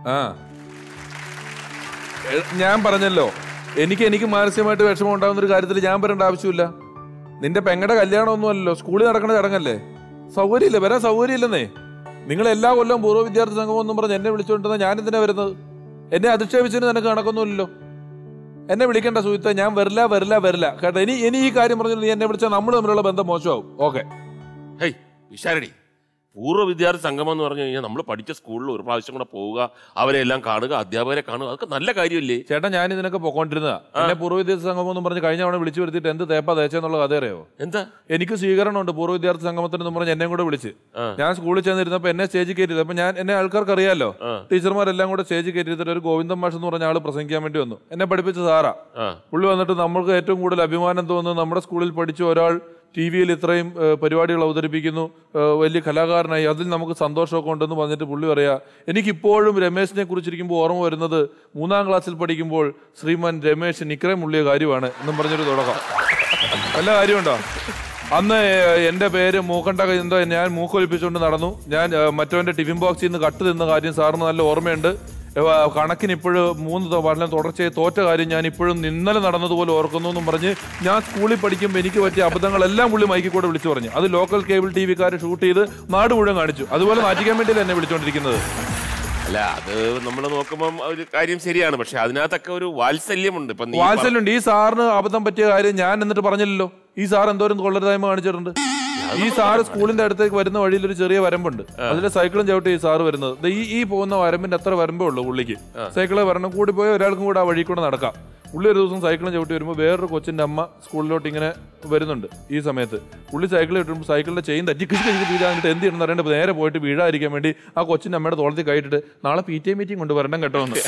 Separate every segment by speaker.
Speaker 1: ആ എ, ഞാൻ പറഞ്ഞല്ലോ എനിക്ക് എനിക്ക് മാനസികമായിട്ട് വിഷമം ഉണ്ടാകുന്ന ഒരു കാര്യത്തിൽ ഞാൻ വരേണ്ട ആവശ്യമില്ല നിന്റെ പെങ്ങടെ കല്യാണമൊന്നും അല്ലല്ലോ സ്കൂളിൽ നടക്കുന്ന ചടങ്ങല്ലേ സൗകര്യമില്ല വരാൻ സൗകര്യമില്ലെന്നേ നിങ്ങൾ എല്ലാ കൊല്ലം പൂർവ്വ വിദ്യാർത്ഥി സംഗമം എന്നും പറഞ്ഞ് എന്നെ വിളിച്ചുകൊണ്ടിരുന്ന ഞാൻ എന്തിനാ വരുന്നത് എന്നെ അധിക്ഷേപിച്ചതിന് നിനക്ക് കണക്കൊന്നുമില്ലല്ലോ എന്നെ വിളിക്കേണ്ട സുഹൃത്തെ ഞാൻ വരില്ല വരില്ല വരില്ല കേട്ടോ ഇനി ഇനി ഈ കാര്യം പറഞ്ഞു നീ എന്നെ വിളിച്ചാൽ നമ്മൾ തമ്മിലുള്ള ബന്ധം മോശമാവും ഓക്കെ
Speaker 2: ഹേയ് വിശാരടി പൂർവ്വ വിദ്യാർത്ഥി സംഗമം എന്ന് പറഞ്ഞു കഴിഞ്ഞാൽ നമ്മൾ പഠിച്ച സ്കൂളിൽ ഒരു പ്രാവശ്യം കൂടെ പോവുക അവരെ എല്ലാം കാണുക അധ്യാപകരെ കാണുക അതൊക്കെ നല്ല കാര്യമല്ലേ
Speaker 1: ചേട്ടാ ഞാൻ ഇതിനൊക്കെ പൊക്കോണ്ടിരുന്നതാ എന്നെ പൂർവ്വ വിദ്യാർത്ഥി സംഗമം എന്ന് പറഞ്ഞ് കഴിഞ്ഞ തവണ വിളിച്ചു വരുത്തിയിട്ട് എന്ത് തേപ്പാ തേച്ചെന്നുള്ള കഥ അറിയാവോ
Speaker 2: എന്താ
Speaker 1: എനിക്ക് സ്വീകരണമുണ്ട് പൂർവ്വ വിദ്യാർത്ഥി സംഗമത്തിന് എന്ന് പറഞ്ഞ് എന്നെ കൂടെ വിളിച്ച്
Speaker 2: ആ.
Speaker 1: ഞാൻ സ്കൂളിൽ ചെന്നിരുന്നപ്പോൾ എന്നെ സ്റ്റേജിൽ കയറ്റിയത് അപ്പൊ ഞാൻ എന്നെ ആൾക്കാർക്ക് അറിയാലോ
Speaker 2: ആ.
Speaker 1: ടീച്ചർമാരെല്ലാം കൂടെ സ്റ്റേജിൽ കയറ്റിയിട്ട് ഒരു ഗോവിന്ദൻ മാഷ് എന്ന് പറഞ്ഞ ആള് പ്രസംഗിക്കാൻ വേണ്ടി വന്നു എന്നെ പഠിപ്പിച്ച സാറാ
Speaker 2: ആ
Speaker 1: പുള്ളി വന്നിട്ട് നമ്മൾക്ക് ഏറ്റവും കൂടുതൽ അഭിമാനം തോന്നുന്നത് നമ്മുടെ സ്കൂളിൽ പഠിച്ച ഒരാൾ ടി വിയിൽ ഇത്രയും ഏഹ്, പരിപാടികൾ അവതരിപ്പിക്കുന്നു ഏഹ്, വലിയ കലാകാരനായി അതിൽ നമുക്ക് സന്തോഷമൊക്കെ ഉണ്ടെന്ന് പറഞ്ഞിട്ട് പുള്ളി പറയാ എനിക്കിപ്പോഴും രമേശിനെ കുറിച്ചിരിക്കുമ്പോൾ ഓർമ്മ വരുന്നത് മൂന്നാം ക്ലാസ്സിൽ പഠിക്കുമ്പോൾ ശ്രീമാൻ രമേശ് നിക്കറെ മുള്ളിയ കാര്യമാണ് എന്നും പറഞ്ഞൊരു തുടക്കം വല്ല കാര്യമുണ്ടോ അന്ന് ഏഹ്, എന്റെ പേര് മൂക്കണ്ട എന്തോ ഞാൻ മൂക്കൊലിപ്പിച്ചുകൊണ്ട് നടന്നു ഞാൻ ഏഹ്, മറ്റവന്റെ ടിഫിൻ ബോക്സിൽ നിന്ന് കട്ട് തിന്ന കാര്യം സാറിന് നല്ല ഓർമ്മയുണ്ട് ഏഹ്, കണക്കിന് ഇപ്പോഴും മൂന്ന് ത- പഠനം തുടർച്ചയായി തോറ്റ കാര്യം ഞാൻ ഇപ്പോഴും ഇന്നലെ നടന്നതുപോലെ ഓർക്കുന്നു എന്നും പറഞ്ഞ് ഞാൻ സ്കൂളിൽ പഠിക്കുമ്പോൾ എനിക്ക് പറ്റിയ അബദ്ധങ്ങളെല്ലാം പുള്ളി മൈക്കിൽ കൂടെ വിളിച്ചു പറഞ്ഞു അത് ലോക്കൽ കേബിൾ ടി വിക്കാർ ഷൂട്ട് ചെയ്ത് നാട് മുഴുവൻ കാണിച്ചു അതുപോലെ നാറ്റിക്കാൻ വേണ്ടിയല്ല എന്നെ വിളിച്ചുകൊണ്ടിരിക്കുന്നത്
Speaker 2: അല്ല അത് നമ്മൾ നോക്കുമ്പോൾ ഒരു കാര്യം ശരിയാണ് പക്ഷെ അതിനകത്തൊക്കെ ഒരു വാത്സല്യമുണ്ട് ഇപ്പൊ നീ
Speaker 1: വാത്സല്യമുണ്ട് ഈ സാറിന് അബദ്ധം പറ്റിയ കാര്യം ഞാൻ എന്നിട്ട് പറഞ്ഞില്ലല്ലോ ഈ സാർ എന്തോരം കൊള്ളരുതായ്മ കാണിച്ചിട്ടുണ്ട് ഈ സാറ് സ്കൂളിന്റെ അടുത്തേക്ക് വരുന്ന വഴിയിൽ ഒരു ചെറിയ വരമ്പുണ്ട് അതിലെ സൈക്കിളും ചവിട്ടി ഈ സാറ് വരുന്നത് ദേ ഈ ഈ പോകുന്ന വരമ്പിന്റെ അത്ര വരമ്പേ ഉള്ളൂ പുള്ളിക്ക് സൈക്കിളെ വരണം കൂടി പോയി ഒരാൾക്കും കൂടെ ആ വഴി കൂടെ നടക്കാം പുള്ളി ഒരു ദിവസം സൈക്കിളും ചവിട്ടി വരുമ്പോൾ വേറൊരു കൊച്ചിന്റെ അമ്മ സ്കൂളിലോട്ട് ഇങ്ങനെ വരുന്നുണ്ട് ഈ സമയത്ത് പുള്ളി സൈക്കിൾ കിട്ടുമ്പോൾ സൈക്കിളിന്റെ ചെയിൻ തറ്റി കിച്ച് കിച്ച് വീഴാന്നിട്ട് എന്ത് ചെയ്യണമെന്ന് അറിയേണ്ടത് നേരെ പോയിട്ട് വീഴാതിരിക്കാൻ വേണ്ടി ആ കൊച്ചിന്റെ അമ്മയുടെ തോളത്തിൽ കൈയിട്ടിട്ട് നാളെ പി ടി എ മീറ്റിംഗ് കൊണ്ട് വരണം കേട്ടോ എന്ന്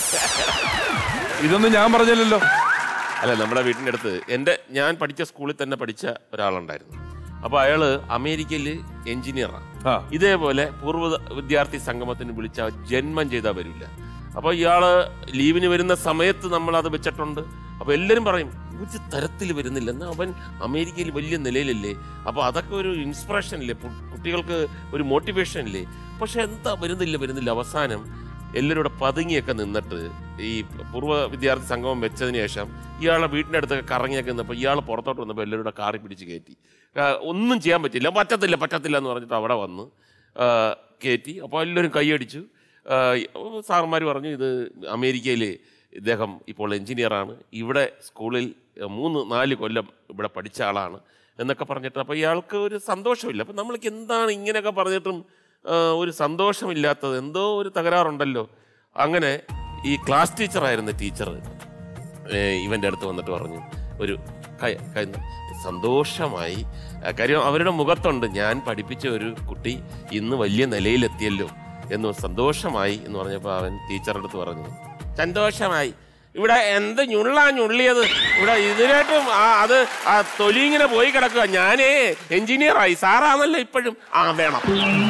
Speaker 1: ഇതൊന്നും ഞാൻ പറഞ്ഞില്ലല്ലോ
Speaker 2: അല്ല നമ്മുടെ വീട്ടിൻ്റെ അടുത്ത് എൻ്റെ ഞാൻ പഠിച്ച സ്കൂളിൽ തന്നെ പഠിച്ച ഒരാളുണ്ടായിരുന്നു അപ്പോൾ അയാള് അമേരിക്കയിൽ എഞ്ചിനീയറാണ്
Speaker 1: ആ
Speaker 2: ഇതേപോലെ പൂർവ്വ വിദ്യാർത്ഥി സംഗമത്തിന് വിളിച്ച ജന്മം ചെയ്താൽ വരില്ല അപ്പോൾ ഇയാള് ലീവിന് വരുന്ന സമയത്ത് നമ്മൾ അത് വെച്ചിട്ടുണ്ട് അപ്പോൾ എല്ലാവരും പറയും ഒരു തരത്തിൽ വരുന്നില്ല എന്നാൽ അവൻ അമേരിക്കയിൽ വലിയ നിലയിലല്ലേ അപ്പോൾ അതൊക്കെ ഒരു ഇൻസ്പിറേഷൻ ഇല്ലേ പു- കുട്ടികൾക്ക് ഒരു മോട്ടിവേഷൻ ഇല്ലേ പക്ഷെ എന്താ വരുന്നില്ല വരുന്നില്ല അവസാനം എല്ലാവരും കൂടെ പതുങ്ങിയൊക്കെ നിന്നിട്ട് ഈ പൂർവ്വ വിദ്യാർത്ഥി സംഗമം വെച്ചതിന് ശേഷം ഇയാളെ വീടിൻ്റെ അടുത്തൊക്കെ കറങ്ങിയൊക്കെ നിന്നപ്പോൾ ഇയാൾ പുറത്തോട്ട് വന്നപ്പോൾ എല്ലാവരും കൂടെ കാറി പിടിച്ച് കയറ്റി ആ, ഒന്നും ചെയ്യാൻ പറ്റില്ല പറ്റത്തില്ല പറ്റത്തില്ല എന്ന് പറഞ്ഞിട്ട് അവിടെ വന്ന് ആ, കയറ്റി അപ്പോൾ എല്ലാവരും കൈയടിച്ചു സാറന്മാർ പറഞ്ഞു ഇത് അമേരിക്കയിൽ ഇദ്ദേഹം ഇപ്പോൾ എഞ്ചിനീയറാണ് ഇവിടെ സ്കൂളിൽ മൂന്ന് നാല് കൊല്ലം ഇവിടെ പഠിച്ച ആളാണ് എന്നൊക്കെ പറഞ്ഞിട്ട് അപ്പോൾ ഇയാൾക്ക് ഒരു സന്തോഷമില്ല അപ്പം നമ്മൾക്ക് എന്താണ് ഇങ്ങനെയൊക്കെ പറഞ്ഞിട്ടും ആ, ഒരു സന്തോഷമില്ലാത്തത് എന്തോ ഒരു തകരാറുണ്ടല്ലോ അങ്ങനെ ഈ ക്ലാസ് ടീച്ചറായിരുന്ന ടീച്ചർ ഇവൻ്റെ അടുത്ത് വന്നിട്ട് പറഞ്ഞു ഒരു കൈ- കൈ- സന്തോഷമായി ആ, കാര്യം അവരുടെ മുഖത്തുണ്ട് ഞാൻ പഠിപ്പിച്ച ഒരു കുട്ടി ഇന്ന് വലിയ നിലയിലെത്തിയല്ലോ എന്ന് സന്തോഷമായി എന്ന് പറഞ്ഞപ്പോൾ അവൻ ടീച്ചറുടെ അടുത്ത് പറഞ്ഞു സന്തോഷമായി ഇവിടെ എന്ത് ഞുള്ളാ ഞുള്ളിയത് ഇവിടെ ഇതിനായിട്ടും ആ അത് ആ തൊലി ഇങ്ങനെ പോയി കിടക്കുക ഞാനേ എഞ്ചിനീയറായി സാറാണല്ലോ ഇപ്പോഴും ആ വേണം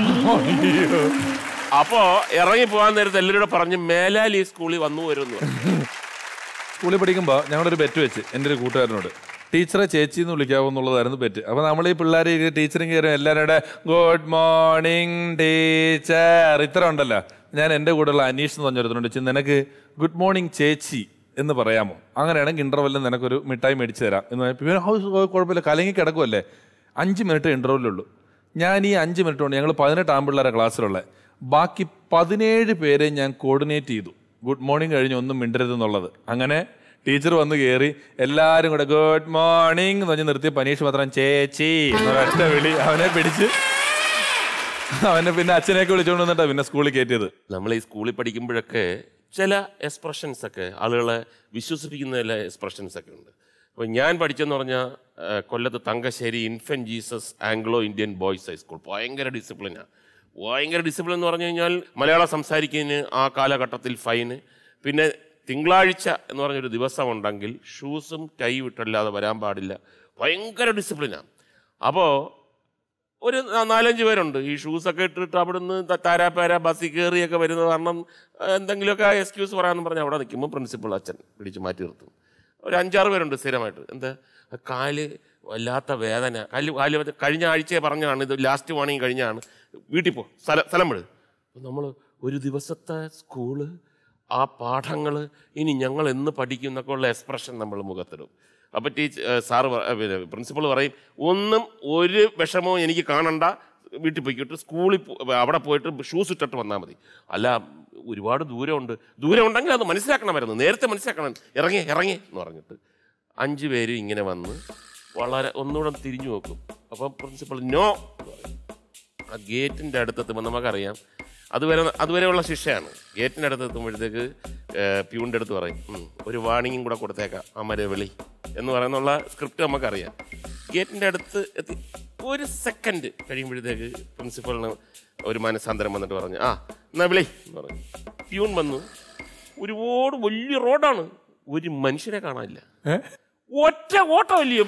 Speaker 2: അപ്പോ ഇറങ്ങി പോകാൻ നേരത്തെ എല്ലാവരും പറഞ്ഞു മേലാൽ ഈ സ്കൂളിൽ വന്നു വരുന്നു
Speaker 1: സ്കൂളിൽ പഠിക്കുമ്പോൾ ഞങ്ങളൊരു ബെറ്റ് വെച്ച് എൻ്റെ ഒരു കൂട്ടുകാരനോട് ടീച്ചറെ ചേച്ചി എന്ന് വിളിക്കാവോ എന്നുള്ളതായിരുന്നു ബെറ്റ് അപ്പോൾ നമ്മൾ ഈ പിള്ളേർ ടീച്ചറിങ് കയറി എല്ലാവരുടെ ഗുഡ് മോർണിംഗ് ടീച്ചർ ഇത്ര ഉണ്ടല്ലോ ഞാൻ എൻ്റെ കൂടെയുള്ള അനീഷ് എന്ന് പറഞ്ഞൊരുത്തനുണ്ട് ചി നിനക്ക് ഗുഡ് മോർണിംഗ് ചേച്ചി എന്ന് പറയാമോ അങ്ങനെയാണെങ്കിൽ ഇൻ്റർവെല്ലിൽ നിനക്കൊരു മിഠായി മേടിച്ച് തരാം എന്ന് പറഞ്ഞാൽ പിന്നെ ഹൗസ് കുഴപ്പമില്ല കലങ്ങി കിടക്കുമല്ലേ അഞ്ച് മിനിറ്റ് ഇൻ്റർവെല്ലുള്ളൂ ഞാൻ ഈ അഞ്ച് മിനിറ്റ് കൊണ്ട് ഞങ്ങൾ പതിനെട്ട് ആമ്പിള്ളേരെ ക്ലാസ്സിലുള്ള ബാക്കി പതിനേഴ് പേരെ ഞാൻ കോർഡിനേറ്റ് ചെയ്തു ഗുഡ് മോർണിംഗ് കഴിഞ്ഞ് ഒന്നും മിണ്ടരുത് എന്നുള്ളത് അങ്ങനെ ടീച്ചർ വന്ന് കയറി എല്ലാവരും കൂടെ ഗുഡ് മോർണിംഗ് എന്ന് പറഞ്ഞ് നിർത്തി പനീഷ് മാത്രം ചേച്ചി എന്നൊരൊറ്റ വിളി അവനെ പിടിച്ച് അവനെ പിന്നെ അച്ഛനെയൊക്കെ വിളിച്ചുകൊണ്ട് വന്നിട്ടാ പിന്നെ സ്കൂളിൽ കയറ്റിയത്
Speaker 2: നമ്മൾ ഈ സ്കൂളിൽ പഠിക്കുമ്പോഴൊക്കെ ചില എക്സ്പ്രഷൻസ് ഒക്കെ ആളുകളെ വിശ്വസിപ്പിക്കുന്ന ചില എക്സ്പ്രഷൻസ് ഒക്കെ ഉണ്ട് അപ്പോൾ ഞാൻ പഠിച്ചെന്ന് പറഞ്ഞാൽ ആ, കൊല്ലത്ത് Thangassery infant Jesus Anglo Indian boys high school ഭയങ്കര ഡിസിപ്ലിനാണ് ഭയങ്കര ഡിസിപ്ലിൻ എന്ന് പറഞ്ഞു കഴിഞ്ഞാൽ മലയാളം സംസാരിക്കുന്നതിന് ആ കാലഘട്ടത്തിൽ ഫൈന് പിന്നെ തിങ്കളാഴ്ച എന്ന് പറഞ്ഞൊരു ദിവസമുണ്ടെങ്കിൽ ഷൂസും ടൈ വിട്ടല്ലാതെ വരാൻ പാടില്ല ഭയങ്കര ഡിസിപ്ലിനാണ് അപ്പോൾ ഒരു നാ- നാലഞ്ച് പേരുണ്ട് ഈ ഷൂസൊക്കെ ഇട്ടിട്ട് അവിടുന്ന് ത- താരാപ്പാര ബസ്സിൽ കയറിയൊക്കെ വരുന്നത് കാരണം ആ, എന്തെങ്കിലുമൊക്കെ എക്സ്ക്യൂസ് പറയാമെന്ന് പറഞ്ഞ് അവിടെ നിൽക്കുമ്പോൾ പ്രിൻസിപ്പൾ അച്ഛൻ പിടിച്ച് മാറ്റി നിർത്തും ഒരു അഞ്ചാറ് പേരുണ്ട് സ്ഥിരമായിട്ട് എന്താ ആ കാല് വല്ലാത്ത വേദന കാല് കാല് വേദന. കഴിഞ്ഞ ആഴ്ചയെ പറഞ്ഞാണ് ഇത് ലാസ്റ്റ് വാണിംഗ് കഴിഞ്ഞാണ് വീട്ടിൽ പോ സ്ഥലം സ്ഥലം വിട് നമ്മൾ ഒരു ദിവസത്തെ സ്കൂള് ആ പാഠങ്ങൾ ഇനി ഞങ്ങൾ എന്ന് പഠിക്കും എന്നൊക്കെ ഉള്ള എക്സ്പ്രഷൻ നമ്മൾ മുഖത്തിടും അപ്പോൾ ടീച്ചർ സാറ് പറ- പിന്നെ പ്രിൻസിപ്പൾ പറയും ഒന്നും ഒരു വിഷമവും എനിക്ക് കാണണ്ട വീട്ടിൽ പോയിക്കിട്ട് സ്കൂളിൽ പോ- അവിടെ പോയിട്ട് ഷൂസ് ഇട്ടിട്ട് വന്നാൽ മതി അല്ല ഒരുപാട് ദൂരമുണ്ട് ദൂരം ഉണ്ടെങ്കിൽ അത് മനസ്സിലാക്കണമായിരുന്നു നേരത്തെ മനസ്സിലാക്കണം ഇറങ്ങി ഇറങ്ങി എന്ന് പറഞ്ഞിട്ട് അഞ്ച് പേര് ഇങ്ങനെ വന്ന് വളരെ ഒന്നുകൂടെ തിരിഞ്ഞു നോക്കും അപ്പം പ്രിൻസിപ്പൾ നോ എന്ന് പറയും ആ ഗേറ്റിൻ്റെ അടുത്തെത്തുമ്പോൾ നമുക്കറിയാം അതുവരെ അതുവരെയുള്ള ശിക്ഷയാണ് ഗേറ്റിൻ്റെ അടുത്ത് എത്തുമ്പോഴത്തേക്ക് പ്യൂണിൻ്റെ അടുത്ത് പറയും "ഉം, ഒരു വാണിങ്ങും കൂടെ കൊടുത്തേക്കാം അമരെ വിളി എന്ന് പറയുന്നുള്ള സ്ക്രിപ്റ്റ് നമുക്കറിയാം ഗേറ്റിൻ്റെ അടുത്ത് എത്തി ഒരു സെക്കൻഡ് കഴിയുമ്പോഴത്തേക്ക് പ്രിൻസിപ്പളിന് ഒരു മനസ്സാന്തരം വന്നിട്ട് പറഞ്ഞു ആ എന്നാ വിളി എന്ന് പറഞ്ഞു പ്യൂൺ വന്നു ഒരുപാട് വലിയ റോഡാണ് ഒരു മനുഷ്യനെ കാണാനില്ല
Speaker 1: ഏ?
Speaker 2: ഒറ്റ ഓട്ടമല്ലയോ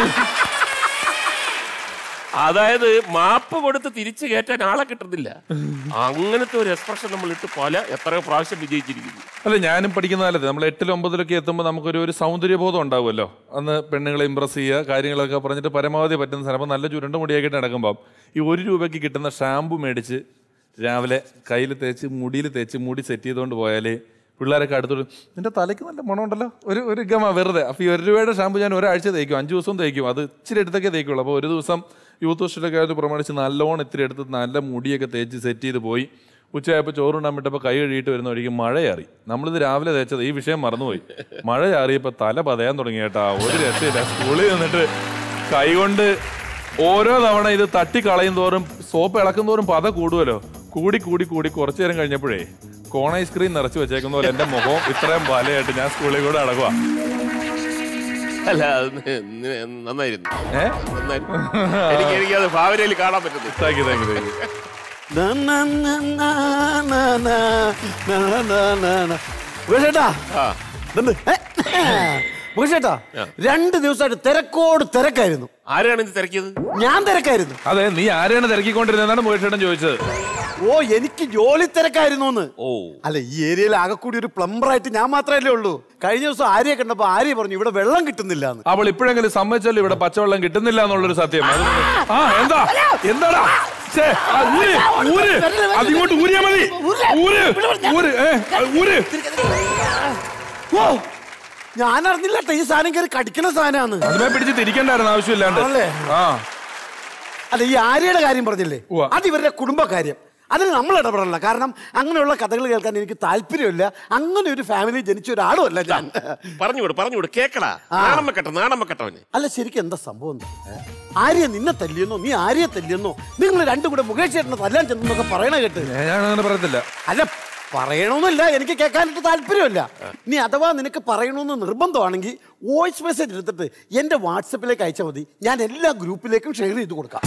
Speaker 2: അതായത് മാപ്പ് കൊടുത്ത് തിരിച്ചു കയറ്റാൻ ആളെ കിട്ടുന്നില്ല അങ്ങനത്തെ ഒരു എക്സ്പ്രഷൻ നമ്മൾ ഇട്ട് പല എത്രയോ പ്രാവശ്യം വിജയിച്ചിരിക്കുന്നു
Speaker 1: അല്ല ഞാനും പഠിക്കുന്ന കാലത്ത് നമ്മൾ എട്ടിലും ഒമ്പതിലൊക്കെ എത്തുമ്പോൾ നമുക്കൊരു ഒരു സൗന്ദര്യബോധം ഉണ്ടാവുമല്ലോ അന്ന് പെണ്ണുങ്ങളെ ഇമ്പ്രസ് ചെയ്യുക കാര്യങ്ങളൊക്കെ പറഞ്ഞിട്ട് പരമാവധി പറ്റുന്ന സാധനം അപ്പോൾ നല്ല ചുരുണ്ട മുടിയാക്കിയിട്ട് നടക്കുമ്പോൾ ഈ ഒരു രൂപയ്ക്ക് കിട്ടുന്ന ഷാമ്പു മേടിച്ച് രാവിലെ കയ്യിൽ തേച്ച് മുടിയിൽ തേച്ച് മുടി സെറ്റ് ചെയ്തുകൊണ്ട് പോയാൽ പിള്ളേരൊക്കെ അടുത്തോട്ട് നിന്റെ തലയ്ക്ക് നല്ല മണമുണ്ടല്ലോ ഒരു ഒരു ഗമ വെറുതെ അപ്പോൾ ഈ ഒരു രൂപയുടെ ഷാമ്പു ഞാൻ ഒരാഴ്ച തേക്കും അഞ്ച് ദിവസം തേക്കും അത് ഇച്ചിരി എടുത്തൊക്കെ തേക്കുള്ളൂ അപ്പോൾ ഒരു ദിവസം യൂത്ത് ഹോസ്റ്റലൊക്കെ ആയിട്ട് പ്രമാണിച്ച് നല്ലോണം ഇത്തിരി എടുത്ത് നല്ല മുടിയൊക്കെ തേച്ച് സെറ്റ് ചെയ്ത് പോയി ഉച്ചയായപ്പോൾ ചോറുണ്ടാൻ വിട്ടപ്പോൾ കൈ കഴുകിയിട്ട് വരുന്ന വഴിക്ക് മഴയാറി നമ്മളിത് രാവിലെ തേച്ചത് ഈ വിഷയം മറന്നുപോയി മഴ ചാറിയപ്പോൾ തല പതയാൻ തുടങ്ങി കേട്ടാ ഒരു രക്ഷയില്ല സ്കൂളിൽ നിന്നിട്ട് കൈകൊണ്ട് ഓരോ തവണ ഇത് തട്ടി കളയും തോറും സോപ്പ് ഇളക്കും തോറും പത കൂടുമല്ലോ കൂടി കൂടി കൂടി കുറച്ചു നേരം കഴിഞ്ഞപ്പോഴേ കോൺ ഐസ്ക്രീം നിറച്ച് വെച്ചേക്കുന്ന പോലെ എന്റെ മുഖം ഇത്രയും വലയായിട്ട് ഞാൻ സ്കൂളിൽ കൂടെ അടക്കുക
Speaker 2: അല്ല അത് ന- ന- നന്നായിരുന്നു
Speaker 1: ഏഹ്
Speaker 2: നന്നായിരുന്നു എനിക്ക് എനിക്കത് ഭാവനയിൽ കാണാൻ പറ്റുന്നു
Speaker 1: thank you thank you thank you
Speaker 3: ന, ന, ന, ന, ന, ന, ന, ന, ന, ന. മുകേഷേട്ടാ
Speaker 2: ആ
Speaker 3: ഇതുണ്ട്. ഏ? മുകേഷേട്ടാ രണ്ട് ദിവസമായിട്ട് തിരക്കോട് തിരക്കായിരുന്നു
Speaker 2: ആരാണ് ഇത് തിരക്കിയത്
Speaker 3: ഞാൻ തിരക്കായിരുന്നു
Speaker 1: അതെ നീ ആരെയാണ് തിരക്കിക്കൊണ്ടിരുന്നതാണ് മുകേഷേട്ടൻ ചോദിച്ചത്
Speaker 3: ഓ എനിക്ക് ജോലി തിരക്കായിരുന്നു എന്ന്
Speaker 2: ഓ
Speaker 3: അല്ല ഈ ഏരിയയിൽ ആകെ കൂടി ഒരു പ്ലംബറായിട്ട് ഞാൻ മാത്രമല്ലേ ഉള്ളൂ കഴിഞ്ഞ ദിവസം ആര്യെ കണ്ടപ്പോ ആര്യ പറഞ്ഞു ഇവിടെ വെള്ളം കിട്ടുന്നില്ല എന്ന്
Speaker 1: അവൾ ഇപ്പോഴെങ്കിലും സമ്മതിച്ചല്ലോ ഇവിടെ പച്ചവെള്ളം കിട്ടുന്നില്ല എന്നുള്ളൊരു സത്യം അതുകൊണ്ട് ആ എന്താ എന്താടാ ഛേ, ആ, ഊര് ഊര് അതിങ്ങോട്ട് ഊരിയാ മതി ഊര് ഊര് ഏ, ഊര്
Speaker 3: ഓ ഞാൻ അറിഞ്ഞില്ല ട്ടോ, ഈ സാധനം കയറി കടിക്കണ സാധനമാണ്
Speaker 1: അതുമേ പിടിച്ച് തിരിക്കണ്ടായിരുന്നു ആവശ്യമില്ലാണ്ട്
Speaker 3: ആണല്ലേ?
Speaker 1: ആ
Speaker 3: അല്ല ഈ ആര്യയുടെ കാര്യം പറഞ്ഞില്ലേ
Speaker 1: ഉവ്വ.
Speaker 3: അത് ഇവരുടെ കുടുംബകാര്യം അതിന് നമ്മൾ ഇടപെടല്ല കാരണം അങ്ങനെയുള്ള കഥകൾ കേൾക്കാൻ എനിക്ക് താല്പര്യമില്ല അങ്ങനെ ഒരു ഫാമിലി ജനിച്ച ഒരാളുമല്ല ഞാൻ
Speaker 2: പറഞ്ഞുവിട് പറഞ്ഞുവിട് കേക്കടാ നാണം വെക്കട്ടെ നാണം വെക്കട്ടവന്
Speaker 3: അല്ല ശരിക്കും എന്താ സംഭവം എന്താ? ആര്യ നിന്നെ തല്ലിയെന്നോ നീ ആര്യെ തല്ലിയെന്നോ നിങ്ങൾ രണ്ടും കൂടെ മുകേഷ് ചേട്ടനെ തല്ലാൻ ചെന്നൊക്കെ പറയണ കേട്ട്
Speaker 1: ഞാൻ അങ്ങനെ പറയത്തില്ല
Speaker 3: അല്ല പറയണമെന്നില്ല എനിക്ക് കേൾക്കാനായിട്ട് താല്പര്യമില്ല നീ അഥവാ നിനക്ക് പറയണമെന്ന് നിർബന്ധമാണെങ്കിൽ വോയിസ് മെസ്സേജ് എടുത്തിട്ട് എന്റെ വാട്സപ്പിലേക്ക് അയച്ചാൽ മതി ഞാൻ എല്ലാ ഗ്രൂപ്പിലേക്കും ഷെയർ ചെയ്ത് കൊടുക്കാം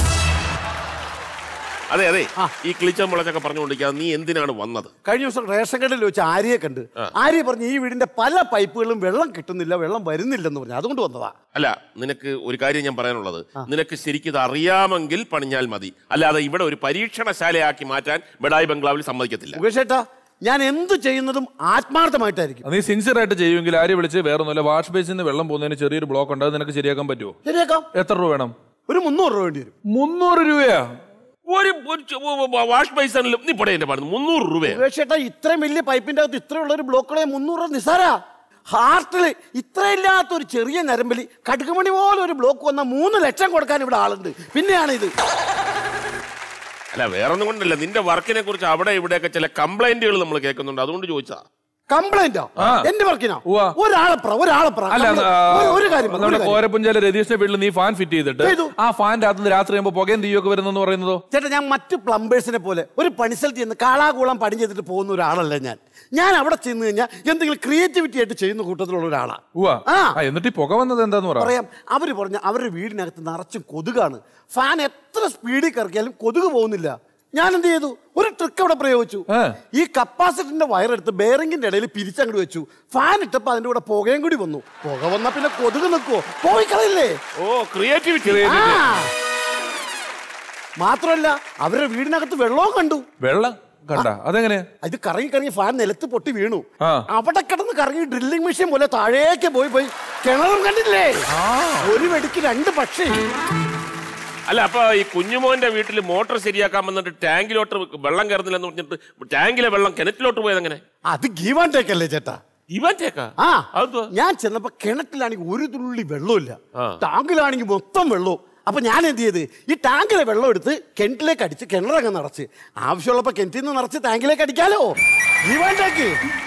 Speaker 2: അതെ അതെ ഈ കിളിച്ച മുളച്ചൊക്കെ പറഞ്ഞുകൊണ്ടിരിക്കാതെ നീ എന്തിനാണ് വന്നത്
Speaker 3: കഴിഞ്ഞ ദിവസം റേഷൻ കടയിൽ വെച്ച് ആര്യയെ കണ്ട് ആര്യ പറഞ്ഞു ഈ വീടിന്റെ പല പൈപ്പുകളും വെള്ളം കിട്ടുന്നില്ല വെള്ളം വരുന്നില്ലെന്ന് പറഞ്ഞു അതുകൊണ്ട് വന്നതാ
Speaker 2: അല്ല നിനക്ക് ഒരു കാര്യം ഞാൻ പറയാനുള്ളത് നിനക്ക് ശരിക്കും ഇത് അറിയാമെങ്കിൽ പണിഞ്ഞാൽ മതി അല്ലാതെ ഇവിടെ ഒരു പരീക്ഷണശാലയാക്കി മാറ്റാൻ ബഡായി ബംഗ്ലാവിൽ സമ്മതിക്കത്തില്ല
Speaker 3: മുകേഷ് ഏട്ടാ ഞാൻ എന്ത് ചെയ്യുന്നതും ആത്മാർത്ഥമായിട്ടായിരിക്കും
Speaker 1: നീ സിൻസിയർ ആയിട്ട് ചെയ്യുമെങ്കിൽ ആരെ വിളിച്ച് വേറെ ഒന്നുമില്ല വാഷ് ബേസിൽ നിന്ന് വെള്ളം പോകുന്നതിന് ചെറിയൊരു ബ്ലോക്ക് ഉണ്ട് അത് നിനക്ക് ശരിയാക്കാൻ പറ്റുമോ
Speaker 3: ശരിയാക്കാം
Speaker 1: എത്ര രൂപ വേണം
Speaker 3: ഒരു മുന്നൂറ് രൂപ വേണ്ടി വരും
Speaker 1: മുന്നൂറ് രൂപയാ
Speaker 2: ഒരു ഒരു ചെ- വ- വ- വാഷ് ബേസിനിലും നീ പൊടേ എന്റെ പാടുന്നു മുന്നൂറ് രൂപയാണ്
Speaker 3: മുകേഷ് ഏട്ടാ ഇത്രയും വലിയ പൈപ്പിന്റെ അകത്ത് ഇത്രയുള്ള ഒരു ബ്ലോക്കുകളെ മുന്നൂറ് രൂപ നിസാരാ ഹാർട്ടില് ഇത്രയില്ലാത്ത ഒരു ചെറിയ നരമ്പിൽ കടുകുമണി പോലെ ഒരു ബ്ലോക്ക് വന്ന മൂന്ന് ലക്ഷം കൊടുക്കാൻ ഇവിടെ ആളുണ്ട് പിന്നെയാണ് ഇത്
Speaker 2: അല്ല വേറൊന്നും കൊണ്ടല്ല നിന്റെ വർക്കിനെ കുറിച്ച് അവിടെ ഇവിടെയൊക്കെ ചില കംപ്ലൈന്റുകൾ നമ്മൾ കേൾക്കുന്നുണ്ട് അതുകൊണ്ട് ചോദിച്ചാ
Speaker 3: കംപ്ലൈന്റോ
Speaker 1: ആ.
Speaker 3: എന്റെ വർക്കിനോ
Speaker 1: ഉവ്വ.
Speaker 3: ഒരാളെപ്ര ഒരാളെപ്ര
Speaker 1: അല്ല
Speaker 3: complaint.
Speaker 1: ആ,
Speaker 3: ഒരു- ഒരു കാര്യം പറ, ഒരു
Speaker 1: നമ്മുടെ
Speaker 3: കാര്യം.
Speaker 1: കോരപ്പുഞ്ചാല രതീഷിന്റെ വീട്ടിൽ നീ ഫാൻ ഫിറ്റ് ചെയ്തിട്ട്
Speaker 3: ചെയ്തു.
Speaker 1: ആ ഫാൻ്റെ അകത്ത് രാത്രി ആകുമ്പോൾ പുകയും തീയൊക്കെ വരുന്നെന്ന് പറയുന്നതോ
Speaker 3: ചേട്ടാ ഞാൻ മറ്റു പ്ലംബേഴ്സിനെ പോലെ ഒരു പണിസ്ഥലത്ത് ചെന്ന് കാളാകൂളം പണി ചെയ്തിട്ട് പോകുന്ന ഒരാളല്ല ഞാൻ ഞാൻ അവിടെ ചെന്ന് കഴിഞ്ഞാൽ എന്തെങ്കിലും ക്രിയേറ്റിവിറ്റി ആയിട്ട് ചെയ്യുന്ന കൂട്ടത്തിലുള്ള ഒരാളാ
Speaker 1: ഉവാ
Speaker 3: ആ.
Speaker 1: ആ എന്നിട്ട് ഈ പുക വന്നത് എന്താന്ന് പറ
Speaker 3: പറയാം അവര് പറഞ്ഞ അവരുടെ വീടിനകത്ത് നിറച്ചും കൊതുകാണ് ഫാൻ എത്ര സ്പീഡിൽ കറക്കിയാലും കൊതുക് പോകുന്നില്ല ഞാൻ എന്ത് ചെയ്തു ഒരു ട്രിക്ക് അവിടെ പ്രയോഗിച്ചു
Speaker 1: ആ.
Speaker 3: ഈ കപ്പാസിറ്ററിന്റെ വയറെടുത്ത് ബെയറിംഗിന്റെ ഇടയിൽ പിരിച്ചങ്ങോട്ട് വെച്ചു ഫാൻ ഇട്ടപ്പോ അതിന്റെ കൂടെ പുകയും കൂടി വന്നു പുക വന്നാ പിന്നെ കൊതുക് നിൽക്കുവോ പോയി കളയില്ലേ
Speaker 2: ഓ ക്രിയേറ്റിവിറ്റി
Speaker 3: ആ. മാത്രമല്ല അവരുടെ വീടിനകത്ത് വെള്ളവും കണ്ടു
Speaker 1: വെള്ളം കണ്ട അതെങ്ങനെ
Speaker 3: അത് കറങ്ങി കറങ്ങി ഫാൻ നിലത്ത് പൊട്ടി വീണു
Speaker 1: ആ.
Speaker 3: അവിടെ കിടന്ന് കറങ്ങി ഡ്രില്ലിംഗ് മെഷീൻ പോലെ താഴേക്ക് പോയി പോയി കിണറും കണ്ടില്ലേ ഒരു വെടിക്ക് രണ്ട് പക്ഷി
Speaker 2: അല്ല അപ്പൊ ഈ കുഞ്ഞുമോന്റെ വീട്ടിൽ മോട്ടോർ ശരിയാക്കാൻ വന്നിട്ട് ടാങ്കിലോട്ട് വെള്ളം കയറുന്നില്ലെന്ന് പറഞ്ഞിട്ട് ടാങ്കിലെ വെള്ളം കിണറ്റിലോട്ട് പോയത് എങ്ങനെ
Speaker 3: അത് ഗീവാൻ ടേക്ക് അല്ലേ ചേട്ടാ
Speaker 2: ഇവൻ തേക്കാ
Speaker 3: ആ
Speaker 2: അതെന്തുവാ?
Speaker 3: ഞാൻ ചെന്നപ്പോ കിണറ്റിലാണെങ്കിൽ ഒരു തുള്ളി വെള്ളമില്ല
Speaker 2: ആ.
Speaker 3: ടാങ്കിലാണെങ്കിൽ മൊത്തം വെള്ളവും അപ്പൊ ഞാൻ എന്ത് ചെയ്ത് ഈ ടാങ്കിലെ വെള്ളം എടുത്ത് കിണറ്റിലേക്ക് അടിച്ച് കിണറങ്ങ് നിറച്ച് ആവശ്യമുള്ളപ്പോ കിണറ്റിൽ നിന്ന് നിറച്ച് ടാങ്കിലേക്ക് അടിക്കാലോ ഗീവാൻ ടേക്ക്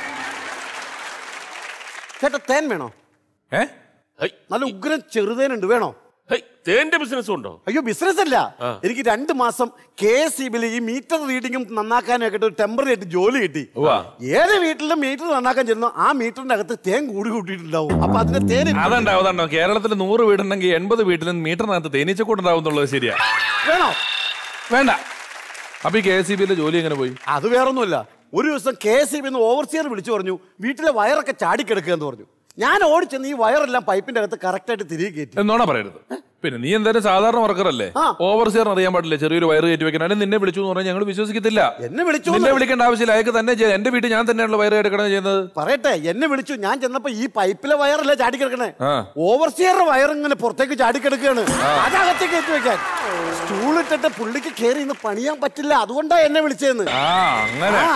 Speaker 3: ചേട്ടാ തേൻ വേണോ
Speaker 1: ഏ
Speaker 2: ഹൈ,
Speaker 3: നല്ല ഉഗ്രൻ ചെറുതേനുണ്ട് വേണോ
Speaker 2: ഹൈ, തേന്റെ ബിസിനസ് ഉണ്ടോ
Speaker 3: അയ്യോ ബിസിനസ് അല്ല എനിക്ക് രണ്ട് മാസം കെ എസ് സി ബിയിൽ ഈ മീറ്റർ റീഡിങ്ങും നന്നാക്കാനും ഒക്കെ ഒരു ടെമ്പററി ആയിട്ട് ജോലി കിട്ടി
Speaker 1: ഉവ്വ.
Speaker 3: ഏത് വീട്ടിലും മീറ്റർ നന്നാക്കാൻ ചെന്നു ആ മീറ്ററിന്റെ അകത്ത് തേൻ കൂടി കൂട്ടിയിട്ടുണ്ടാവും അപ്പൊ അതിന്റെ തേൻ എനിക്ക്
Speaker 1: അതുണ്ടാവും അതുണ്ടാവും കേരളത്തിൽ നൂറ് വീടുണ്ടെങ്കിൽ എൺപത് വീട്ടിലും മീറ്ററിനകത്ത് തേനീച്ചക്കൂടുണ്ടാവും എന്നുള്ളത് ശരിയാ
Speaker 3: വേണോ
Speaker 1: വേണ്ട അപ്പൊ ഈ കെ എസ് സി ബിയിലെ ജോലി എങ്ങനെ പോയി
Speaker 3: അത് വേറൊന്നുമില്ല ഒരു ദിവസം കെ എസ് ബി ഓവർസിയർ വിളിച്ചു പറഞ്ഞു വീട്ടിലെ വയറൊക്കെ ചാടിക്കിടക്കുക എന്ന് പറഞ്ഞു ഞാൻ ഓടിച്ചെന്ന് ഈ വയറെല്ലാം പൈപ്പിന്റെ അകത്ത് കറക്റ്റായിട്ട് തിരികെ കയറ്റി
Speaker 1: എന്നോണ പറയരുത് പിന്നെ നീ എന്തായാലും സാധാരണ വർക്കറല്ലേ
Speaker 3: ആ.
Speaker 1: ഓവർസിയർ അറിയാൻ പാടില്ല ചെറിയൊരു വയറ് കയറ്റി വെക്കാൻ അല്ലെങ്കിൽ നിന്നെ വിളിച്ചു എന്ന് പറഞ്ഞാൽ ഞങ്ങൾ വിശ്വസിക്കത്തില്ല
Speaker 3: എന്നെ വിളിച്ചു
Speaker 1: നിന്നെ വിളിക്കേണ്ട ആവശ്യമില്ല അയാൾക്ക് തന്നെ ചെയ്യാം എന്റെ വീട്ടിൽ ഞാൻ തന്നെയാണല്ലോ വയറ് എടുക്കണം ചെയ്യുന്നത്
Speaker 3: പറയട്ടെ എന്നെ വിളിച്ചു ഞാൻ ചെന്നപ്പോ ഈ പൈപ്പിലെ വയറല്ലേ ചാടിക്കിടക്കണേ
Speaker 1: ആ.
Speaker 3: ഓവർസിയറിന്റെ വയർ ഇങ്ങനെ പുറത്തേക്ക് ചാടിക്കിടക്കുകയാണ് അതകത്തേക്ക് കയറ്റി വെക്കാൻ സ്റ്റൂൾ ഇട്ടിട്ട് പുള്ളിക്ക് കയറി ഇന്ന് പണിയാൻ പറ്റില്ല അതുകൊണ്ടാ എന്നെ വിളിച്ചതെന്ന്
Speaker 1: ആ അങ്ങനെ
Speaker 3: ആ.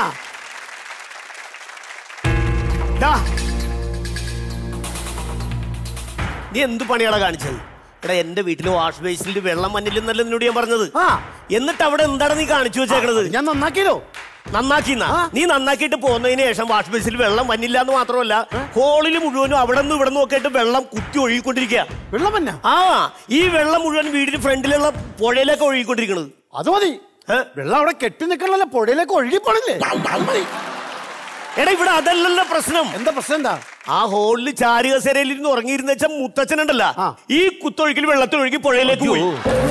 Speaker 3: ദാ,
Speaker 4: നീ എന്ത് പണിയാണ് കാണിച്ചത് എടാ എന്റെ വീട്ടിൽ വാഷ് ബേസിൽ വെള്ളം വന്നില്ലെന്നല്ല നിന്നോട് ഞാൻ പറഞ്ഞത്
Speaker 3: ആ.
Speaker 4: എന്നിട്ട് അവിടെ എന്താണ് നീ കാണിച്ചു വെച്ചേക്കണത്
Speaker 3: ഞാൻ നന്നാക്കിയല്ലോ
Speaker 4: നന്നാക്കിന്നാ നീ നന്നാക്കിയിട്ട് പോകുന്നതിന് ശേഷം വാഷ് ബേസിൽ വെള്ളം വന്നില്ല എന്ന് മാത്രമല്ല ഹോളിൽ മുഴുവനും അവിടെ നിന്ന് ഇവിടെ നോക്കിയിട്ട് വെള്ളം കുത്തി ഒഴുകിക്കൊണ്ടിരിക്കുക
Speaker 3: വെള്ളം തന്നെ
Speaker 4: ആ ഈ വെള്ളം മുഴുവൻ വീടിന് ഫ്രണ്ടിലുള്ള പുഴയിലേക്ക് ഒഴുകിക്കൊണ്ടിരിക്കണത്
Speaker 3: അത് മതി
Speaker 4: ഏ?
Speaker 3: വെള്ളം അവിടെ കെട്ടി നിൽക്കണല്ലോ പുഴയിലേക്ക് ഒഴുകി പോണില്ലേ അത് മതി
Speaker 4: എടാ ഇവിടെ അതല്ലല്ലോ പ്രശ്നം
Speaker 3: എന്താ പ്രശ്നം എന്താ
Speaker 4: ആ ഹോളിൽ ചാരി കസേരയിൽ ഇരുന്ന് ഉറങ്ങിയിരുന്ന വെച്ചാൽ മുത്തച്ഛനുണ്ടല്ല
Speaker 3: ആ.
Speaker 4: ഈ കുത്തൊഴുക്കിൽ വെള്ളത്തിൽ ഒഴുകി പുഴയിലേക്ക് പോയി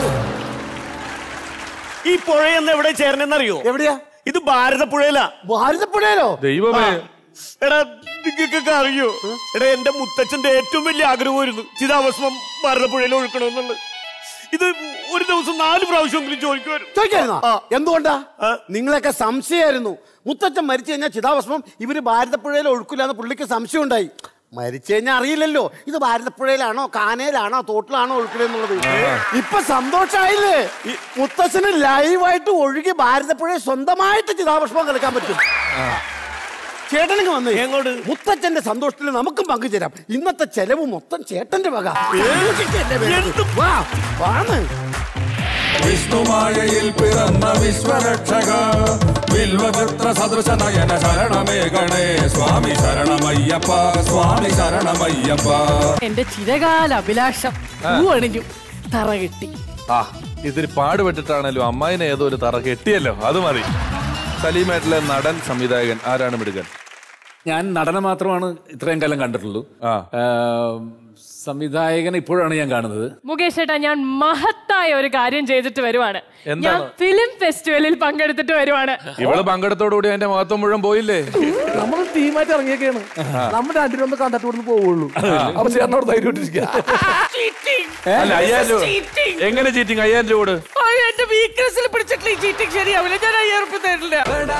Speaker 4: ഈ പുഴ എന്ന് എവിടെ ചേർന്നെന്നറിയോ
Speaker 3: എവിടെയാ
Speaker 4: ഇത് ഭാരതപ്പുഴയിലാ
Speaker 3: ഭാരതപ്പുഴയിലോ
Speaker 1: ദൈവമേ
Speaker 4: എടാ നിങ്ങൾക്കൊക്കെ അറിയോ എടാ എന്റെ മുത്തച്ഛന്റെ ഏറ്റവും വലിയ ആഗ്രഹമായിരുന്നു ചിതാഭസ്മം ഭാരതപ്പുഴയിൽ ഒഴുക്കണമെന്നുള്ളത് ഇത് ഒരു ദിവസം നാല് പ്രാവശ്യമെങ്കിലും ചോദിക്കുമായിരുന്നു
Speaker 3: ചോദിക്കായിരുന്നോ
Speaker 4: ആ.
Speaker 3: എന്തുകൊണ്ടാ
Speaker 4: ആ.
Speaker 3: നിങ്ങളൊക്കെ സംശയമായിരുന്നു മുത്തച്ഛൻ മരിച്ചു കഴിഞ്ഞാൽ ചിതാഭസ്മം ഇവര് ഭാരതപ്പുഴയിൽ ഒഴുക്കില്ല എന്ന് പുള്ളിക്ക് സംശയം ഉണ്ടായി മരിച്ചു കഴിഞ്ഞാൽ അറിയില്ലല്ലോ ഇത് ഭാരതപ്പുഴയിലാണോ കാനയിലാണോ തോട്ടിലാണോ ഒഴുക്കിലെന്നുള്ളത് ഇപ്പൊ സന്തോഷായില്ലേ ഈ മുത്തച്ഛന് ലൈവായിട്ട് ഒഴുകി ഭാരതപ്പുഴയിൽ സ്വന്തമായിട്ട് ചിതാഭസ്മം കളിക്കാൻ പറ്റും ചേട്ടനങ്ങ് വന്നേ
Speaker 4: എങ്ങോട്ട്?
Speaker 3: മുത്തച്ഛന്റെ സന്തോഷത്തിൽ നമുക്കും പങ്കുചേരാം ഇന്നത്തെ ചെലവ് മൊത്തം ചേട്ടന്റെ വക
Speaker 4: എന്ത്
Speaker 3: വാ വാന്ന്
Speaker 5: വിഷ്ണുമായയിൽ പിറന്ന വിശ്വരക്ഷക വിൽവപുത്ര സദൃശ നയന ശരണമേകണേ സ്വാമി ശരണമയ്യപ്പ സ്വാമി ശരണമയ്യപ്പ
Speaker 6: എന്റെ ചിരകാല അഭിലാഷം പൂവണിഞ്ഞു തറ കിട്ടി
Speaker 1: ആ ഇതിരി പാടുപെട്ടിട്ടാണല്ലോ അമ്മായിനെ ഏതോ ഒരു തറ കെട്ടിയല്ലോ അത് മതി സലീമേട്ടിലെ നടൻ സംവിധായകൻ ആരാണ് മിടുക്കൻ
Speaker 7: ഞാൻ നടനെ മാത്രമാണ് ഇത്രയും കാലം കണ്ടിട്ടുള്ളൂ
Speaker 1: ആ.
Speaker 7: ആം, സംവിധായകനെ ഇപ്പോഴാണ് ഞാൻ കാണുന്നത്
Speaker 6: മുകേഷ് ഏട്ടാ ഞാൻ മഹത്തായ ഒരു കാര്യം ചെയ്തിട്ട് വരുവാണ്
Speaker 1: എന്താണ്?
Speaker 6: ഞാൻ ഫിലിം ഫെസ്റ്റിവലിൽ പങ്കെടുത്തിട്ട് വരുവാണ്
Speaker 1: ഇവള് പങ്കെടുത്തോടുകൂടി അതിന്റെ മഹത്വം മുഴുവൻ പോയില്ലേ
Speaker 8: നമ്മൾ ടീമായിട്ട് ഇറങ്ങിയൊക്കെയാണ് നമ്മുടെ രണ്ടിനൊന്ന് കണ്ടിട്ട് ഇവിടുന്ന് പോവുള്ളൂ അപ്പൊ ചേട്ടനോട് ധൈര്യമായിട്ടിരിക്കുക
Speaker 1: അല്ല അയ്യായിരം രൂപ എങ്ങനെ ചീറ്റിങ് അയ്യായിരം രൂപ കൊടു
Speaker 6: എന്റെ വീക്ക്നെസ്സിൽ പിടിച്ചിട്ടില്ല ഈ ചീറ്റിംഗ് ശരിയാവില്ല ഞാൻ അയ്യായിരം ഉറുപ്പിക തരില്ല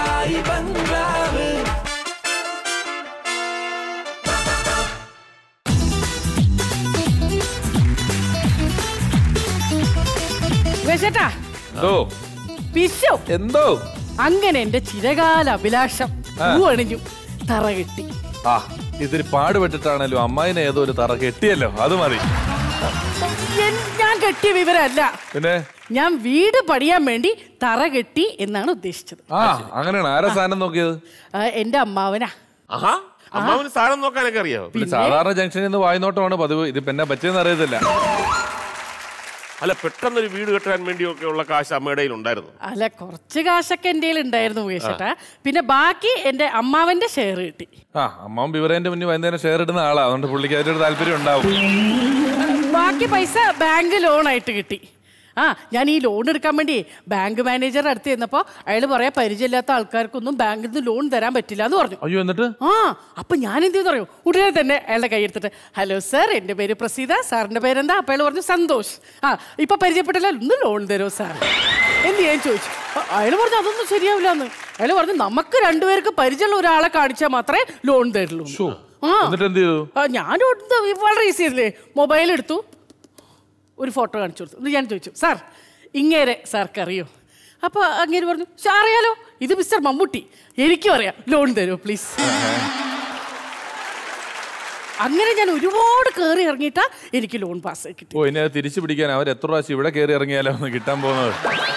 Speaker 6: മുകേഷേട്ടാ
Speaker 1: എന്തോ
Speaker 6: പിശോ
Speaker 1: എന്തോ
Speaker 6: അങ്ങനെ എന്റെ ചിരകാല അഭിലാഷം പൂവണിഞ്ഞു തറ കിട്ടി
Speaker 1: ആ ഇതിരി പാടുപെട്ടിട്ടാണല്ലോ അമ്മായിനെ ഏതോ ഒരു തറ കെട്ടിയല്ലോ അത് മതി
Speaker 6: എൻ- ഞാൻ കെട്ടിയ വിവരമല്ല
Speaker 1: പിന്നെ
Speaker 6: ഞാൻ വീട് പണിയാൻ വേണ്ടി തറ കെട്ടി എന്നാണ് ഉദ്ദേശിച്ചത്
Speaker 1: ആ അങ്ങനെയാണ് ആരാ സാധനം നോക്കിയത്
Speaker 6: ആ, എന്റെ അമ്മാവനാ
Speaker 2: ആഹാ അമ്മാവന് സാധനം നോക്കാനൊക്കെ അറിയാവോ
Speaker 1: പിന്നെ സാധാരണ ജംഗ്ഷനിൽ നിന്ന് വായ്നോട്ടമാണ് പതിവ് ഇത് പിന്നെ പറ്റിയെന്ന് അറിയത്തില്ല
Speaker 2: അല്ല പെട്ടെന്നൊരു വീട് കെട്ടാൻ വേണ്ടിയൊക്കെ ഉള്ള കാശ് അമ്മയുടെ കയ്യിൽ ഉണ്ടായിരുന്നു
Speaker 6: അല്ല കുറച്ച് കാശൊക്കെ എൻ്റെ ഉണ്ടായിരുന്നു മുകേഷേട്ടാ പിന്നെ ബാക്കി എന്റെ അമ്മാവന്റെ ഷെയർ കിട്ടി
Speaker 1: ആ അമ്മാവൻ ബിവറേന്റെ മുന്നിൽ വൈകുന്നേരം ഷെയർ ഇടുന്ന ആളാ അതുകൊണ്ട് പുള്ളിക്ക് അതിന്റെ ഒരു താല്പര്യം ഉണ്ടാവും
Speaker 6: ബാക്കി പൈസ ബാങ്ക് ലോൺ ആയിട്ട് കിട്ടി ആ ഞാൻ ഈ ലോൺ എടുക്കാൻ വേണ്ടി ബാങ്ക് മാനേജറുടെ അടുത്ത് ചെന്നപ്പോൾ അയാൾ പറയാ പരിചയമില്ലാത്ത ആൾക്കാർക്കൊന്നും ബാങ്കിൽ നിന്ന് ലോൺ തരാൻ പറ്റില്ല എന്ന് പറഞ്ഞു
Speaker 1: അയ്യോ എന്നിട്ട്
Speaker 6: ആ അപ്പൊ ഞാൻ എന്ത് ചെയ്തു അറിയോ ഉടനെ തന്നെ അയാളുടെ കൈ എടുത്തിട്ട് ഹലോ സാർ എൻ്റെ പേര് പ്രസീത സാറിന്റെ പേരെന്താ അപ്പൊ അയാൾ പറഞ്ഞു സന്തോഷ് ആ ഇപ്പൊ പരിചയപ്പെട്ടില്ല ഒന്ന് ലോൺ തരുമോ സാർ എന്ത് ചെയ്യാൻ ചോദിച്ചു അയാൾ പറഞ്ഞു അതൊന്നും ശരിയാവില്ല എന്ന് അയാൾ പറഞ്ഞു നമുക്ക് രണ്ടുപേർക്ക് പരിചയമുള്ള ഒരാളെ കാണിച്ചാൽ മാത്രമേ ലോൺ തരുള്ളൂ ആ
Speaker 1: എന്നിട്ട് എന്ത് ചെയ്തു
Speaker 6: ആ, ഞാൻ ഒട്ടും വളരെ ഈസി അല്ലേ മൊബൈൽ എടുത്തു ഒരു ഫോട്ടോ കാണിച്ചു കൊടുത്തു എന്നിട്ട് ഞാൻ ചോദിച്ചു സാർ ഇങ്ങേരെ സാർക്ക് അറിയോ അപ്പോൾ അങ്ങേര് പറഞ്ഞു "ശ്ശെ, അറിയാലോ ഇത് മിസ്റ്റർ മമ്മൂട്ടി എനിക്കും അറിയാം ലോൺ തരുമോ പ്ലീസ് അങ്ങനെ ഞാൻ ഒരുപാട് കയറി ഇറങ്ങിയിട്ടാ എനിക്ക് ലോൺ പാസ് കിട്ടി
Speaker 1: ഓ ഇനി അത് തിരിച്ചു പിടിക്കാൻ അവർ എത്ര പ്രാവശ്യം ഇവിടെ കയറി ഇറങ്ങിയാലോ ഒന്ന് കിട്ടാൻ പോകുന്നത്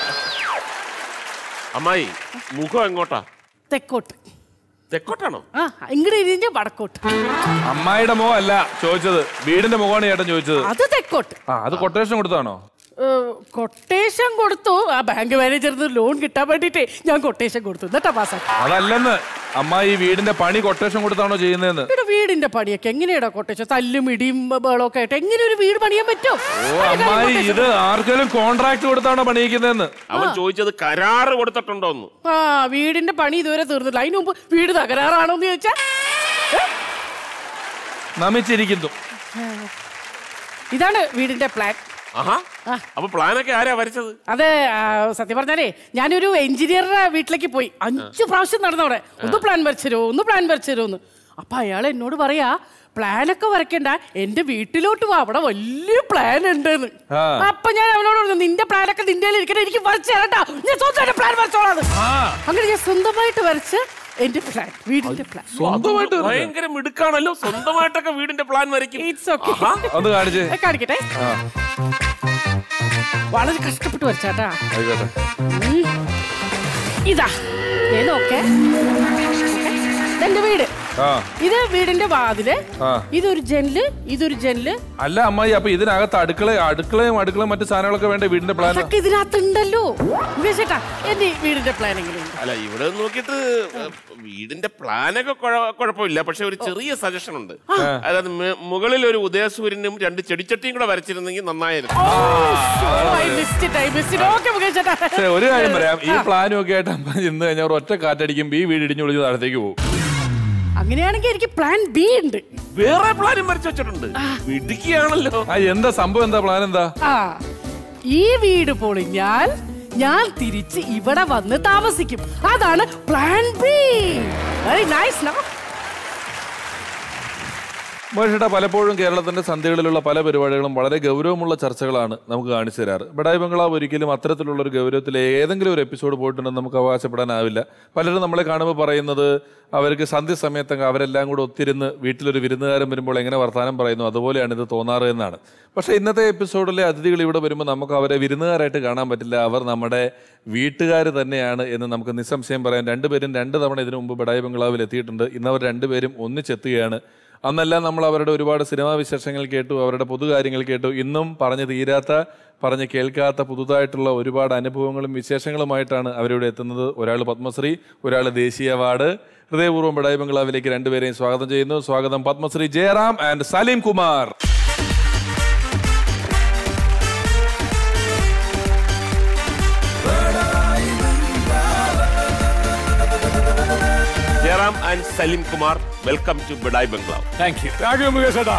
Speaker 2: അമ്മായി മുഖം എങ്ങോട്ടാ
Speaker 6: തെക്കോട്ട്
Speaker 2: തെക്കോട്ടാണോ
Speaker 6: ആ ഇങ്ങോട്ട് ഇരിഞ്ഞ് വടക്കോട്ട്
Speaker 1: അമ്മായിയുടെ മുഖം അല്ല ചോദിച്ചത് വീടിന്റെ മുഖമാണ് ചേട്ടൻ ചോദിച്ചത്
Speaker 6: അത് തെക്കോട്ട്
Speaker 1: ആ അത് കൊട്ടേഷൻ കൊടുത്താണോ
Speaker 6: കൊട്ടേഷൻ കൊടുത്തു ആ ബാങ്ക് മാനേജറിന് ലോൺ കിട്ടാൻ വേണ്ടിട്ടേ ഞാൻ കൊട്ടേഷൻ കൊടുത്തു എന്നിട്ടാ പാസ്സാക്കി
Speaker 1: അതല്ലെന്ന് അമ്മായി ഈ വീടിന്റെ പണി കൊട്ടേഷൻ കൊടുത്താണോ ചെയ്യുന്നതെന്ന്
Speaker 6: ഇവിടെ വീടിന്റെ പണിയൊക്കെ എങ്ങനെയാടാ കൊട്ടേഷൻ തല്ലും ഇടിയും ബഹളമൊക്കെ ആയിട്ട് എങ്ങനെ ഒരു വീട് പണിയാൻ പറ്റും
Speaker 1: ഓ അമ്മായി ഇത് ആർക്കെങ്കിലും കോൺട്രാക്ട് കൊടുത്താണോ പണിയിക്കുന്നതെന്ന്
Speaker 2: അവൻ ചോദിച്ചത് കരാറ് കൊടുത്തിട്ടുണ്ടോന്ന്
Speaker 6: ആ വീടിന്റെ പണി ഇതുവരെ തീർന്നില്ല അതിന് മുമ്പ് വീട് തകരാറാണോ എന്ന് ചോദിച്ചാ ഏ?
Speaker 1: നമിച്ചിരിക്കുന്നു
Speaker 6: ഇതാണ് വീടിന്റെ പ്ലാൻ
Speaker 2: ആഹാ അപ്പൊ പ്ലാനൊക്കെ ആരാ വരച്ചത്
Speaker 6: അത് ആ, സത്യം പറഞ്ഞാലേ ഞാനൊരു എഞ്ചിനീയറുടെ വീട്ടിലേക്ക് പോയി അഞ്ചു പ്രാവശ്യം നടന്നവിടെ ഒന്ന് പ്ലാൻ വരച്ചരോ ഒന്ന് പ്ലാൻ വരച്ചരോ എന്ന് അപ്പൊ അയാൾ എന്നോട് പറയാ പ്ലാനൊക്കെ വരയ്ക്കണ്ട എന്റെ വീട്ടിലോട്ട് വാ അവിടെ വലിയ പ്ലാൻ ഉണ്ടെന്ന്
Speaker 1: ആ.
Speaker 6: അപ്പൊ ഞാൻ അവനോട് പറഞ്ഞു നിന്റെ പ്ലാനൊക്കെ നിന്റെ ഇരിക്കട്ടെ എനിക്ക് വരച്ചു തരട്ടാ ഞാൻ സ്വന്തമായിട്ട് പ്ലാൻ വരച്ചോളാം അങ്ങനെ ഞാൻ സ്വന്തമായിട്ട് വരച്ച് എന്റെ പ്ലാൻ വീടിന്റെ പ്ലാൻ
Speaker 1: സ്വന്തമായിട്ട്
Speaker 2: ഭയങ്കര മിടുക്കാണല്ലോ സ്വന്തമായിട്ടൊക്കെ വീടിന്റെ പ്ലാൻ വരയ്ക്കും
Speaker 6: ഇറ്റ്സ് ഓക്കെ
Speaker 1: ഒന്ന് കാണിച്ചേ
Speaker 6: കാണിക്കട്ടെ വളരെ കഷ്ടപ്പെട്ട് വരച്ചാട്ടാ
Speaker 1: ആയിക്കോട്ടെ
Speaker 6: ഉം. ഇതാ ദേ നോക്കേ ഓക്കേ. ഇതെന്റെ വീട്
Speaker 1: ആ
Speaker 6: ഇത് വീടിന്റെ വാതില്
Speaker 1: ആ.
Speaker 6: ഇതൊരു ജനല് ഇതൊരു ജനല്
Speaker 1: അല്ല അമ്മായി അപ്പൊ ഇതിനകത്ത് അടുക്കള അടുക്കളയും അടുക്കളയും മറ്റു സാധനങ്ങളൊക്കെ വേണ്ട വീടിന്റെ പ്ലാൻ
Speaker 6: അതൊക്കെ ഇതിനകത്തുണ്ടല്ലോ ചേട്ടാ എന്റെ ഈ വീടിന്റെ പ്ലാൻ എങ്ങനെയുണ്ട്
Speaker 2: അല്ല ഇവിടെ നോക്കിയിട്ട് വീടിന്റെ പ്ലാനൊക്കെ കുഴ- കുഴപ്പമില്ല പക്ഷെ ഒരു ചെറിയ സജഷൻ ഉണ്ട് അതായത് മെ- മുകളിൽ ഒരു ഉദയസൂര്യനും രണ്ട് ചെടിച്ചട്ടിയും കൂടെ വരച്ചിരുന്നെങ്കിൽ നന്നായിരുന്നു
Speaker 6: ഓക്കെ മുകേഷ് ചേട്ടാ
Speaker 1: പക്ഷേ ഒരു കാര്യം പറയാം ഈ പ്ലാനും ഒക്കെ ആയിട്ട് അമ്മ ഇന്ന് കഴിഞ്ഞാൽ ഒരു ഒറ്റ കാറ്റടിക്കുമ്പോ ഈ വീട് ഇടിഞ്ഞു വിളിച്ച് താഴത്തേക്ക് പോകും
Speaker 6: അങ്ങനെയാണെങ്കിൽ എനിക്ക് പ്ലാൻ ബി ഉണ്ട്
Speaker 2: വേറെ പ്ലാനും വരച്ചു വെച്ചിട്ടുണ്ട് മിടുക്കിയാണല്ലോ
Speaker 1: ആ എന്താ സംഭവം എന്താ പ്ലാൻ എന്താ
Speaker 6: ആ ഈ വീട് പൊളിഞ്ഞാൽ ഞാൻ തിരിച്ച് ഇവിടെ വന്ന് താമസിക്കും അതാണ് plan B very nice no
Speaker 1: മനുഷ്യട്ട പലപ്പോഴും കേരളത്തിന്റെ സന്ധ്യകളിലുള്ള പല പരിപാടികളും വളരെ ഗൗരവമുള്ള ചർച്ചകളാണ് നമുക്ക് കാണിച്ചു തരാറ് ബഡായി ബംഗ്ലാവ് ഒരിക്കലും അത്തരത്തിലുള്ള ഒരു ഗൗരവത്തിൽ ഏതെങ്കിലും ഒരു എപ്പിസോഡ് പോയിട്ടുണ്ടെന്ന് നമുക്ക് അവകാശപ്പെടാനാവില്ല പലരും നമ്മളെ കാണുമ്പോൾ പറയുന്നത് അവർക്ക് സന്ധ്യ സമയത്തൊക്കെ അവരെല്ലാം കൂടെ ഒത്തിരുന്ന് വീട്ടിലൊരു വിരുന്നുകാരൻ വരുമ്പോൾ എങ്ങനെ വർത്തമാനം പറയുന്നു അതുപോലെയാണ് ഇത് തോന്നാറ് എന്നാണ് പക്ഷേ ഇന്നത്തെ എപ്പിസോഡിലെ അതിഥികൾ ഇവിടെ വരുമ്പോൾ നമുക്ക് അവരെ വിരുന്നുകാരായിട്ട് കാണാൻ പറ്റില്ല അവർ നമ്മുടെ വീട്ടുകാർ തന്നെയാണ് എന്ന് നമുക്ക് നിസ്സംശയം പറയാം രണ്ടുപേരും രണ്ട് തവണ ഇതിനു മുമ്പ് ബഡായി ബംഗ്ലാവിൽ എത്തിയിട്ടുണ്ട് ഇന്ന് അവർ രണ്ടുപേരും ഒന്നിച്ചെത്തുകയാണ് അന്നെല്ലാം നമ്മൾ അവരുടെ ഒരുപാട് സിനിമാ വിശേഷങ്ങൾ കേട്ടു അവരുടെ പൊതുകാര്യങ്ങൾ കേട്ടു ഇന്നും പറഞ്ഞു തീരാത്ത പറഞ്ഞ് കേൾക്കാത്ത പുതുതായിട്ടുള്ള ഒരുപാട് അനുഭവങ്ങളും വിശേഷങ്ങളുമായിട്ടാണ് അവരിവിടെ എത്തുന്നത് ഒരാൾ പത്മശ്രീ ഒരാൾ ദേശീയ അവാർഡ് ഹൃദയപൂർവ്വം ബഡായി ബംഗ്ലാവിലേക്ക് രണ്ടുപേരെയും സ്വാഗതം ചെയ്യുന്നു സ്വാഗതം Padmashri Jayaram and Salim Kumar
Speaker 2: Jayaram and Salim Kumar welcome to ബിഡായ് ബംഗ്ലാവ്
Speaker 7: താങ്ക് യു
Speaker 8: രാഘവ മുകേഷ് ചേട്ടാ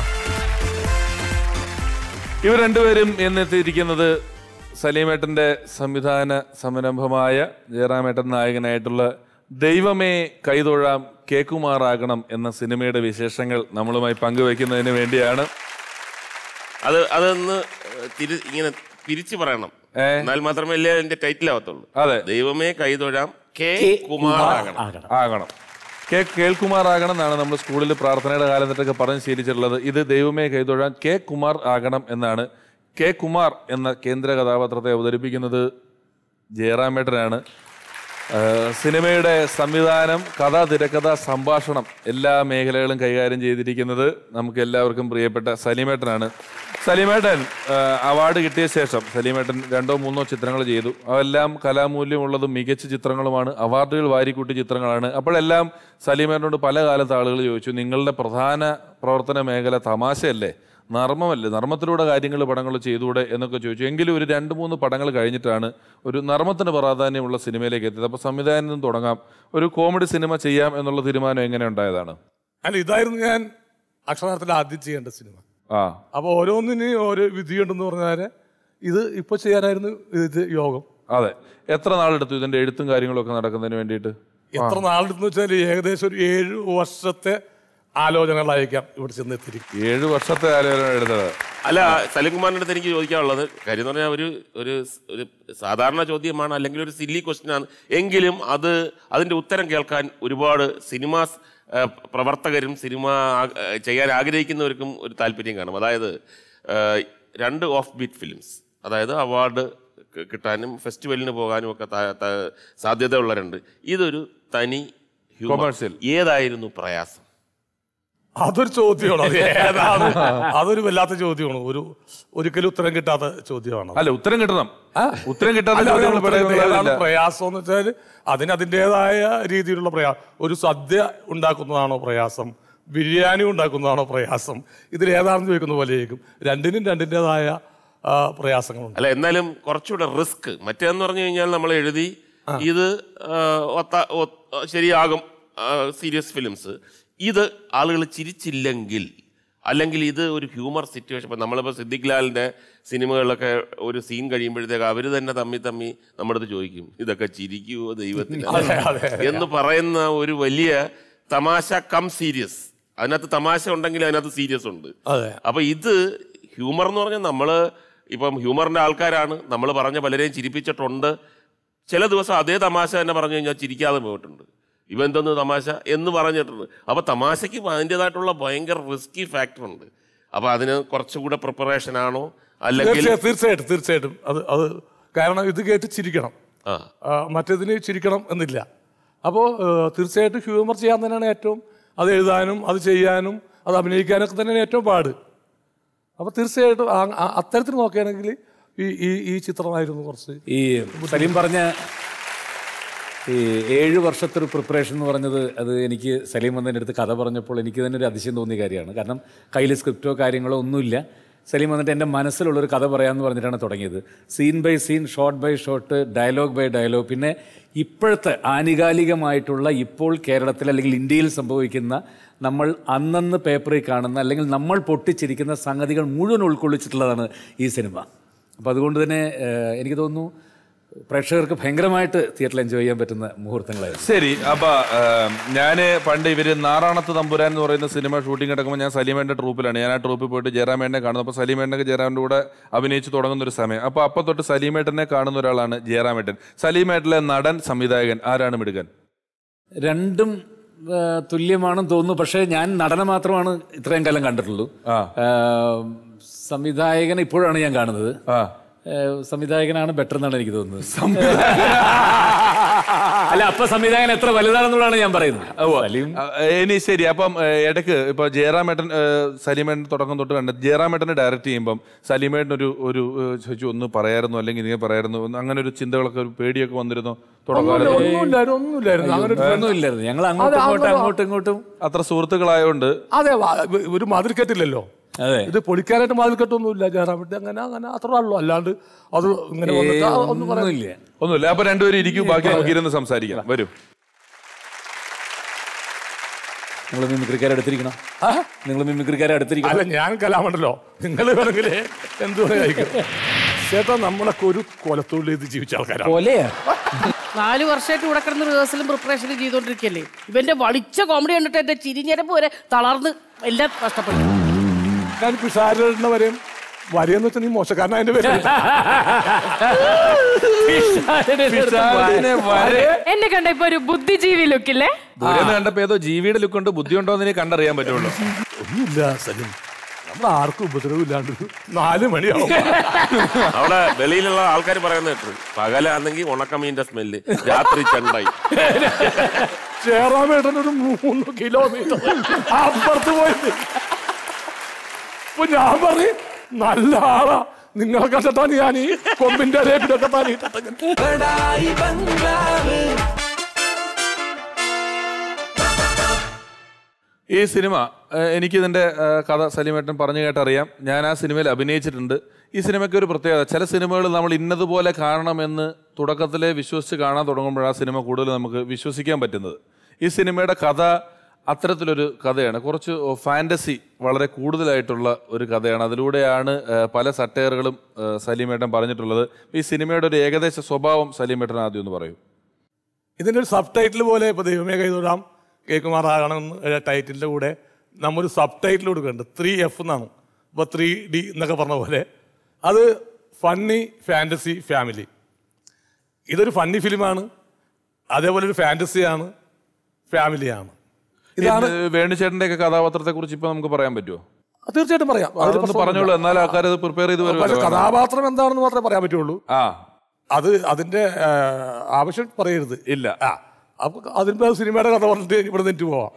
Speaker 1: ഇവർ രണ്ടുപേരും എന്നെത്തിയിരിക്കുന്നത് സലീമേട്ടന്റെ സംവിധാന സംരംഭമായ ജയറാമേട്ടൻ നായകനായിട്ടുള്ള ദൈവമേ കൈതൊഴാം കേക്കുമാറാകണം എന്ന സിനിമയുടെ വിശേഷങ്ങൾ നമ്മളുമായി പങ്കുവെക്കുന്നതിന് വേണ്ടിയാണ്
Speaker 2: അത് അതൊന്ന് തിരി ഇങ്ങനെ തിരിച്ചു പറയണം
Speaker 1: ഏ?
Speaker 2: എന്നാൽ മാത്രമേ അല്ലേ അതിന്റെ ടൈറ്റിൽ ആവത്തുള്ളൂ
Speaker 1: അതെ
Speaker 2: ദൈവമേ കൈതൊഴാം കെ കുമാർ ആകണം
Speaker 1: ആകണം കെ കേൾക്കുമാർ ആകണം എന്നാണ് നമ്മൾ സ്കൂളിൽ പ്രാർത്ഥനയുടെ കാലത്തൊക്കെ പറഞ്ഞ് ശീലിച്ചിട്ടുള്ളത് ഇത് ദൈവമേ കൈതൊഴാൻ കെ കുമാർ ആകണം എന്നാണ് കെ കുമാർ എന്ന കേന്ദ്ര കഥാപാത്രത്തെ അവതരിപ്പിക്കുന്നത് ജയറാമേട്ടനാണ് ആഹ് സിനിമയുടെ സംവിധാനം കഥ തിരക്കഥ സംഭാഷണം എല്ലാ മേഖലകളും കൈകാര്യം ചെയ്തിരിക്കുന്നത് നമുക്ക് എല്ലാവർക്കും പ്രിയപ്പെട്ട സലീമേട്ടനാണ് സലീമേട്ടൻ ആഹ് അവാർഡ് കിട്ടിയ ശേഷം സലീമേട്ടൻ രണ്ടോ മൂന്നോ ചിത്രങ്ങൾ ചെയ്തു അതെല്ലാം കലാമൂല്യമുള്ളതും മികച്ച ചിത്രങ്ങളുമാണ് അവാർഡുകൾ വാരിക്കൂട്ടിയ ചിത്രങ്ങളാണ് അപ്പോഴെല്ലാം സലീമേട്ടനോട് പല കാലത്ത് ആളുകൾ ചോദിച്ചു നിങ്ങളുടെ പ്രധാന പ്രവർത്തന മേഖല തമാശയല്ലേ നർമ്മമല്ലേ നർമ്മത്തിലൂടെ കാര്യങ്ങൾ പടങ്ങൾ ചെയ്തുകൂടെ എന്നൊക്കെ ചോദിച്ചു എങ്കിലും ഒരു രണ്ട് മൂന്ന് പടങ്ങൾ കഴിഞ്ഞിട്ടാണ് ഒരു നർമ്മത്തിന് പ്രാധാന്യമുള്ള സിനിമയിലേക്ക് എത്തിയത് അപ്പോൾ സംവിധാനം തുടങ്ങാം ഒരു കോമഡി സിനിമ ചെയ്യാം എന്നുള്ള തീരുമാനം എങ്ങനെ ഉണ്ടായതാണ്
Speaker 8: അല്ല ഇതായിരുന്നു ഞാൻ അക്ഷരാർത്ഥത്തിൽ ആദ്യം ചെയ്യേണ്ട സിനിമ
Speaker 1: ആ
Speaker 8: അപ്പോൾ ഓരോന്നിന് ഓരോ വിധിയുണ്ടെന്ന് പറഞ്ഞാൽ ഇത് ഇപ്പോൾ ചെയ്യാനായിരുന്നു ഇത് യോഗം
Speaker 1: അതെ എത്ര നാളെടുത്തു ഇതിന്റെ എഴുത്തും കാര്യങ്ങളും ഒക്കെ നടക്കുന്നതിന് വേണ്ടിയിട്ട്
Speaker 8: എത്ര നാളെടുത്തെന്ന് വെച്ചാൽ ഏകദേശം ഒരു ഏഴ് വർഷത്തെ ആലോചനകളായിരിക്കാം ഇവിടെ ചെന്നെത്തിയിരിക്കും
Speaker 1: ഏഴ് വർഷത്തെ ആലോചന എടുത്തത്
Speaker 2: അല്ല സലിംകുമാറിന്റെ അടുത്ത് എനിക്ക് ചോദിക്കാനുള്ളത് കാര്യം എന്ന് പറഞ്ഞാൽ ഒരു ഒരു സ്- ഒരു സാധാരണ ചോദ്യമാണ് അല്ലെങ്കിൽ ഒരു സില്ലി ക്വസ്റ്റ്യൻ ആണ് എങ്കിലും അത് അതിന്റെ ഉത്തരം കേൾക്കാൻ ഒരുപാട് സിനിമാ സ്- ആ, പ്രവർത്തകരും സിനിമ ആ- ആ, ചെയ്യാൻ ആഗ്രഹിക്കുന്നവർക്കും ഒരു താല്പര്യം കാണും അതായത് ആ, രണ്ട് ഓഫ് ബീറ്റ് ഫിലിംസ് അതായത് അവാർഡ് ക- കിട്ടാനും ഫെസ്റ്റിവലിന് പോകാനും ഒക്കെ ത- ത- സാധ്യതയുള്ളവരുണ്ട് ഇതൊരു തനി humor.
Speaker 1: Commercial.
Speaker 2: ഏതായിരുന്നു പ്രയാസം
Speaker 8: അതൊരു ചോദ്യമാണ് അത് ഏതാണ് അതൊരു വല്ലാത്ത ചോദ്യമാണ് ഒരു ഒരിക്കലും ഉത്തരം കിട്ടാത്ത ചോദ്യമാണ്
Speaker 1: അല്ല ഉത്തരം കിട്ടണം ഉത്തരം കിട്ടാത്ത
Speaker 8: അല്ല,
Speaker 1: ചോദ്യങ്ങൾ
Speaker 8: അതിന് ഉത്തരം
Speaker 1: പറയുന്നത്
Speaker 8: ഏതാണ്
Speaker 1: ഇല്ല.
Speaker 8: പ്രയാസം എന്ന് വെച്ചാൽ അതിന് അതിൻ്റെതായ രീതിയിലുള്ള പ്രയാസം ഒരു സദ്യ ഉണ്ടാക്കുന്നതാണോ പ്രയാസം ബിരിയാണി ഉണ്ടാക്കുന്നതാണോ പ്രയാസം ഇതിൽ ഏതാണെന്ന് ചോദിക്കുന്ന പോലെയായിരിക്കും രണ്ടിനും രണ്ടിൻ്റെതായ ആ, പ്രയാസങ്ങളുണ്ട്
Speaker 2: അല്ല എന്നാലും കുറച്ചുകൂടെ റിസ്ക് മറ്റേന്ന് പറഞ്ഞു കഴിഞ്ഞാൽ നമ്മൾ എഴുതി ഇത് ആ, ഒത്ത- ഒ- ശരിയാകും സീരിയസ് ഫിലിംസ് ഇത് ആളുകൾ ചിരിച്ചില്ലെങ്കിൽ അല്ലെങ്കിൽ ഇത് ഒരു ഹ്യൂമർ സിറ്റുവേഷൻ ഇപ്പം നമ്മളിപ്പോൾ സിദ്ദിഖ് ലാലിൻ്റെ സിനിമകളിലൊക്കെ ഒരു സീൻ കഴിയുമ്പോഴത്തേക്ക് അവർ തന്നെ തമ്മി തമ്മി നമ്മുടെ അടുത്ത് ചോദിക്കും ഇതൊക്കെ ചിരിക്കുവോ ദൈവത്തിന് എന്ന് പറയുന്ന ഒരു വലിയ തമാശ കം സീരിയസ് അതിനകത്ത് തമാശ ഉണ്ടെങ്കിൽ അതിനകത്ത് സീരിയസ് ഉണ്ട്
Speaker 8: അതെ.
Speaker 2: അപ്പൊ ഇത് ഹ്യൂമർ എന്ന് പറഞ്ഞാൽ നമ്മള് ഇപ്പം ഹ്യൂമറിന്റെ ആൾക്കാരാണ് നമ്മൾ പറഞ്ഞ പലരെയും ചിരിപ്പിച്ചിട്ടുണ്ട് ചില ദിവസം അതേ തമാശ തന്നെ പറഞ്ഞു കഴിഞ്ഞാൽ ചിരിക്കാതെ പോയിട്ടുണ്ട് ഇവ എന്തെന്ന് തമാശ എന്ന് പറഞ്ഞിട്ടുണ്ട് അപ്പൊ തമാശയ്ക്ക് അതിൻ്റെതായിട്ടുള്ള ഭയങ്കര റിസ്കി ഫാക്ടർ ഉണ്ട് അപ്പൊ അതിന് കുറച്ചുകൂടെ പ്രിപ്പറേഷൻ ആണോ അല്ലെങ്കിൽ
Speaker 8: തീർച്ചയായും തീർച്ചയായിട്ടും തീർച്ചയായിട്ടും അത് അത് കാരണം ഇത് കേട്ട് ചിരിക്കണം
Speaker 2: ആ
Speaker 8: ആ, മറ്റേതിന് ചിരിക്കണം എന്നില്ല അപ്പോൾ തീർച്ചയായിട്ടും ഹ്യൂമർ ചെയ്യാൻ തന്നെയാണ് ഏറ്റവും അത് എഴുതാനും അത് ചെയ്യാനും അത് അഭിനയിക്കാനൊക്കെ തന്നെയാണ് ഏറ്റവും പാട് അപ്പോൾ തീർച്ചയായിട്ടും ആ- ആ- അത്തരത്തിൽ നോക്കുകയാണെങ്കിൽ ഈ ഈ ഈ ചിത്രമായിരുന്നു കുറച്ച്
Speaker 7: ഈ സലീം പറഞ്ഞ ഈ ഏഴ് വർഷത്തെ ഒരു പ്രിപ്പറേഷൻ എന്ന് പറഞ്ഞത് അത് എനിക്ക് സലീം വന്നതിൻ്റെ അടുത്ത് കഥ പറഞ്ഞപ്പോൾ എനിക്ക് തന്നെ ഒരു അതിശയം തോന്നിയ കാര്യമാണ് കാരണം കയ്യിൽ സ്ക്രിപ്റ്റോ കാര്യങ്ങളോ ഒന്നുമില്ല സലീം വന്നിട്ട് എൻ്റെ മനസ്സിലുള്ളൊരു കഥ പറയാമെന്ന് പറഞ്ഞിട്ടാണ് തുടങ്ങിയത് scene by scene shot by shot dialogue by dialogue പിന്നെ ഇപ്പോഴത്തെ ആനുകാലികമായിട്ടുള്ള ഇപ്പോൾ കേരളത്തിൽ അല്ലെങ്കിൽ ഇന്ത്യയിൽ സംഭവിക്കുന്ന നമ്മൾ അന്നന്ന് പേപ്പറിൽ കാണുന്ന അല്ലെങ്കിൽ നമ്മൾ പൊട്ടിച്ചിരിക്കുന്ന സംഗതികൾ മുഴുവൻ ഉൾക്കൊള്ളിച്ചിട്ടുള്ളതാണ് ഈ സിനിമ അപ്പോൾ അതുകൊണ്ട് തന്നെ ഏഹ്, എനിക്ക് തോന്നുന്നു പ്രേക്ഷകർക്ക് ഭയങ്കരമായിട്ട് തിയേറ്ററിൽ എൻജോയ് ചെയ്യാൻ പറ്റുന്ന മുഹൂർത്തങ്ങളായിരുന്നു
Speaker 1: ശരി അപ്പൊ ഏം, ഞാന് പണ്ട് ഇവര് നാറാണത്ത് തമ്പുരാൻ എന്ന് പറയുന്ന സിനിമ ഷൂട്ടിംഗ് നടക്കുമ്പോൾ ഞാൻ സലീമേന്റെ ട്രൂപ്പിലാണ് ഞാൻ ആ ട്രൂപ്പിൽ പോയിട്ട് ജയറാമേട്ടനെ കാണുന്നു അപ്പോൾ സലീമേട്ടനൊക്കെ ജയറാമിന്റെ കൂടെ അഭിനയിച്ച് തുടങ്ങുന്ന ഒരു സമയം അപ്പോൾ അപ്പൊ തൊട്ട് സലീമേട്ടനെ കാണുന്ന ഒരാളാണ് ജയറാമേട്ടൻ സലീമേട്ടനിലെ നടൻ സംവിധായകൻ ആരാണ് മിടുകൻ
Speaker 7: രണ്ടും ഏഹ്, തുല്യമാണെന്ന് തോന്നുന്നു പക്ഷേ ഞാൻ നടനെ മാത്രമാണ് ഇത്രയും കാലം കണ്ടിട്ടുള്ളൂ ഏഹ്, സംവിധായകൻ ഇപ്പോഴാണ് ഞാൻ കാണുന്നത് ഏഹ്, സംവിധായകനാണ് ബെറ്റർ എന്നാണ് എനിക്ക് തോന്നുന്നത് അല്ല അപ്പൊ സംവിധായകൻ എത്ര വലുതാണെന്നുള്ളതാണ് ഞാൻ പറയുന്നത് സലീം
Speaker 1: ആ, ഇനി ശരി അപ്പം ഏ, ഇടയ്ക്ക് ഇപ്പൊ ജയറാമേട്ടൻ ഏ, സലീമേട്ടൻ തുടക്കം തൊട്ട് കണ്ട ജയറാമേട്ടനെ ഡയറക്റ്റ് ചെയ്യുമ്പം സലീമേട്ടൻ ഒരു ഒരു ഏ, ചോദിച്ചു ഒന്ന് പറയായിരുന്നു അല്ലെങ്കിൽ ഇങ്ങനെ പറയായിരുന്നു ഒന്ന് അങ്ങനെ ഒരു ചിന്തകളൊക്കെ ഒരു പേടിയൊക്കെ വന്നിരുന്നു തുടക്കകാലത്ത്
Speaker 8: ഒന്നുമില്ലായിരുന്നു ഒന്നുമില്ലായിരുന്നു അങ്ങനെ ഒരു
Speaker 7: ഒന്നുമില്ലായിരുന്നു ഞങ്ങൾ അങ്ങോട്ടും
Speaker 8: അതെ,
Speaker 7: ഇങ്ങോട്ടും
Speaker 8: അങ്ങനെ-
Speaker 7: അങ്ങോട്ടും ഇങ്ങോട്ടും
Speaker 1: അത്ര സുഹൃത്തുക്കളായോണ്ട്
Speaker 8: അതെ വാ- ഒരു മതിൽക്കെട്ടില്ലല്ലോ
Speaker 7: അതെ
Speaker 8: ഇത് പൊളിക്കാനായിട്ട് മതിൽക്കെട്ടൊന്നുമില്ല ജയറാമിട്ട് അങ്ങനെ അങ്ങനെ അത്ര ഉള്ളൂ അല്ലാണ്ട് അത് ഇങ്ങനെ വന്നിട്ട് ആ ഒന്നും പറയാൻ
Speaker 7: ഒന്നുമില്ല
Speaker 1: ഒന്നുമില്ല അപ്പൊ രണ്ടുപേരും ഇരിക്കും ബാക്കി നമുക്ക് ഇരുന്ന് സംസാരിക്കാം വരും
Speaker 7: നിങ്ങൾ മിമിക്രിക്കാരെ അടുത്തിരിക്കണം നിങ്ങൾ മിമിക്രിക്കാരെ അടുത്തിരിക്കണം
Speaker 8: അല്ല ഞാൻ കലാമണ്ടല്ലോ നിങ്ങൾ വേണമെങ്കിൽ എന്തു കഴിക്കും ചേട്ടാ നമ്മളൊക്കെ ഒരു കൊലത്തൊഴിൽ ചെയ്ത് ജീവിച്ച ആൾക്കാരാണ്
Speaker 7: പോലെയാ
Speaker 6: നാല് വർഷമായിട്ട് ഇവിടെ കിടന്ന് റിഹേഴ്സലും പ്രിപ്പറേഷനും ചെയ്തോണ്ടിരിക്കല്ലേ ഇവന്റെ വളിച്ച കോമഡി കണ്ടിട്ട് എന്റെ ചിരിഞ്ഞരപ്പ് വരെ തളർന്ന് എല്ലാം കഷ്ടപ്പെട്ടു
Speaker 8: ഞാൻ പിഷാരുടെ വരെയും വരെയെന്ന് വെച്ചാൽ നീ മോശക്കാരനാ അതിന്റെ പേര്
Speaker 1: പിഷാരടിനെ വരെ
Speaker 9: എന്നെ കണ്ട ഇപ്പൊ ഒരു ബുദ്ധിജീവി ലുക്കില്ലേ
Speaker 1: ദൂരെന്ന് കണ്ടപ്പോ ഏതോ ജീവിയുടെ ലുക്ക് ഉണ്ട് ബുദ്ധി ഉണ്ടോ എന്ന് കണ്ടറിയാൻ പറ്റുള്ളൂ
Speaker 8: ഒന്നുമില്ല സലിം നമ്മൾ ആർക്കും ഉപദ്രവം ഇല്ലാണ്ട് ഒരു നാല് മണിയാവും
Speaker 2: അവിടെ വെളിയിലുള്ള ആൾക്കാർ പറയുന്ന കേട്ടു പകലാണെങ്കിൽ ഉണക്കമീന്റെ സ്മെല്ല് രാത്രി ചെണ്ടായി
Speaker 8: ചേറാമേട്ടൻ ഒരു മൂന്ന് കിലോമീറ്റർ അപ്പുറത്ത് പോയിട്ട് ഇപ്പൊ ഞാൻ പറയും നല്ല ആളാ നിങ്ങളെ കണ്ടിട്ടാണ് ഞാൻ ഈ കൊമ്പിന്റെ ഇടയിലൊക്കെ തലയിട്ടിട്ട്
Speaker 1: ഈ സിനിമ ഏഹ്, എനിക്ക് ഇതിന്റെ ഏഹ്, കഥ സലീമേട്ടൻ പറഞ്ഞു കേട്ടറിയാം ഞാൻ ആ സിനിമയിൽ അഭിനയിച്ചിട്ടുണ്ട് ഈ സിനിമയ്ക്ക് ഒരു പ്രത്യേകത ചില സിനിമകൾ നമ്മൾ ഇന്നതുപോലെ കാണണമെന്ന് തുടക്കത്തിലെ വിശ്വസിച്ച് കാണാൻ തുടങ്ങുമ്പോൾ ആ സിനിമ കൂടുതൽ നമുക്ക് വിശ്വസിക്കാൻ പറ്റുന്നത് ഈ സിനിമയുടെ കഥ അത്തരത്തിലൊരു കഥയാണ് കുറച്ച് ഫാൻറ്റസി വളരെ കൂടുതലായിട്ടുള്ള ഒരു കഥയാണ് അതിലൂടെയാണ് ഏഹ്, പല സട്ടയറുകളും ഏഹ്, സലീമേട്ടൻ പറഞ്ഞിട്ടുള്ളത് ഈ സിനിമയുടെ ഒരു ഏകദേശ സ്വഭാവം സലീമേട്ടൻ ആദ്യം ഒന്ന് പറയൂ
Speaker 8: ഇതിന്റെ ഒരു സബ് ടൈറ്റിൽ പോലെ ഇപ്പൊ ദൈവമേ കൈതൊഴാം കേക്കുമാറാകണം ടൈറ്റിലിന്റെ കൂടെ നമ്മൊരു സബ് ടൈറ്റിൽ കൊടുക്കുന്നുണ്ട് ത്രീ എഫ് എന്നാണ് ഇപ്പോൾ ത്രീ ഡി എന്നൊക്കെ പറഞ്ഞ പോലെ അത് ഫണ്ണി ഫാൻറ്റസി ഫാമിലി ഇതൊരു ഫണ്ണി ഫിലിമാണ് അതേപോലെ ഒരു ഫാൻറ്റസിയാണ് ഫാമിലിയാണ് ഇതാണ്
Speaker 1: വേണുചേട്ടന്റെ ഒക്കെ കഥാപാത്രത്തെ കുറിച്ച് ഇപ്പൊ നമുക്ക് പറയാൻ പറ്റുമോ
Speaker 8: തീർച്ചയായിട്ടും പറയാം അതിൽ
Speaker 1: അതൊന്ന്
Speaker 8: പ്രശ്നമൊന്നുമില്ല.
Speaker 1: പറഞ്ഞോളൂ എന്നാൽ ആൾക്കാർ അത് പ്രിപ്പയർ ചെയ്ത്
Speaker 8: പക്ഷേ
Speaker 1: വരുമല്ലോ
Speaker 8: കഥാപാത്രം എന്താണെന്ന് മാത്രമേ പറയാൻ പറ്റുള്ളൂ
Speaker 1: ആ
Speaker 8: അത് അതിന്റെ ആ, ആവശ്യം പറയരുത്
Speaker 1: ഇല്ല
Speaker 8: ആ അപ്പൊ അതിന്റെ സിനിമയുടെ കഥ പറഞ്ഞിട്ട് ഇവിടെ നിന്നിട്ട് പോവാം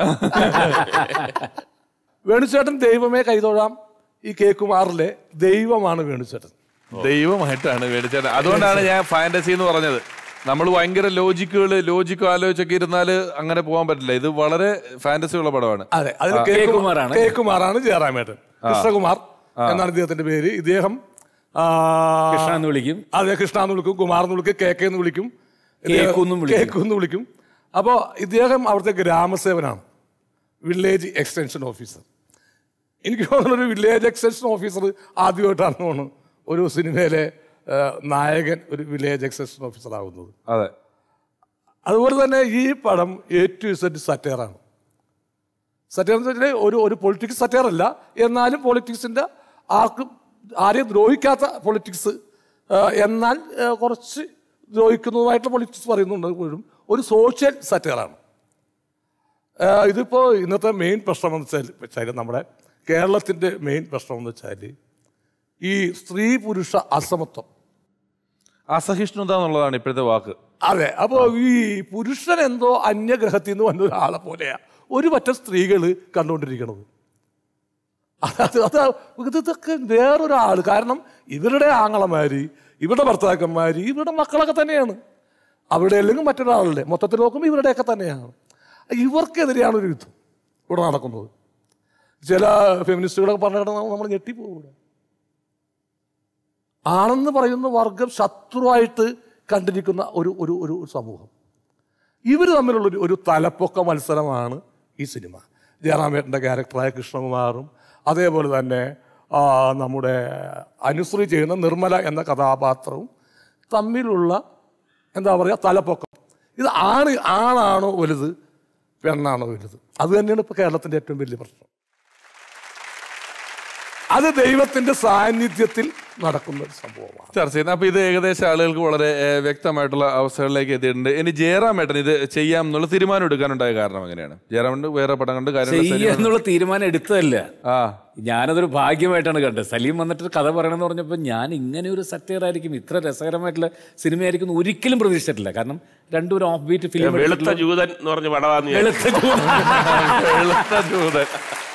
Speaker 8: വേണുചേട്ടൻ ദൈവമേ കൈതൊഴാം ഈ കെ കുമാറിലെ ദൈവമാണ് വേണുചേട്ടൻ
Speaker 1: ദൈവമായിട്ടാണ് വേടിച്ചേട്ടൻ അതുകൊണ്ടാണ് ഞാൻ ഫാന്റസി എന്ന് പറഞ്ഞത് നമ്മൾ ഭയങ്കര ലോജിക്കുകൾ ലോജിക്കും ആലോചിച്ചൊക്കെ ഇരുന്നാല് അങ്ങനെ പോകാൻ പറ്റില്ല ഇത് വളരെ ഫാന്റസി ഉള്ള പടമാണ്
Speaker 8: അതെ അതിൽ
Speaker 1: ആ.
Speaker 8: K
Speaker 7: K.
Speaker 8: കുമാർ
Speaker 7: കുമാറാണ്.
Speaker 8: കെ കുമാറാണ് ജയറാമേട്ടൻ കൃഷ്ണകുമാർ എന്നാണ് ഇദ്ദേഹത്തിന്റെ പേര് ഇദ്ദേഹം ആ,
Speaker 7: കൃഷ്ണ എന്ന് വിളിക്കും
Speaker 8: അതെ കൃഷ്ണ എന്ന് വിളിക്കും കുമാർ എന്ന് വിളിക്കും കെ കെ എന്ന് വിളിക്കും
Speaker 7: കേക്കു എന്നും വിളിക്കും.
Speaker 8: കേക്കു എന്ന് വിളിക്കും അപ്പോൾ ഇദ്ദേഹം അവിടുത്തെ ഗ്രാമസേവനാണ് വില്ലേജ് എക്സ്റ്റൻഷൻ ഓഫീസർ എനിക്ക് തോന്നുന്നു ഒരു വില്ലേജ് എക്സ്റ്റൻഷൻ ഓഫീസർ ആദ്യമായിട്ടാണ് തോന്നുന്നു ഒരു സിനിമയിലെ ആ, നായകൻ ഒരു വില്ലേജ് എക്സ്റ്റൻഷൻ ഓഫീസർ ആകുന്നത്
Speaker 1: അതെ
Speaker 8: അതുപോലെ തന്നെ ഈ പടം എ ടു ഇസഡ് സറ്റയറാണ് സറ്റയർ എന്ന് വെച്ചാൽ ഒരു ഒരു പൊളിറ്റിക്സ് സറ്റയർ അല്ല എന്നാലും പൊളിറ്റിക്സിൻ്റെ ആർക്കും ആരെയും ദ്രോഹിക്കാത്ത പൊളിറ്റിക്സ് എന്നാൽ ആ, കുറച്ച് ദ്രോഹിക്കുന്നതുമായിട്ടുള്ള പൊളിറ്റിക്സ് പറയുന്നുണ്ട് പോലും ഒരു സോഷ്യൽ സറ്റയറാണ് ഇതിപ്പോൾ ഇന്നത്തെ മെയിൻ പ്രശ്നം എന്ന് വെച്ചാൽ വെച്ചാൽ നമ്മുടെ കേരളത്തിൻ്റെ മെയിൻ പ്രശ്നം എന്ന് വെച്ചാൽ ഈ സ്ത്രീ പുരുഷ അസമത്വം
Speaker 1: അസഹിഷ്ണുത എന്നുള്ളതാണ് ഇപ്പോഴത്തെ വാക്ക്
Speaker 8: അതെ അപ്പോൾ ഈ പുരുഷൻ എന്തോ അന്യഗ്രഹത്തിൽ നിന്ന് വന്ന ഒരാളെ പോലെയാ ഒരു പറ്റം സ്ത്രീകൾ കണ്ടുകൊണ്ടിരിക്കണത് അത് അത് ഇതൊക്കെ വേറൊരാൾ കാരണം ഇവരുടെ ആങ്ങളമാര് ഇവരുടെ ഭർത്താക്കന്മാര് ഇവരുടെ മക്കളൊക്കെ തന്നെയാണ് അവിടെ അല്ലെങ്കിൽ മറ്റൊരാളുടെ മൊത്തത്തിൽ നോക്കുമ്പോൾ ഇവരുടെയൊക്കെ തന്നെയാണ് ഇവർക്കെതിരെയാണ് ഒരു യുദ്ധം ഇവിടെ നടക്കുന്നത് ചില ഫെമിനിസ്റ്റുകളൊക്കെ പറഞ്ഞിട്ട് നമ്മൾ ഞെട്ടിപ്പോകും ഇവിടെ ആണെന്ന് പറയുന്ന വർഗം ശത്രുവായിട്ട് കണ്ടിരിക്കുന്ന ഒരു ഒരു ഒരു സമൂഹം ഇവർ തമ്മിലുള്ള ഒരു ഒരു തലപ്പൊക്ക മത്സരമാണ് ഈ സിനിമ ജയറാമേട്ടൻ്റെ ക്യാരക്ടറായ കൃഷ്ണകുമാറും അതേപോലെ തന്നെ ആ, നമ്മുടെ അനുശ്രീ ചെയ്യുന്ന നിർമ്മല എന്ന കഥാപാത്രവും തമ്മിലുള്ള എന്താ പറയുക തലപ്പൊക്കം ഇത് ആണ് ആണാണോ വലുത് പെണ്ണാണോ വലുത് അത് തന്നെയാണ് ഇപ്പോൾ കേരളത്തിൻ്റെ ഏറ്റവും വലിയ പ്രശ്നം അത് ദൈവത്തിൻ്റെ സാന്നിധ്യത്തിൽ നടക്കുന്ന ഒരു സംഭവമാണ്
Speaker 1: ചർച്ച ചെയ്യുന്നത് അപ്പൊ ഇത് ഏകദേശം ആളുകൾക്ക് വളരെ ഏഹ്, വ്യക്തമായിട്ടുള്ള അവസ്ഥകളിലേക്ക് എത്തിയിട്ടുണ്ട് ഇനി ജയറാമേട്ടൻ ഇത് ചെയ്യാം എന്നുള്ള തീരുമാനം എടുക്കാനുണ്ടായ കാരണം എങ്ങനെയാണ് ജയറാമേട്ടൻ വേറെ പടം കണ്ട് കാര്യം
Speaker 7: ചെയ്യുക എന്നുള്ള തീരുമാനം എടുത്തതല്ല
Speaker 1: ആ
Speaker 7: ഞാനതൊരു ഭാഗ്യമായിട്ടാണ് കണ്ടത് സലീം വന്നിട്ട് കഥ പറയണമെന്ന് പറഞ്ഞപ്പോൾ ഞാൻ ഇങ്ങനെ ഒരു സറ്റയർ ആയിരിക്കും ഇത്ര രസകരമായിട്ടുള്ള സിനിമയായിരിക്കും എന്ന് ഒരിക്കലും പ്രതീക്ഷിച്ചിട്ടില്ല കാരണം രണ്ടും ഒരു ഓഫ് ബീറ്റ് ഫിലിം
Speaker 2: വെളുത്ത ജൂതൻ എന്ന് പറഞ്ഞ പടമാന്ന് ഞാൻ
Speaker 1: വെളുത്ത ജൂതൻ.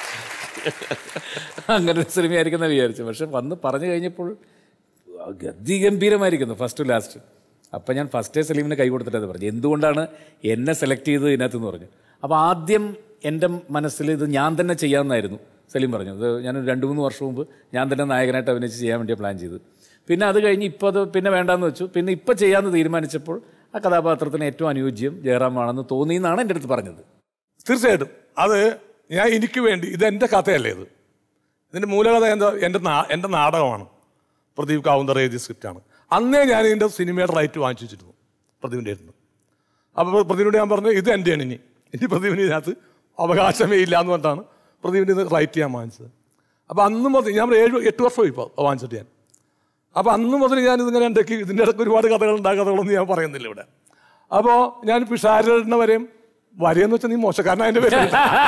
Speaker 7: അങ്ങനെ ഒരു സിനിമയായിരിക്കും എന്ന് വിചാരിച്ചു പക്ഷെ വന്ന് പറഞ്ഞു കഴിഞ്ഞപ്പോൾ ഗതിഗംഭീരമായിരിക്കുന്നു ഫസ്റ്റ് ടു ലാസ്റ്റ് അപ്പം ഞാൻ ഫസ്റ്റേ സലീമിനെ കൈ കൊടുത്തിട്ട് അത് പറഞ്ഞു എന്തുകൊണ്ടാണ് എന്നെ സെലക്ട് ചെയ്തത് ഇതിനകത്തെന്ന് പറഞ്ഞു അപ്പോൾ ആദ്യം എൻ്റെ മനസ്സിൽ ഇത് ഞാൻ തന്നെ ചെയ്യാമെന്നായിരുന്നു സലീം പറഞ്ഞു അത് ഞാൻ ഒരു രണ്ട് മൂന്ന് വർഷം മുമ്പ് ഞാൻ തന്നെ നായകനായിട്ട് അഭിനയിച്ച് ചെയ്യാൻ വേണ്ടി പ്ലാൻ ചെയ്തു പിന്നെ അത് കഴിഞ്ഞ് ഇപ്പോൾ അത് പിന്നെ വേണ്ടാന്ന് വെച്ചു പിന്നെ ഇപ്പം ചെയ്യാമെന്ന് തീരുമാനിച്ചപ്പോൾ ആ കഥാപാത്രത്തിന് ഏറ്റവും അനുയോജ്യം ജയറാമാണെന്ന് തോന്നി എന്നാണ് എൻ്റെ അടുത്ത് പറഞ്ഞത്
Speaker 8: തീർച്ചയായിട്ടും അത് ഞാൻ എനിക്ക് വേണ്ടി ഇത് എൻ്റെ കഥയല്ലേ ഇത് ഇതിൻ്റെ മൂലകഥ എന്താ എൻ്റെ നാ എൻ്റെ നാടകമാണ് പ്രദീപ് കാവുന്തർ എഴുതിയ സ്ക്രിപ്റ്റാണ് അന്നേ ഞാൻ ഇതിൻ്റെ സിനിമയുടെ റൈറ്റ് വാങ്ങിച്ചു വെച്ചിരുന്നു പ്രദീപിൻ്റെ അടുത്ത് അപ്പോൾ പ്രദീപിനോട് ഞാൻ പറഞ്ഞു ഇത് എൻ്റെയാണ് ഇനി ഇനി പ്രദീപിന് ഇതിനകത്ത് അവകാശമേ ഇല്ല എന്ന് പറഞ്ഞിട്ടാണ് പ്രദീപിൻ്റെ ഇത് റൈറ്റ് ചെയ്യാൻ വാങ്ങിച്ചത് അപ്പോൾ അന്ന് മുതൽ ഞാൻ ഒരു ഏഴ് എട്ട് വർഷമായി ഇപ്പോൾ വാങ്ങിച്ചിട്ട് ഞാൻ അപ്പോൾ അന്ന് മുതൽ ഞാൻ ഇതിങ്ങനെ ഉണ്ടാക്കി ഇതിൻ്റെ ഇടയ്ക്ക് ഒരുപാട് കഥകളുണ്ട് ആ കഥകളൊന്നും ഞാൻ പറയുന്നില്ല ഇവിടെ അപ്പോൾ ഞാൻ പിഷാരണ വരെയും വരെയെന്ന് വെച്ചാൽ നീ മോശക്കാരനായതിൻ്റെ പേര്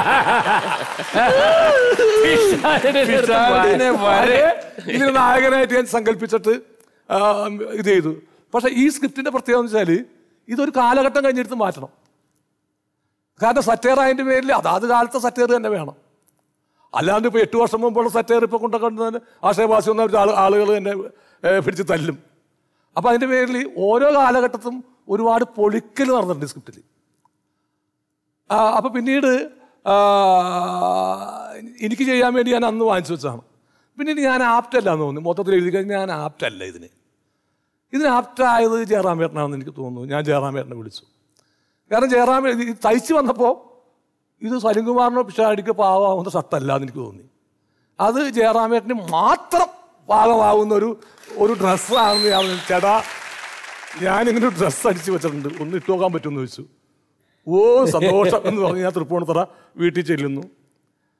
Speaker 1: പിഷാരടിനെ വരെ.
Speaker 8: ഇതിന് നായകനായിട്ട് ഞാൻ സങ്കല്പിച്ചിട്ട് ആ, ഇത് ചെയ്തു പക്ഷെ ഈ സ്ക്രിപ്റ്റിന്റെ പ്രത്യേകത എന്ന് വെച്ചാൽ ഇതൊരു കാലഘട്ടം കഴിഞ്ഞെടുത്ത് മാറ്റണം കാരണം സറ്റയർ അതിൻ്റെ പേരിൽ അതാത് കാലത്തെ സറ്റയർ തന്നെ വേണം അല്ലാണ്ട് ഇപ്പോൾ എട്ട് വർഷം മുമ്പുള്ള സറ്റയർ ഇപ്പോൾ കൊണ്ടുകൊണ്ട് ആശയവാസി ഒന്നും ആൾ ആളുകൾ തന്നെ ഏ, പിടിച്ച് തല്ലും അപ്പോൾ അതിൻ്റെ പേരിൽ ഓരോ കാലഘട്ടത്തും ഒരുപാട് പൊളിക്കൽ നടന്നിട്ടുണ്ട് ഈ സ്ക്രിപ്റ്റിൽ അപ്പോൾ പിന്നീട് ആ, എനിക്ക് ചെയ്യാൻ വേണ്ടി ഞാൻ അന്ന് വാങ്ങിച്ചു വെച്ചതാണ് പിന്നീട് ഞാൻ ആപ്റ്റല്ല എന്ന് തോന്നുന്നു മൊത്തത്തിൽ എഴുതി കഴിഞ്ഞാൽ ഞാൻ ആപ്റ്റല്ല ഇതിന് ഇതിന് ആപ്റ്റായത് ജയറാമേട്ടനാണെന്ന് എനിക്ക് തോന്നുന്നു ഞാൻ ജയറാമേട്ടനെ വിളിച്ചു കാരണം ജയറാമേ ഇത് തയ്ച്ച് വന്നപ്പോൾ ഇത് സലിംകുമാറിനോ പിഷാടിക്കോ പാവാവുന്ന ഷർട്ടല്ല എന്ന് എനിക്ക് തോന്നി അത് ജയറാമേട്ടന് മാത്രം പാകമാവുന്ന ഒരു ഒരു ഡ്രസ്സാണെന്ന് ഞാൻ പറഞ്ഞു. ചേട്ടാ ഞാനിങ്ങനെ ഒരു ഡ്രസ്സ് അടിച്ച് വെച്ചിട്ടുണ്ട് ഒന്ന് ഇട്ട് നോക്കാൻ പറ്റുമെന്ന് ചോദിച്ചു ഓ സന്തോഷം എന്ന് പറഞ്ഞ് ഞാൻ തൃപ്പൂണിത്തറ വീട്ടിൽ ചെല്ലുന്നു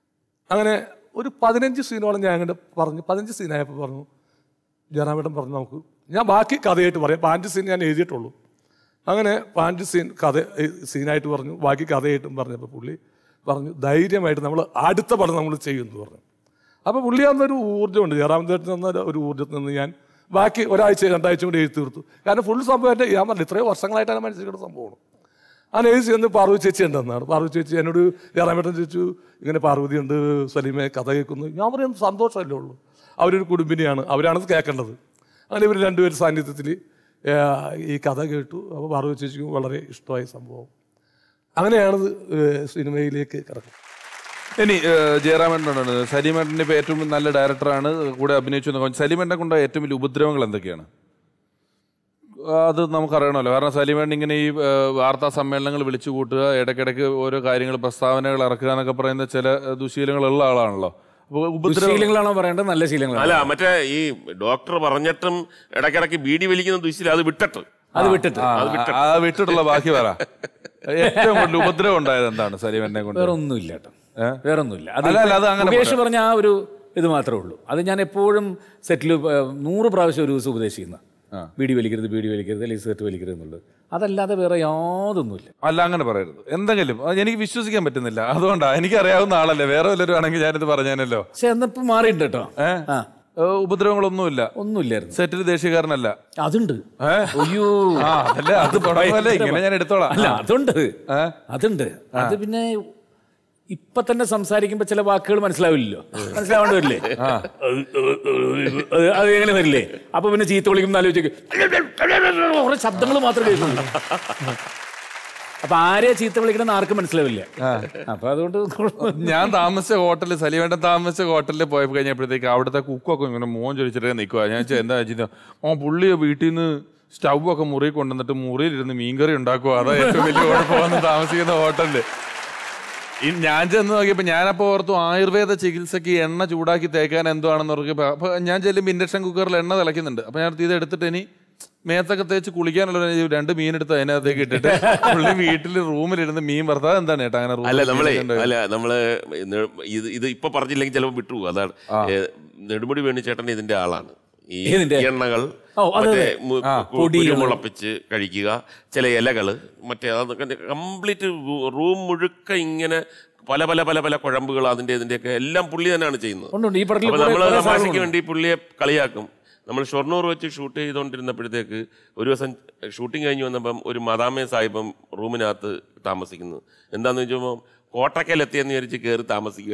Speaker 8: അങ്ങനെ ഒരു പതിനഞ്ച് സീനോളം ഞാൻ അങ്ങോട്ട് പറഞ്ഞു പതിനഞ്ച് സീനായപ്പോൾ പറഞ്ഞു ജയറാമേട്ടൻ പറഞ്ഞു നമുക്ക് ഞാൻ ബാക്കി കഥയായിട്ട് പറയാം പാഞ്ച് സീൻ ഞാൻ എഴുതിയിട്ടുള്ളൂ അങ്ങനെ പാഞ്ച് സീൻ കഥ ഏ, സീനായിട്ട് പറഞ്ഞു ബാക്കി കഥയായിട്ടും പറഞ്ഞപ്പോൾ പുള്ളി പറഞ്ഞു ധൈര്യമായിട്ട് നമ്മൾ അടുത്ത പടം നമ്മൾ ചെയ്യുമെന്ന് പറഞ്ഞു അപ്പോൾ പുള്ളി അന്നൊരു ഊർജ്ജമുണ്ട് ജയറാമേട്ടൻ തന്ന ഒരു ഊർജ്ജത്തിൽ നിന്ന് ഞാൻ ബാക്കി ഒരാഴ്ച രണ്ടാഴ്ച കൂടി എഴുതി തീർത്തു കാരണം ഫുൾ സംഭവം എൻ്റെ ഞാൻ പറഞ്ഞു ഇത്രയും വർഷങ്ങളായിട്ടാണ് മനസ്സിലാക്കുന്ന സംഭവമാണ് ആ നേഴ്സ് ചെന്ന് പാർവതി ചേച്ചി ഉണ്ടെന്നാണ് പാർവതി ചേച്ചി എന്നോട് ജയറാമേട്ടൻ ചോദിച്ചു ഇങ്ങനെ പാർവതി ഉണ്ട് സലീമെ കഥ കേൾക്കുന്നു ഞാൻ പറയും സന്തോഷമല്ലേ ഉള്ളൂ അവരൊരു കുടുംബിനിയാണ് അവരാണത് കേൾക്കേണ്ടത് അങ്ങനെ ഇവർ രണ്ടുപേരും സാന്നിധ്യത്തിൽ ഈ കഥ കേട്ടു അപ്പോൾ പാർവതി ചേച്ചിക്കും വളരെ ഇഷ്ടമായ സംഭവം അങ്ങനെയാണത് ഏഹ്, സിനിമയിലേക്ക് കിടക്കുന്നത്
Speaker 1: ഇനി ജയറാമേട്ടനുണ്ട് സലീമേട്ടൻ്റെ ഇപ്പോൾ ഏറ്റവും നല്ല ഡയറക്ടറാണ് കൂടെ അഭിനയിച്ചു എന്ന് പറഞ്ഞു സലീമേട്ടനെ കൊണ്ട് ഏറ്റവും വലിയ ഉപദ്രവങ്ങൾ എന്തൊക്കെയാണ് ആ, അത് നമുക്കറിയണമല്ലോ കാരണം സലീമേട്ടൻ ഇങ്ങനെ ഈ ആ, വാർത്താ സമ്മേളനങ്ങൾ വിളിച്ചു കൂട്ടുക ഇടയ്ക്കിടയ്ക്ക് ഓരോ കാര്യങ്ങൾ പ്രസ്താവനകൾ ഇറക്കുക എന്നൊക്കെ പറയുന്ന ചില ആ, ദുശീലങ്ങളുള്ള ആളാണല്ലോ അപ്പോൾ ഉപദ്രവം
Speaker 7: ശീലങ്ങളാണോ പറയേണ്ടത് നല്ല ശീലങ്ങളാണ്
Speaker 2: അല്ല മറ്റേ ഈ ഡോക്ടർ പറഞ്ഞിട്ടും ഇടയ്ക്കിടയ്ക്ക് ബീഡി വലിക്കുന്ന ദുശ്ശീലം അത് വിട്ടിട്ട്
Speaker 7: അത് വിട്ടിട്ട്
Speaker 1: ആ, ആ വിട്ടിട്ടുള്ള ബാക്കി പറ ഏറ്റവും കൂടുതൽ ഉപദ്രവം ഉണ്ടായത് എന്താണ് സലീമേട്ടനെ കൊണ്ട്
Speaker 7: വേറെ ഒന്നുമില്ല കേട്ടോ വേറെ ഒന്നുമില്ല
Speaker 1: അല്ല, അല്ല, അത് അങ്ങനെ
Speaker 7: മുകേഷ്
Speaker 1: പറയാം.
Speaker 7: പറഞ്ഞ ആ ഒരു ഇത് മാത്രമേ ഉള്ളൂ അത് ഞാൻ എപ്പോഴും സെറ്റിൽ നൂറ് പ്രാവശ്യം ഒരു ദിവസം ഉപദേശിക്കുന്ന ബീഡി വലിക്കരുത് ബീഡി വലിക്കരുത് അല്ലെങ്കിൽ സിഗരറ്റ് വലിക്കരുത് എന്നുള്ളത് അതല്ലാതെ വേറെ യാതൊന്നുമില്ല
Speaker 1: അല്ല അങ്ങനെ പറയരുത് എന്തെങ്കിലും അത് എനിക്ക് വിശ്വസിക്കാൻ പറ്റുന്നില്ല അതുകൊണ്ടാണ് എനിക്ക് അറിയാവുന്ന ആളല്ലേ വേറെ വല്ലവരും ആണെങ്കിൽ ഞാനിത് പറഞ്ഞേനല്ലോ
Speaker 7: പക്ഷെ എന്നിപ്പോ മാറിയിട്ടുണ്ട് കേട്ടോ
Speaker 1: ഏ?
Speaker 7: ആ
Speaker 1: ഏ, ഉപദ്രവങ്ങളൊന്നുമില്ല
Speaker 7: ഒന്നുമില്ലായിരുന്നു
Speaker 1: സെറ്റിൽ ദേഷ്യക്കാരനല്ല
Speaker 7: അതുണ്ട്
Speaker 1: ഏ?
Speaker 7: അയ്യോ
Speaker 1: ആ അതല്ലേ അത് തുടങ്ങുമല്ലേ ഇങ്ങനെ ഞാൻ എടുത്തോളാം
Speaker 7: അല്ല അതുണ്ട്
Speaker 1: ഏ?
Speaker 7: അതുണ്ട് അത് പിന്നെ ഇപ്പൊ തന്നെ സംസാരിക്കുമ്പോ ചില വാക്കുകൾ മനസ്സിലാവില്ലല്ലോ മനസ്സിലാവേണ്ടി വരില്ലേ അത് അത് എങ്ങനെ വരില്ലേ അപ്പൊ പിന്നെ ചീത്ത വിളിക്കും ആലോചിക്കും കുറെ ശബ്ദങ്ങൾ മാത്രമേ കേൾക്കുള്ളൂ അപ്പൊ ആരെയാ ചീത്ത വിളിക്കണമെന്ന് ആർക്കും മനസ്സിലാവില്ല അപ്പൊ അതുകൊണ്ട്
Speaker 1: ഞാൻ താമസിച്ച ഹോട്ടലിൽ സലിവേണ്ടൻ താമസിച്ച ഹോട്ടലിൽ പോയപ്പോൾ കഴിഞ്ഞപ്പോഴത്തേക്ക് അവിടുത്തെ കുക്കൊക്കെ ഇങ്ങനെ മോൻ ചോദിച്ചിട്ട് നിൽക്കുക ഞാൻ ചോദിച്ചു, എന്താ വെച്ചാൽ ഓ പുള്ളി വീട്ടിൽ നിന്ന് സ്റ്റൗ ഒക്കെ മുറി കൊണ്ടുവന്നിട്ട് മുറിയിലിരുന്ന് മീൻകറി ഉണ്ടാക്കുക അതാ ഏറ്റവും വലിയ കുഴപ്പമെന്ന് താമസിക്കുന്ന ഹോട്ടലിൽ ഈ ഞാൻ ചെന്ന് നോക്കിയപ്പോൾ ഞാനപ്പോൾ ഓർത്തു ആയുർവേദ ചികിത്സയ്ക്ക് എണ്ണ ചൂടാക്കി തേക്കാൻ എന്തുവാണെന്ന് നോക്കിയപ്പോൾ അപ്പോൾ ഞാൻ ചെല്ലുമ്പോൾ ഇൻഡക്ഷൻ കുക്കറിൽ എണ്ണ തിളയ്ക്കുന്നുണ്ട് അപ്പോൾ ഞാൻ ഇത് എടുത്തിട്ട് ഇനി മേത്തൊക്കെ തേച്ച് കുളിക്കാനുള്ള ഒരു രണ്ട് മീൻ എടുത്ത് അതിനകത്തേക്ക് ഇട്ടിട്ട് പുള്ളി വീട്ടിൽ റൂമിലിരുന്ന് മീൻ വറുത്താൽ എന്താണ് ചേട്ടാ അങ്ങനെ
Speaker 2: അല്ല
Speaker 1: റൂമിൽ
Speaker 2: നമ്മളെ
Speaker 1: ഇരിക്കേണ്ടത്?
Speaker 2: അല്ല നമ്മള് നെ- ഇത് ഇത് ഇപ്പൊ പറഞ്ഞില്ലെങ്കിൽ ചിലപ്പോൾ വിട്ടുപോകും അതാണ് ഏ, നെടുമുടി വേണിച്ചേട്ടൻ ഇതിന്റെ ആളാണ് ഈ
Speaker 7: ഏതിന്റെ?
Speaker 2: എണ്ണകൾ
Speaker 7: ഓ, അതെ,
Speaker 2: മറ്റേ
Speaker 7: അതെ.
Speaker 2: മു-
Speaker 7: ആ,
Speaker 2: കു-
Speaker 7: പൊടികള്.
Speaker 2: കുരുമുളപ്പിച്ച് കഴിക്കുക ചില ഇലകള് മറ്റേ അതൊക്കെ കംപ്ലീറ്റ് റൂം മുഴുക്ക ഇങ്ങനെ പല പല പല പല കുഴമ്പുകൾ അതിന്റെ ഇതിന്റെയൊക്കെ എല്ലാം പുള്ളി തന്നെയാണ് ചെയ്യുന്നത്
Speaker 7: ഉണ്ട്, ഉണ്ട്. ഈ പടത്തിൽ
Speaker 2: അപ്പൊ
Speaker 7: കുറെ-
Speaker 2: നമ്മള്
Speaker 7: കുറെ
Speaker 2: തമാശയ്ക്ക്
Speaker 7: സാധനങ്ങളുണ്ട്.
Speaker 2: വേണ്ടി പുള്ളിയെ കളിയാക്കും നമ്മൾ ഷൊർണൂർ വെച്ച് ഷൂട്ട് ചെയ്തുകൊണ്ടിരുന്നപ്പോഴത്തേക്ക് ഒരു ദിവസം ഷൂട്ടിംഗ് കഴിഞ്ഞ് വന്നപ്പം ഒരു മദാമേ സാഹിബം റൂമിനകത്ത് താമസിക്കുന്നു എന്താന്ന് വെച്ചപ്പോൾ കോട്ടക്കൽ എത്തിയെന്ന് വിചാരിച്ച് കയറി താമസിക്കുക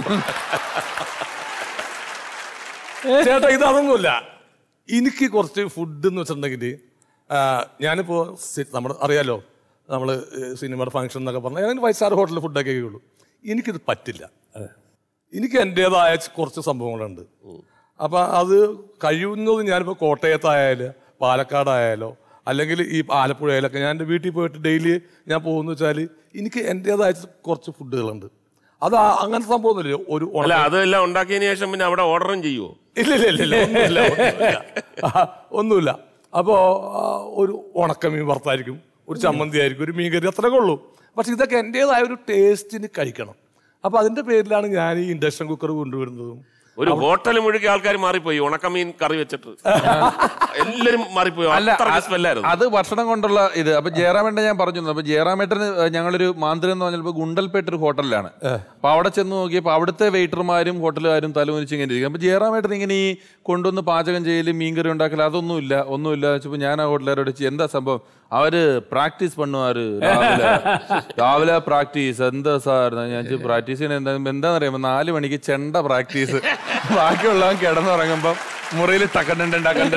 Speaker 8: ചേട്ടാ ഇത് അതൊന്നുമില്ല എനിക്ക് കുറച്ച് ഫുഡ് എന്ന് വെച്ചിട്ടുണ്ടെങ്കിൽ ഞാനിപ്പോ നമ്മൾ അറിയാലോ നമ്മൾ സിനിമയുടെ ഫംഗ്ഷൻ എന്നൊക്കെ പറഞ്ഞാൽ ഞാൻ ഫൈവ് സ്റ്റാർ ഹോട്ടലിൽ ഫുഡൊക്കെ കഴിയുള്ളൂ എനിക്കിത് പറ്റില്ല എനിക്ക് എൻ്റെതായ കുറച്ച് സംഭവങ്ങളുണ്ട് അപ്പം അത് കഴിയുന്നത് ഞാനിപ്പോൾ കോട്ടയത്തായാലും പാലക്കാടായാലോ അല്ലെങ്കിൽ ഈ ആലപ്പുഴയിലൊക്കെ ഞാൻ എൻ്റെ വീട്ടിൽ പോയിട്ട് ഡെയിലി ഞാൻ പോകുന്ന വെച്ചാൽ എനിക്ക് എൻ്റെതായ കുറച്ച് ഫുഡുകളുണ്ട് അത് ആ- അങ്ങനത്തെ സംഭവമൊന്നുമില്ല ഒരു
Speaker 2: അല്ല
Speaker 8: ഉണക്ക-
Speaker 2: അതെല്ലാം ഉണ്ടാക്കിയതിന് ശേഷം പിന്നെ അവിടെ ഓർഡറും ചെയ്യുമോ
Speaker 8: ഇല്ല ഇല്ല ഇല്ല ഇല്ല ഒന്നുമില്ല ഒന്നുമില്ല ആ, ഒന്നുമില്ല അപ്പോൾ ഒരു ഉണക്കമീൻ വറുത്തായിരിക്കും ഒരു ചമ്മന്തി ആയിരിക്കും ഒരു മീൻകറി അത്രയൊക്കെ ഉള്ളൂ പക്ഷെ ഇതൊക്കെ എൻ്റെതായ ഒരു ടേസ്റ്റിന് കഴിക്കണം അപ്പോൾ അതിൻ്റെ പേരിലാണ് ഞാൻ ഈ ഇൻഡക്ഷൻ കുക്കർ കൊണ്ടുവരുന്നതും
Speaker 2: ഒരു ഹോട്ടൽ മുഴുക്കി ആൾക്കാർ മാറിപ്പോയി ഉണക്കമീൻ കറി വെച്ചിട്ട് എല്ലാരും മാറിപ്പോയി
Speaker 1: അല്ല
Speaker 2: അത്രയ്ക്ക്
Speaker 1: അത്
Speaker 2: സ്മെല്ലായിരുന്നു
Speaker 1: അത് ഭക്ഷണം കൊണ്ടുള്ള ഇത് അപ്പൊ ജയറാമേട്ടൻ ഞാൻ പറഞ്ഞു അപ്പൊ ജയറാമേട്ടന് ഞങ്ങളൊരു മാന്ത്രികം എന്ന് പറഞ്ഞപ്പോൾ ഗുണ്ടൽപേട്ട് ഒരു ഹോട്ടലിലാണ് അപ്പൊ അവിടെ ചെന്ന് നോക്കിയപ്പോൾ അവിടുത്തെ വെയിറ്റർമാരും ഹോട്ടലുകാരും തലമുനിച്ച് ഇങ്ങനെ ഇരിക്കും അപ്പൊ ജയറാമേട്ടൻ ഇങ്ങനെ ഈ കൊണ്ടുവന്ന് പാചകം ചെയ്യലും മീൻകറി ഉണ്ടാക്കൽ അതൊന്നുമില്ല ഒന്നുമില്ല വെച്ചപ്പോൾ ഞാൻ ആ ഹോട്ടലുകാരോട് ചോദിച്ചു എന്താ സംഭവം അവര് പ്രാക്ടീസ് பண்ணுவாரு രാവിലെ രാവിലെ പ്രാക്ടീസ് എന്താ സാർ ഞാൻ പ്രാക്ടീസ് ചെയ്യണ എന്താ എന്താണെന്നറിയാമോ നാല് മണിക്ക് ചെണ്ട പ്രാക്ടീസ് ബാക്കിയുള്ളവൻ കിടന്നുറങ്ങുമ്പം മുറിയിൽ ടക്കണ്ടൻ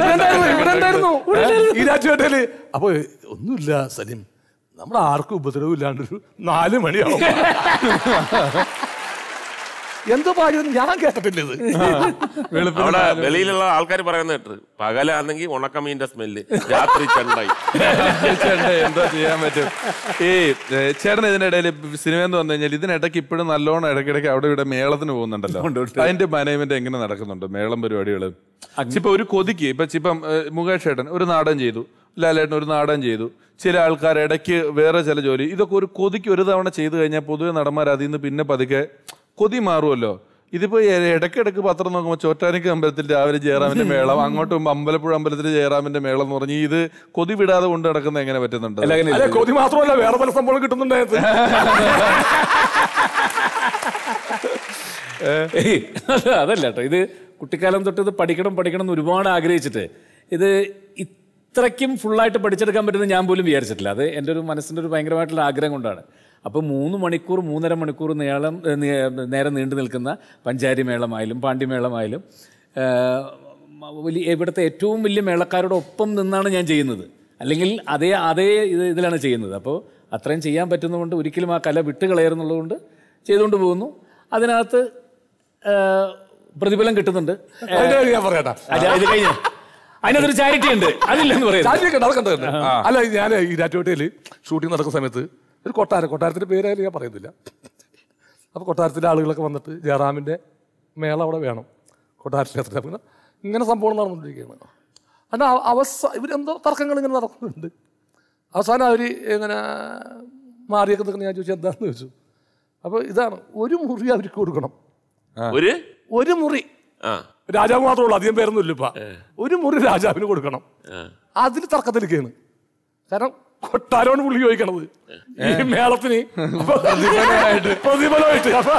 Speaker 8: ഈ രാജ്യമായിട്ടേല് അപ്പൊ ഒന്നുമില്ല സലീം നമ്മൾ ആർക്കും ഉപദ്രവം ഇല്ലാണ്ടൊരു നാല് മണിയാവും എന്തോ ഭാഗ്യം ഞാൻ കേട്ടിട്ടില്ല ഇത്
Speaker 2: അവിടെ വെളിയിലുള്ള ആൾക്കാർ പറയുന്ന കേട്ട് പകലാണെങ്കിൽ ഉണക്കമീന്റെ സ്മെല്ല് രാത്രി ചെണ്ടായി
Speaker 1: ചേട്ടൻ എന്താ ചെയ്യാൻ പറ്റും ഈ ഏ, ചേട്ടൻ ഇതിന്റെ ഇടയിൽ സിനിമ എന്ന് പറഞ്ഞു കഴിഞ്ഞാൽ ഇതിനിടയ്ക്ക് ഇപ്പോഴും നല്ലോണം ഇടയ്ക്കിടയ്ക്ക് അവിടെ ഇവിടെ മേളത്തിന് പോകുന്നുണ്ടല്ലോ അതിന്റെ മാനേജ്മെന്റ് എങ്ങനെ നടക്കുന്നുണ്ട് മേളം പരിപാടികൾ ഇപ്പൊ ഒരു കൊതിക്ക് ഇപ്പൊ ഇപ്പം ഏ, മുകേഷ് ചേട്ടൻ ഒരു നാടൻ ചെയ്തു ലാലേട്ടൻ ഒരു നാടൻ ചെയ്തു ചില ആൾക്കാർ ഇടയ്ക്ക് വേറെ ചില ജോലി ഇതൊക്കെ ഒരു കൊതിക്ക് ഒരു തവണ ചെയ്തു കഴിഞ്ഞാൽ പൊതുവെ നടന്മാർ അതിൽ നിന്ന് പിന്നെ പതുക്കെ കൊതി മാറുമല്ലോ ഇതിപ്പോ ഇ- ഇടയ്ക്കിടയ്ക്ക് പത്രം നോക്കുമ്പോൾ ചോറ്റാനിക്ക് അമ്പലത്തിൽ രാവിലെ ജയറാമിന്റെ മേളം അങ്ങോട്ട് പോകുമ്പോൾ അമ്പലപ്പുഴ അമ്പലത്തിൽ ജയറാമിന്റെ മേളം എന്ന് പറഞ്ഞ് ഇത് കൊതി വിടാതെ കൊണ്ട് നടക്കുന്ന എങ്ങനെ പറ്റുന്നുണ്ട്
Speaker 7: അല്ല, അങ്ങനെ
Speaker 8: അല്ലെ കൊതി മാത്രമല്ല വേറെ പല സംഭവം കിട്ടുന്നുണ്ടായത്
Speaker 7: ഏയ്, അതല്ല കേട്ടോ ഇത് കുട്ടിക്കാലം തൊട്ട് ഇത് പഠിക്കണം പഠിക്കണം എന്ന് ഒരുപാട് ആഗ്രഹിച്ചിട്ട് ഇത് ഇത്രയ്ക്കും ഫുള്ളായിട്ട് പഠിച്ചെടുക്കാൻ പറ്റുമെന്ന് ഞാൻ പോലും വിചാരിച്ചിട്ടില്ല അത് എൻ്റെ ഒരു മനസ്സിൻ്റെ ഒരു ഭയങ്കരമായിട്ടുള്ള ആഗ്രഹം കൊണ്ടാണ് അപ്പോൾ മൂന്ന് മണിക്കൂർ മൂന്നര മണിക്കൂർ നീളം ഏ, നീ- നേരം നീണ്ടു നിൽക്കുന്ന പഞ്ചാരി മേളമായാലും പാണ്ഡിമേളമായാലും ഏ, മ- വലിയ ഇവിടുത്തെ ഏറ്റവും വലിയ മേളക്കാരുടെ ഒപ്പം നിന്നാണ് ഞാൻ ചെയ്യുന്നത് അല്ലെങ്കിൽ അതേ അതേ ഇത് ഇതിലാണ് ചെയ്യുന്നത് അപ്പോൾ അത്രയും ചെയ്യാൻ പറ്റുന്നതുകൊണ്ട് ഒരിക്കലും ആ കല വിട്ട് കളയരുന്നുള്ളതുകൊണ്ട് ചെയ്തുകൊണ്ട് പോകുന്നു അതിനകത്ത് ആ, പ്രതിഫലം കിട്ടുന്നുണ്ട്
Speaker 8: അതിന്റെ കാര്യം ഞാൻ പറയട്ടാ
Speaker 7: അത് ഇത് കഴിഞ്ഞ് അതിനകത്തൊരു ചാരിറ്റി ഉണ്ട് അതില്ലെന്ന് പറയുന്നത്
Speaker 8: ചാറ്റിയൊക്കെ നടക്കണ്ടതന്നെ അല്ല ഞാൻ ഈ രാറ്റുപേട്ടയിൽ ഷൂട്ടിംഗ് നടക്കുന്ന സമയത്ത് ഒരു കൊട്ടാരം കൊട്ടാരത്തിന്റെ പേരായാലും ഞാൻ പറയുന്നില്ല അപ്പോൾ കൊട്ടാരത്തിലെ ആളുകളൊക്കെ വന്നിട്ട് ജയറാമിന്റെ മേള അവിടെ വേണം കൊട്ടാരത്തിൽ പിന്നെ ഇങ്ങനെ സംഭവം നടന്നുകൊണ്ടിരിക്കുകയാണ് എന്നാൽ അവസാന ഇവരെന്തോ തർക്കങ്ങൾ ഇങ്ങനെ നടക്കുന്നുണ്ട് അവസാനം അവർ ഇങ്ങനെ മാറിയൊക്കെ നിൽക്കുന്ന ഞാൻ ചോദിച്ചു എന്താണെന്ന് ചോദിച്ചു അപ്പോൾ ഇതാണ് ഒരു മുറി അവർക്ക് കൊടുക്കണം
Speaker 2: ഒരു
Speaker 8: ഒരു മുറി
Speaker 2: ആ
Speaker 8: രാജാവ് മാത്രമേ ഉള്ളൂ അധികം പേരൊന്നും ഇല്ല ഇപ്പൊ ഒരു മുറി രാജാവിന് കൊടുക്കണം അതിൽ തർക്കത്തിലേക്കാണ് കാരണം കൊട്ടാരമാണ് പുള്ളി ചോദിക്കണത് ഈ മേളത്തിന് അപ്പൊ പ്രതിഫലമായിട്ട് അപ്പൊ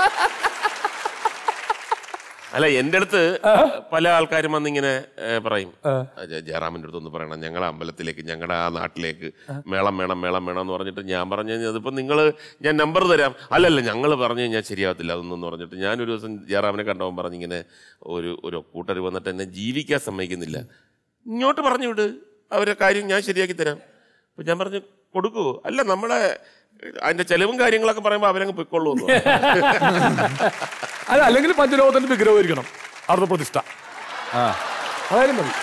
Speaker 2: അല്ല എൻ്റെ അടുത്ത് പല ആൾക്കാരും വന്ന് ഇങ്ങനെ ഏ, പറയും ജ- ജയറാമിൻ്റെ അടുത്ത് ഒന്ന് പറയണം ഞങ്ങളുടെ അമ്പലത്തിലേക്ക് ഞങ്ങളുടെ ആ നാട്ടിലേക്ക് മേളം വേണം മേളം വേണം എന്ന് പറഞ്ഞിട്ട് ഞാൻ പറഞ്ഞു കഴിഞ്ഞാൽ അതിപ്പോൾ നിങ്ങൾ ഞാൻ നമ്പർ തരാം അല്ലല്ല ഞങ്ങൾ പറഞ്ഞു കഴിഞ്ഞാൽ ശരിയാവത്തില്ല അതൊന്നും പറഞ്ഞിട്ട് ഞാനൊരു ദിവസം ജയറാമിനെ കണ്ടവൻ പറഞ്ഞിങ്ങനെ ഒരു ഒരു കൂട്ടർ വന്നിട്ട് എന്നെ ജീവിക്കാൻ സമ്മതിക്കുന്നില്ല ഇങ്ങോട്ട് പറഞ്ഞു വിട് അവരെ കാര്യം ഞാൻ ശരിയാക്കി തരാം അപ്പം ഞാൻ പറഞ്ഞു കൊടുക്കുവോ അല്ല നമ്മളെ അതിൻ്റെ ചെലവും കാര്യങ്ങളൊക്കെ പറയുമ്പോൾ അവരങ്ങ് പൊയ്ക്കൊള്ളൂ എന്ന് പറഞ്ഞു.
Speaker 8: അല്ല അല്ലെങ്കിൽ പഞ്ചലോകത്തിന്റെ വിഗ്രഹം ഇരിക്കണം അവിടുത്തെ പ്രതിഷ്ഠ അതായാലും മതി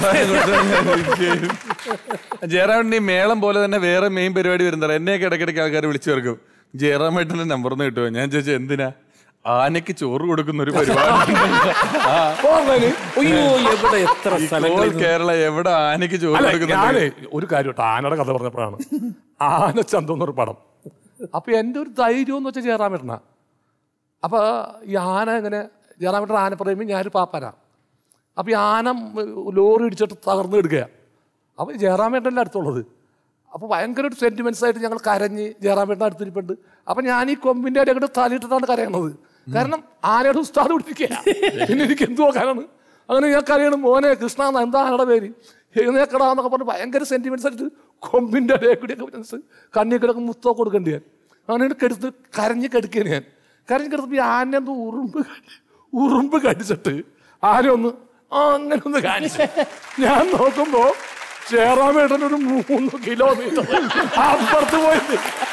Speaker 1: ജയറാമിന്റെ ഈ മേളം പോലെ തന്നെ വേറെ മെയിൻ പരിപാടി വരുന്നത് എന്നെയൊക്കെ ഇടയ്ക്കിടയ്ക്ക് ആൾക്കാർ വിളിച്ചു ചേർക്കും ജയറാമേട്ടന്റെ നമ്പർ ഒന്ന് കിട്ടുമോ ഞാൻ ചോദിച്ചു എന്തിനാ ആനയ്ക്ക് ചോറ് കൊടുക്കുന്ന ഒരു പരിപാടി
Speaker 8: ഓർമ്മയില്
Speaker 7: അയ്യോ എവിടെ എത്ര
Speaker 1: All
Speaker 7: സ്ഥലങ്ങളിൽ
Speaker 1: കേരള എവിടെ ആനയ്ക്ക് ചോറ്
Speaker 8: അല്ല
Speaker 1: കൊടുക്കുന്നുണ്ട്
Speaker 8: ഞാനേ ഒരു കാര്യം കേട്ടോ ആനയുടെ കഥ പറഞ്ഞപ്പോഴാണ് ആന ചന്തം എന്നൊരു പടം അപ്പൊ എൻ്റെ ഒരു ധൈര്യം എന്ന് വെച്ചാൽ ജയറാമേട്ടന അപ്പൊ ഈ ആന ഇങ്ങനെ ജയറാമേട്ടൻ ആനപ്രേമി ഞാനൊരു പാപ്പനാ അപ്പൊ ഈ ആന ഉം, ലോറി ഇടിച്ചിട്ട് തകർന്നു കിടക്കുക അപ്പൊ ഈ ജയറാമേട്ടൻ്റെ അടുത്തുള്ളത് അപ്പൊ ഭയങ്കര ഒരു സെന്റിമെന്റ്സ് ആയിട്ട് ഞങ്ങൾ കരഞ്ഞ് ജയറാമേട്ടൻ അടുത്തിരിപ്പുണ്ട് അപ്പൊ ഞാൻ ഈ കൊമ്പിന്റെ ഇടയ്ക്ക് തലയിട്ടിട്ടാണ് കരയണത് കാരണം ആനയുടെ ഉസ്താദ് പിടിക്കുക പിന്നെ എനിക്ക് എന്ത് നോക്കാനാണ് അങ്ങനെ ഞാൻ കരയണം മോനെ കൃഷ്ണ എന്നാ എന്താ ആനയുടെ പേര് എഴുന്നേക്കടാ എന്നൊക്കെ പറഞ്ഞ് ഭയങ്കര സെന്റിമെന്റ്സ് ആയിട്ട് കൊമ്പിന്റെ ഇടയിൽ കൂടിയൊക്കെ മനസ്സ് കണ്ണി കിടക്ക് മുത്തോ കൊടുക്കേണ്ടി ഞാൻ അങ്ങനെ കെടുത്ത് കരഞ്ഞ് കെടുക്കുകയാണ് ഞാൻ കരഞ്ഞ് കിടന്നപ്പോൾ ഈ ആന എന്തോ ഉറുമ്പ് കടി- ഉറുമ്പ് കടിച്ചിട്ട് ആന ഒന്ന് ആ അങ്ങനെ ഒന്ന് കാണിച്ചു ഞാൻ നോക്കുമ്പോ ചേറാമേട്ടൻ ഒരു മൂന്ന് കിലോമീറ്റർ അപ്പുറത്ത് പോയിട്ട്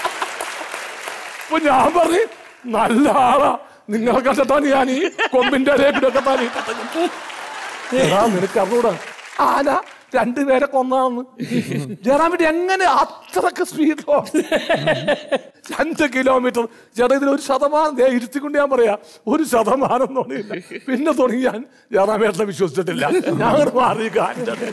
Speaker 8: അപ്പൊ ഞാൻ പറഞ്ഞു നല്ല ആളാ നിങ്ങളെ കണ്ടിട്ടാണ് ഞാൻ ഈ കൊമ്പിന്റെ ഇടയിലൊക്കെ തന്നെ നിനക്ക് അറിഞ്ഞൂടാ ആന രണ്ടുപേരെ കൊന്നാന്ന് ജയറാമിന്റെ എങ്ങനെ അത്രക്ക് സ്പീഡിലോ രണ്ട് കിലോമീറ്റർ ചേട്ടാ ഇതിൽ ഒരു ശതമാനം ദേ ഇരുത്തിക്കൊണ്ട് ഞാൻ പറയാ ഒരു ശതമാനം തോന്നിയില്ല പിന്നെ തുടങ്ങി ഞാൻ ജയറാമേട്ടനെ വിശ്വസിച്ചിട്ടില്ല ഞാൻ അങ്ങോട്ട് മാറി കാണിച്ചത്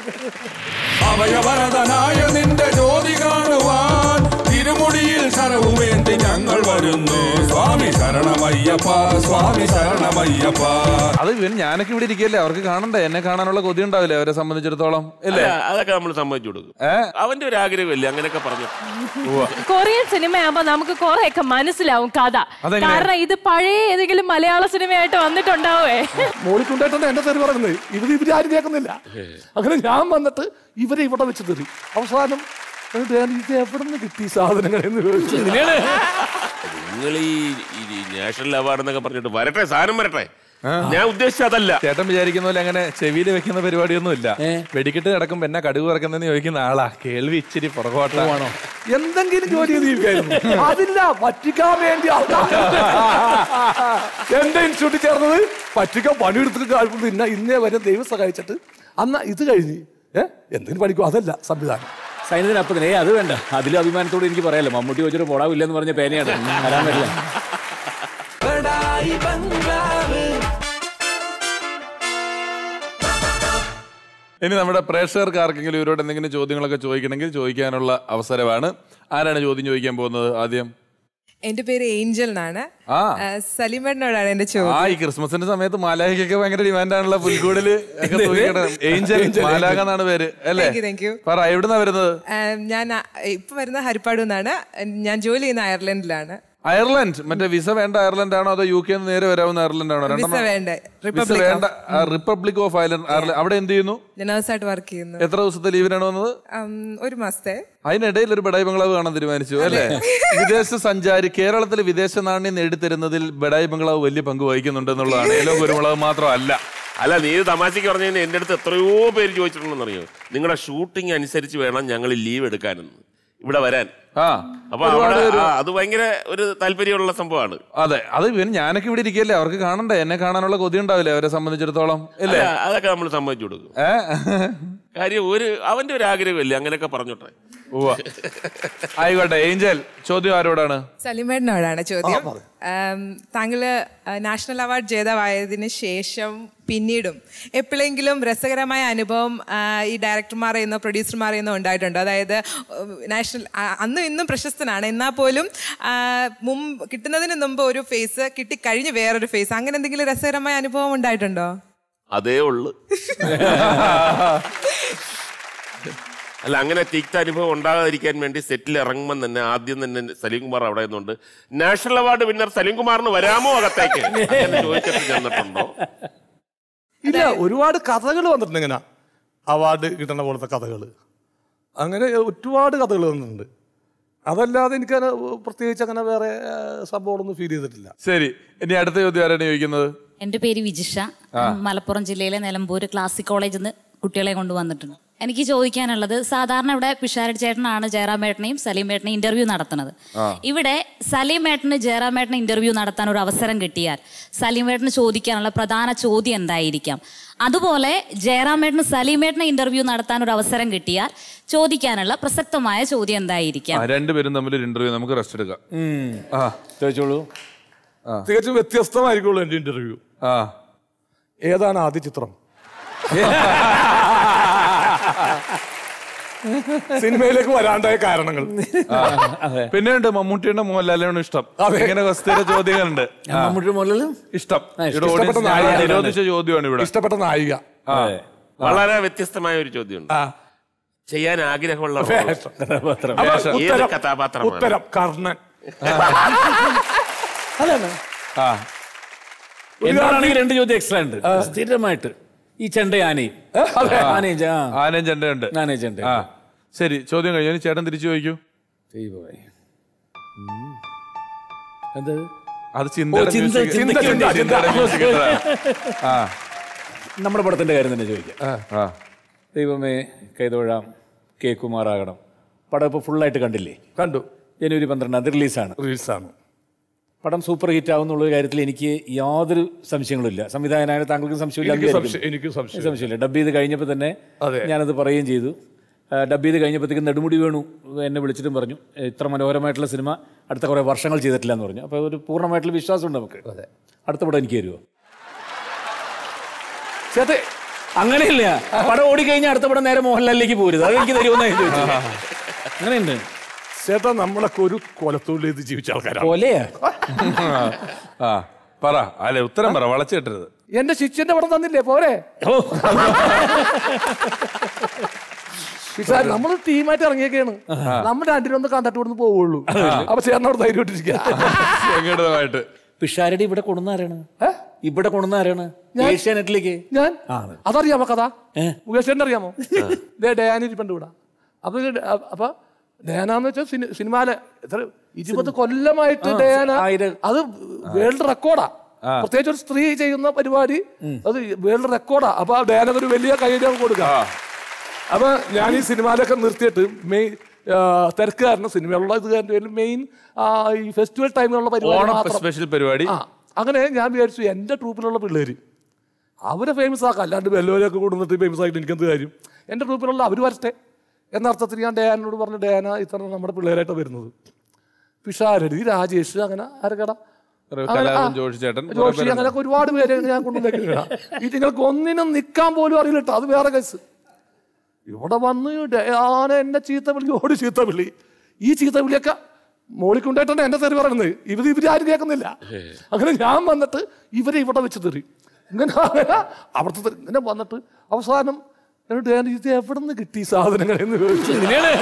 Speaker 5: അഭയവരതനായ നിന്റെ ജ്യോതി കാണുവാൻ തിരുമുടിയിൽ ശരവുമേന്തി ഞങ്ങൾ വരുന്നു സ്വാമി ശരണമയ്യപ്പ സ്വാമി ശരണമയ്യപ്പ
Speaker 1: അത് ഇവൻ ഞാനൊക്കെ ഇവിടെ ഇരിക്കല്ലേ അവർക്ക് കാണണ്ടേ എന്നെ കാണാനുള്ള കൊതി ഉണ്ടാവില്ലേ അവരെ സംബന്ധിച്ചിടത്തോളം അല്ലേ
Speaker 2: അല്ല, അതൊക്കെ നമ്മൾ സമ്മതിച്ചു കൊടുക്കും
Speaker 1: ഏ?
Speaker 2: അവന്റെ ഒരു ആഗ്രഹമല്ലേ അങ്ങനെയൊക്കെ പറഞ്ഞു
Speaker 9: കൊറിയൻ സിനിമയാകുമ്പോ നമുക്ക് കുറെയൊക്കെ മനസ്സിലാവും കഥ
Speaker 1: അതെങ്ങനെ?
Speaker 9: കാരണം ഇത് പഴയ ഏതെങ്കിലും മലയാള സിനിമയായിട്ട് വന്നിട്ടുണ്ടാവേ
Speaker 8: മോളിക്കൊണ്ടായിട്ടാണ് എന്റെ തെറി പറയുന്നത് ഇത് ഇവര് ആരും കേൾക്കുന്നില്ല അങ്ങനെ ഞാൻ വന്നിട്ട് ഇവരെ ഇവിടെ വെച്ച് തെറി അവസാനം എന്നിട്ട് ഞാൻ ഇത് എവിടെ നിന്ന് കിട്ടി ഈ സാധനങ്ങൾ എന്ന് ചോദിച്ചു
Speaker 2: നിങ്ങൾ ഈ ഈ നാഷണൽ അവാർഡ് എന്നൊക്കെ പറഞ്ഞിട്ട് വരട്ടെ സാധനം വരട്ടെ ഞാൻ ഉദ്ദേശിച്ച അതല്ല
Speaker 1: ചേട്ടൻ വിചാരിക്കുന്ന പോലെ അങ്ങനെ ചെവിയിൽ വെക്കുന്ന പരിപാടിയൊന്നും ഇല്ല വെടിക്കെട്ട് കിടക്കുമ്പോ എന്നാ കടുവ് ഇറക്കുന്നതെന്ന് ചോദിക്കുന്ന ആളാ കേൾവി ഇച്ചിരി പുറകോട്ടാണോ
Speaker 8: എന്തെങ്കിലും ജോലി ചെയ്ത് ജീവിക്കായിരുന്നു അതില്ല പറ്റിക്കാൻ വേണ്ടി ആൾക്കാർ എന്റെ ഇൻസ്റ്റിറ്റ്യൂട്ടിൽ ചേർന്നത് പറ്റിക്കാൻ പണിയെടുത്തിട്ട് പിന്നെ ഇന്നേ വരെ ദൈവം സഹായിച്ചിട്ട് അന്ന് ഇത് കഴിഞ്ഞ് ഏഹ് എന്തിനു പഠിക്കും അതല്ല സംവിധാനം
Speaker 7: സൈനത്തിന് അപ്പത്തിന് ഏ അത് വേണ്ട അതിലും അഭിമാനത്തോട് എനിക്ക് പറയാലോ മമ്മൂട്ടി വെച്ചൊരു പോടാവില്ല എന്ന് പറഞ്ഞ പേനയാണ് വരാൻ പറ്റില്ല
Speaker 1: ഇനി നമ്മുടെ പ്രേക്ഷകർക്ക് ആർക്കെങ്കിലും ഇവരോട് എന്തെങ്കിലും ചോദ്യങ്ങളൊക്കെ ചോദിക്കണമെങ്കിൽ ചോദിക്കാനുള്ള അവസരമാണ് ആരാണ് ചോദ്യം ചോദിക്കാൻ പോകുന്നത് ആദ്യം
Speaker 10: എന്റെ പേര് ഏഞ്ചൽ എന്നാണ്
Speaker 1: ആ.
Speaker 10: ആ, സലിമേട്ടനോടാണ് എന്റെ
Speaker 1: ആ
Speaker 10: ചോദ്യം
Speaker 1: ഈ ക്രിസ്മസിന്റെ സമയത്ത് മാലാഖയ്ക്കൊക്കെ ഭയങ്കര ഡിമാൻഡ് ആണല്ലോ പുൽക്കൂടില് ഒക്കെ തൂക്കിയിടണം. ഏഞ്ചൽ മാലാഖ എന്നാണ് പേര് അല്ലേ
Speaker 10: Thank you, thank you.
Speaker 1: പറ എവിടുന്നാ വരുന്നത്
Speaker 10: ആ, ഞാൻ ആ, ഇപ്പൊ വരുന്ന ഹരിപ്പാട് നിന്നാണ് ഞാൻ ജോലി ചെയ്യുന്ന അയർലൻഡിലാണ്
Speaker 1: അയർലൻഡ് മറ്റേ വിസ വേണ്ട അയർലൻഡ് ആണോ അതോ യു കെ നേരെ വരാവുന്ന അയർലൻഡ് ആണോ
Speaker 10: വിസ വേണ്ട
Speaker 1: വിസ
Speaker 10: റിപ്പബ്ലിക്
Speaker 1: വേണ്ട റിപ്പബ്ലിക് ഓഫ് അയർലൻഡ് അയർലൻഡ് അവിടെ എന്ത് ചെയ്യുന്നു
Speaker 10: ഞാൻ നേഴ്സായിട്ട് വർക്ക് ചെയ്യുന്നു
Speaker 1: എത്ര ദിവസത്തെ ലീവിനാണ് വന്നത്
Speaker 10: ഉം, ഒരു മാസത്തെ
Speaker 1: അതിനിടയിൽ ഒരു ബഡായി ബംഗ്ലാവ് കാണാൻ തീരുമാനിച്ചു അല്ലേ വിദേശ സഞ്ചാരി കേരളത്തിൽ വിദേശ നാണ്യം നേടിത്തരുന്നതിൽ ബഡായി ബംഗ്ലാവ് വലിയ പങ്ക് വഹിക്കുന്നുണ്ടെന്നുള്ളതാണ് ഏലോ കുരുമുളക് മാത്രമല്ല
Speaker 2: അല്ല നീ ഇത് തമാശക്ക് പറഞ്ഞു കഴിഞ്ഞാൽ എൻ്റെ അടുത്ത് എത്രയോ പേര് ചോദിച്ചിട്ടുണ്ടെന്നറിയോ നിങ്ങളുടെ ഷൂട്ടിംഗ് അനുസരിച്ച് വേണം ഞങ്ങൾ ലീവ് എടുക്കാനെന്ന് ഇവിടെ വരാൻ
Speaker 1: ആ
Speaker 2: അപ്പൊ അവിടെ ആ, അത് ഭയങ്കര ഒരു താല്പര്യമുള്ള സംഭവമാണ്
Speaker 1: അതെ അത് പിന്നെ ഞാനൊക്കെ ഇവിടെ ഇരിക്കല്ലേ അവർക്ക് കാണണ്ടേ എന്നെ കാണാനുള്ള കൊതി ഉണ്ടാവില്ലേ അവരെ സംബന്ധിച്ചിടത്തോളം അല്ലേ
Speaker 2: അല്ല, അതൊക്കെ നമ്മൾ സമ്മതിച്ചു കൊടുക്കും
Speaker 1: ഏ
Speaker 2: കാര്യം ഒരു അവന്റെ ഒരു ആഗ്രഹമല്ലേ അങ്ങനെയൊക്കെ പറഞ്ഞോട്ടെ
Speaker 1: ഉവ്വ. ആയിക്കോട്ടെ ഏഞ്ചൽ ചോദ്യം ആരോടാണ്
Speaker 10: സലിമേട്ടനോടാണ് ചോദ്യം ഉം, താങ്കള് ആ, നാഷണൽ അവാർഡ് ജേതാവായതിനു ശേഷം പിന്നീടും എപ്പോഴെങ്കിലും രസകരമായ അനുഭവം ആ, ഈ ഡയറക്ടർമാരെ നിന്നോ പ്രൊഡ്യൂസർമാരെ നിന്നോ ഉണ്ടായിട്ടുണ്ടോ അതായത് ഉം, നാഷണൽ ആ, അന്നും ഇന്നും പ്രശസ്തനാണ് എന്നാൽ പോലും ആ, മുമ്പ് കിട്ടുന്നതിന് മുമ്പ് ഒരു ഫേസ് കിട്ടിക്കഴിഞ്ഞ് വേറൊരു ഫേസ് അങ്ങനെ എന്തെങ്കിലും രസകരമായ അനുഭവം ഉണ്ടായിട്ടുണ്ടോ
Speaker 2: അതേ ഉള്ളു അല്ല അങ്ങനെ തിക്ത അനുഭവം ഉണ്ടാകാതിരിക്കാൻ വേണ്ടി സെറ്റിൽ ഇറങ്ങുമ്പോൾ തന്നെ ആദ്യം തന്നെ സലീം കുമാർ അവിടെ നിന്നുണ്ട് നാഷണൽ അവാർഡ് വിന്നർ സലീം കുമാറിന് വരാമോ അകത്തേക്ക് അങ്ങനെ ചോദിച്ചിട്ട് ചെന്നിട്ടുണ്ടോ
Speaker 8: ഇല്ല ഒരുപാട് കഥകൾ വന്നിട്ടുണ്ട് ഇങ്ങനെ അവാർഡ് കിട്ടണ പോലത്തെ കഥകൾ അങ്ങനെ ഒരുപാട് കഥകൾ വന്നിട്ടുണ്ട് അതല്ലാതെ എനിക്ക് അങ്ങനെ പ്രത്യേകിച്ച് അങ്ങനെ വേറെ ആ, സംഭവങ്ങളൊന്നും ഫീൽ ചെയ്തിട്ടില്ല
Speaker 1: ശരി ഇനി അടുത്ത ചോദ്യം ആരാണ് ചോദിക്കുന്നത്
Speaker 11: എൻ്റെ പേര് വിജിഷ മലപ്പുറം ജില്ലയിലെ നിലമ്പൂർ ക്ലാസിക് കോളേജിൽ നിന്ന് കുട്ടികളെ കൊണ്ടുവന്നിട്ടുണ്ട് എനിക്ക് ചോദിക്കാനുള്ളത് സാധാരണ ഇവിടെ പിഷാരടി ചേട്ടനാണ് ജയറാമേട്ടനെയും സലീമേട്ടനെയും ഇന്റർവ്യൂ നടത്തുന്നത് ഇവിടെ സലീമേട്ടന് ജയറാമേട്ടന് ഇന്റർവ്യൂ നടത്താൻ ഒരു അവസരം കിട്ടിയാൽ സലീമേട്ടന് ചോദിക്കാനുള്ള പ്രധാന ചോദ്യം എന്തായിരിക്കാം അതുപോലെ ജയറാമേട്ടന് സലീമേട്ടന് ഇന്റർവ്യൂ നടത്താൻ ഒരു അവസരം കിട്ടിയാൽ ചോദിക്കാനുള്ള പ്രസക്തമായ ചോദ്യം എന്തായിരിക്കാം
Speaker 1: ആ രണ്ടുപേരും തമ്മിൽ ഒരു ഇന്റർവ്യൂ നമുക്ക് റെസ്റ്റ് എടുക്കാം ആ
Speaker 7: ചോദിച്ചോളൂ
Speaker 8: തികച്ചും വ്യത്യസ്തമായിരിക്കുള്ളൂ എൻ്റെ ഇന്റർവ്യൂ
Speaker 1: ആ
Speaker 8: ഏതാണ് ആദ്യ ചിത്രം സിനിമയിലേക്ക് വരാണ്ടായ കാരണങ്ങൾ
Speaker 1: പിന്നെ ഉണ്ട് മമ്മൂട്ടിയുടെ മോഹൻലാലിനാണ് ഇഷ്ടം ഇങ്ങനെ സ്ഥിര ചോദ്യങ്ങളുണ്ട് ആ.
Speaker 7: മമ്മൂട്ടി മോഹൻലാലും
Speaker 1: ഇഷ്ടം ഇവിടെ
Speaker 8: ഇഷ്ടപ്പെട്ട
Speaker 1: audience
Speaker 8: നായിക
Speaker 1: ഞാൻ
Speaker 8: ആരാണ്?
Speaker 1: നിരോധിച്ച ചോദ്യമാണ് ഇവിടെ
Speaker 8: ഇഷ്ടപ്പെട്ട നായിക
Speaker 1: ആ.
Speaker 2: വളരെ വ്യത്യസ്തമായ ഒരു ചോദ്യമുണ്ട്
Speaker 8: ആ.
Speaker 2: ചെയ്യാൻ ആഗ്രഹമുള്ള role.
Speaker 8: വേഷം. അപ്പൊ
Speaker 1: വേഷം.
Speaker 2: ഏത്
Speaker 8: ഉത്തരം
Speaker 2: കഥാപാത്രമാണ്
Speaker 8: ഉത്തരം കർണൻ
Speaker 1: ആ
Speaker 7: എന്നോടാണെങ്കിൽ രണ്ട് ചോദ്യം എക്സ്ട്രാ ഉണ്ട് സ്ഥിരമായിട്ട് ഈ ചെണ്ട ആനയും ആനയും ചെ- ആ.
Speaker 1: ആനയും ചെണ്ടയുണ്ട്
Speaker 7: ആനയും ചെണ്ട
Speaker 1: ആ ശരി ചോദ്യം കഴിഞ്ഞു ഇനി ചേട്ടൻ തിരിച്ചു ചോദിക്കൂ
Speaker 7: ദൈവമേ. ഉം. എന്ത്
Speaker 1: അത്
Speaker 7: ഓ,
Speaker 1: ചിന്തയുടെ
Speaker 7: ചിന്ത,
Speaker 1: music.
Speaker 7: ചിന്ത,
Speaker 1: ചിന്ത,
Speaker 7: ചിന്ത.
Speaker 1: ചിന്തയുടെ music ഇട്ടതാ. ആ
Speaker 7: നമ്മുടെ പടത്തിന്റെ കാര്യം തന്നെ ചോദിക്കാം
Speaker 1: ആ
Speaker 7: ദൈവമേ കൈതൊഴാം കെ കുമാറാകണം പടം ഇപ്പോൾ ഫുള്ളായിട്ട് കണ്ടില്ലേ
Speaker 8: കണ്ടു
Speaker 7: ജനുവരി പന്ത്രണ്ടാം തീയതി റിലീസാണ്
Speaker 8: റീൽസാണ്
Speaker 7: പടം സൂപ്പർ ഹിറ്റ് ആവുന്നുള്ള കാര്യത്തിൽ എനിക്ക് യാതൊരു സംശയങ്ങളുമില്ല സംവിധായകനായ താങ്കൾക്ക് സംശയമില്ല
Speaker 8: എനിക്ക്
Speaker 7: എന്ന്
Speaker 8: സംശയം എനിക്ക് സംശയം
Speaker 7: സംശയമില്ല ഡബ് ചെയ്ത് കഴിഞ്ഞപ്പോൾ തന്നെ
Speaker 8: അതെ.
Speaker 7: ഞാനത് പറയുകയും ചെയ്തു ആ, ഡബ് ചെയ്ത് കഴിഞ്ഞപ്പോഴത്തേക്കും നെടുമുടി വേണു എന്നെ വിളിച്ചിട്ടും പറഞ്ഞു ഇത്ര മനോഹരമായിട്ടുള്ള സിനിമ അടുത്ത കുറേ വർഷങ്ങൾ ചെയ്തിട്ടില്ല എന്ന് പറഞ്ഞു അപ്പോൾ ഒരു പൂർണ്ണമായിട്ടുള്ള വിശ്വാസമുണ്ട് നമുക്ക് അടുത്ത പടം എനിക്ക് തരുമോ ചേട്ടേ അങ്ങനെയില്ല പടം ഓടിക്കഴിഞ്ഞാൽ അടുത്ത പടം നേരെ മോഹൻലാലിലേക്ക് പോരുത് അത് എനിക്ക് തരുമെന്നായി ചോദിച്ചു അങ്ങനെയുണ്ട്
Speaker 8: ചേട്ടാ നമ്മളൊക്കെ ഒരു കൊലത്തൊഴിൽ ചെയ്ത് ജീവിച്ച ആൾക്കാരാണ്
Speaker 7: പോലെയാ
Speaker 1: ആ പറ അല്ലെ ഉത്തരം പറ വളച്ചു കെട്ടരുത്
Speaker 8: എന്റെ ശിഷ്യന്റെ പടം തന്നില്ലേ പോരെ പിഷാര് നമ്മൾ ടീമായിട്ട് ഇറങ്ങിയൊക്കെയാണ് നമ്മൾ രണ്ടിനൊന്ന് കണ്ടിട്ട് ഇവിടുന്ന് പോവുള്ളൂ അപ്പൊ ചേട്ടൻ അവിടെ ധൈര്യമായിട്ടിരിക്കുക
Speaker 1: സംഘടിതമായിട്ട്
Speaker 7: പിഷാരടി ഇവിടെ കൊണ്ടുവന്നാരാണ് ഇവിടെ കൊണ്ടുവന്നാരാണ് ഏഷ്യാനെറ്റിലേക്ക്
Speaker 8: ഞാൻ
Speaker 7: ആ.
Speaker 8: അതറിയാമോ കഥ
Speaker 7: ഏ?
Speaker 8: മുകേഷേട്ടൻ അറിയാമോ ദേ ഡയാനിരിപ്പുണ്ട് ഇവിടെ അപ്പൊ ഇത് ഡ- അപ്പൊ ഡയാനാന്ന് വെച്ചാൽ സിനി- സിനിമാലെ എത്ര ഇരുപത് കൊല്ലമായിട്ട് ഡയാന
Speaker 7: ആയിരം-
Speaker 8: അത് വേൾഡ് റെക്കോർഡാ പ്രത്യേകിച്ച് ഒരു സ്ത്രീ ചെയ്യുന്ന പരിപാടി അത് വേൾഡ് റെക്കോർഡാ അപ്പൊ ആ ഡയാനക്ക് ഒരു വലിയ കൈയ്യം കൊടുക്കാം അപ്പൊ ഞാൻ ഈ സിനിമയിലൊക്കെ നിർത്തിയിട്ട് മെയിൻ തിരക്ക് കാരണം സിനിമയുള്ള ഇത് കാരണം പേരിൽ മെയിൻ ഈ ഫെസ്റ്റിവൽ ടൈമിലുള്ള പരിപാടി
Speaker 1: ഓണം
Speaker 8: മാത്രം
Speaker 1: സ്പെഷ്യൽ പരിപാടി
Speaker 8: ആ അങ്ങനെ ഞാൻ വിചാരിച്ചു എൻ്റെ ട്രൂപ്പിലുള്ള പിള്ളേർ അവരെ ഫേമസ് ആക്കാം അല്ലാണ്ട് വെല്ലോരെയൊക്കെ കൊടുത്തിട്ട് ഫേമസ് ആയിട്ട് എനിക്കെന്ത് കാര്യം എൻ്റെ ട്രൂപ്പിലുള്ള അവർ വരട്ടെ എന്ന അർത്ഥത്തിൽ ഞാൻ ഡയാനോട് പറഞ്ഞു ഡയാന ഇത്ര നമ്മുടെ പിള്ളേരായിട്ട് വരുന്നത് പിഷാരടി രാജേഷ് അങ്ങനെ ആരൊക്കെടാ
Speaker 1: ഒരു
Speaker 8: അങ്ങനെ, ആ,
Speaker 1: കലാപൻ ജോഷി ചേട്ടൻ കുറെ
Speaker 8: ജോഷി
Speaker 1: പേരുണ്ട്.
Speaker 8: അങ്ങനെയൊക്കെ ഒരുപാട് പേരെ ഞാൻ കൊണ്ടുവന്നേക്കില്ല ഈ നിങ്ങൾക്ക് ഒന്നിനും നിൽക്കാൻ പോലും അറിയില്ല കേട്ടോ അത് വേറെ കേസ് ഇവിടെ വന്ന് ഡയാന എന്നെ ചീത്ത വിളി ഓടി ചീത്ത വിളി ഈ ചീത്ത വിളിയൊക്കെ മോളിൽ കൊണ്ടായിട്ടാണ് എന്റെ തെറി പറയുന്നത് ഇവർ ഇവരാരും കേൾക്കുന്നില്ല അങ്ങനെ ഞാൻ വന്നിട്ട് ഇവരെ ഇവിടെ വെച്ച് തെറി ഇങ്ങനെ അങ്ങനെ അവിടുത്തെ തെറി ഇങ്ങനെ വന്നിട്ട് അവസാനം എന്നിട്ട് ഞാൻ ഇത് എവിടെ നിന്ന് കിട്ടി ഈ സാധനങ്ങൾ എന്ന് ചോദിച്ചു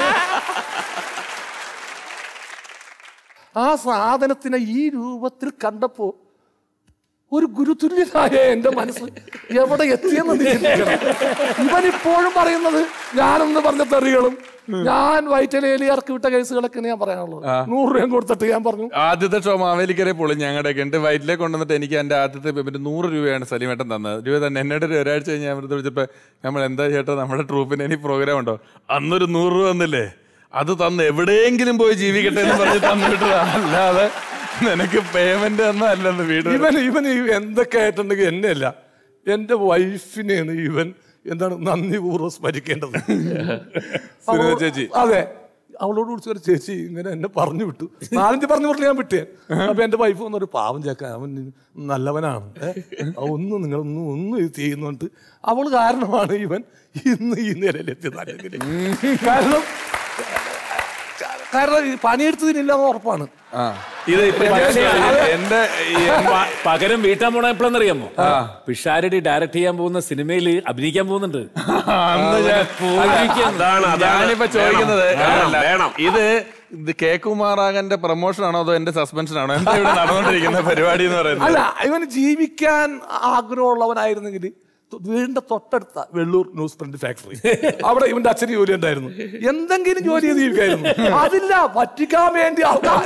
Speaker 8: ആ സാധനത്തിനെ ഈ രൂപത്തിൽ കണ്ടപ്പോ ഒരു ഗുരുതുല്യനായ എന്റെ മനസ്സ് എവിടെ എത്തിയെന്ന് നീ ചിന്തിക്കണം. ഇവൻ ഇപ്പോഴും പറയുന്നത് ഞാനെന്ന് പറഞ്ഞ തെറികളും ഞാൻ വയറ്റലേലി ഇറക്കി വിട്ട കേസുകളൊക്കെ ഞാൻ പറയാനുള്ളത് നൂറ് രൂപ കൊടുത്തിട്ട് ഞാൻ പറഞ്ഞു
Speaker 1: ആദ്യത്തെ ഷോ മാവേലിക്കരെ പൊളി ഞങ്ങളുടെ ഒക്കെ ഉണ്ട് വയറ്റിലേക്ക് കൊണ്ടുവന്നിട്ട് എനിക്ക് എൻ്റെ ആദ്യത്തെ പേയ്മെന്റ് നൂറ് രൂപയാണ് സലീമേട്ടൻ തന്നത് രൂപ തന്നെ എന്നോട് ഒരു ഒരാഴ്ച കഴിഞ്ഞ് ഞാൻ വെറുതെ വിളിച്ചപ്പോൾ നമ്മൾ എന്താ ചേട്ടാ നമ്മുടെ ട്രൂപ്പിന് ഇനി പ്രോഗ്രാം ഉണ്ടോ അന്നൊരു നൂറ് രൂപ തന്നില്ലേ അത് തന്ന് എവിടെയെങ്കിലും പോയി ജീവിക്കട്ടെ എന്ന് പറഞ്ഞ് തന്നിട്ടതാ അല്ലാതെ നിനക്ക് പേയ്മെന്റ് ഒന്നും അല്ലെന്ന് വീട്
Speaker 8: ഇവൻ ഇവൻ ഈ എന്തൊക്കെ ആയിട്ടുണ്ടെങ്കിൽ എന്നെയല്ല എന്റെ വൈഫിനെയാണ് ഇവൻ എന്താണ് നന്ദി പൂർവ്വം സ്മരിക്കേണ്ടത്
Speaker 1: സുനിത ചേച്ചി.
Speaker 8: അതെ അവളോട് വിളിച്ച ഒരു ചേച്ചി ഇങ്ങനെ എന്നെ പറഞ്ഞു വിട്ടു നാലഞ്ച് പറഞ്ഞു വിട്ടില്ല ഞാൻ വിട്ടേ അപ്പൊ എന്റെ വൈഫ് വന്നൊരു പാവം ചേക്കാൻ അവൻ നല്ലവനാണ് ഏ? ആ ഒന്നും നിങ്ങളൊന്നും ഒന്നും ഇത് ചെയ്യുന്നുണ്ട് അവൾ കാരണമാണ് ഇവൻ ഇന്ന് ഈ നിലയിലെത്തിയത് അല്ലെങ്കിൽ കാരണം കാരണം ഈ പണിയെടുത്തതിനില്ല എന്ന് ഉറപ്പാണ്
Speaker 1: ഇത് ഇപ്പൊ എന്റെ
Speaker 7: പ- പകരം വീട്ടാൻ പോണ എപ്പോഴെന്നറിയാമോ പിഷാരടി ഡയറക്ട് ചെയ്യാൻ പോകുന്ന സിനിമയിൽ അഭിനയിക്കാൻ പോകുന്നുണ്ട്
Speaker 1: അന്ന് ഞാൻ
Speaker 7: പോയിരിക്കുകയാണ്.
Speaker 2: അതാണ് അതാണ്
Speaker 1: ഞാനിപ്പോ ചോദിക്കുന്നത്
Speaker 2: വേണം,
Speaker 1: അല്ല,
Speaker 2: വേണം.
Speaker 1: ഇത് ഇത് കെ കുമാറാകന്റെ പ്രൊമോഷൻ ആണോ അതോ എന്റെ സസ്പെൻഷൻ ആണോ എന്താ ഇവിടെ നടന്നുകൊണ്ടിരിക്കുന്ന പരിപാടി എന്ന് പറയുന്നത്
Speaker 8: അല്ല ഇവന് ജീവിക്കാൻ ആഗ്രഹമുള്ളവനായിരുന്നെങ്കിൽ തൊ- വീടിന്റെ തൊട്ടടുത്ത വെള്ളൂർ ന്യൂസ് പ്രിന്റ് ഫാക്ടറി അവിടെ ഇവന്റെ അച്ഛന് ജോലി ഉണ്ടായിരുന്നു എന്തെങ്കിലും ജോലി ചെയ്ത് ജീവിക്കായിരുന്നു അതില്ല പറ്റിക്കാൻ വേണ്ടി ആൾക്കാർ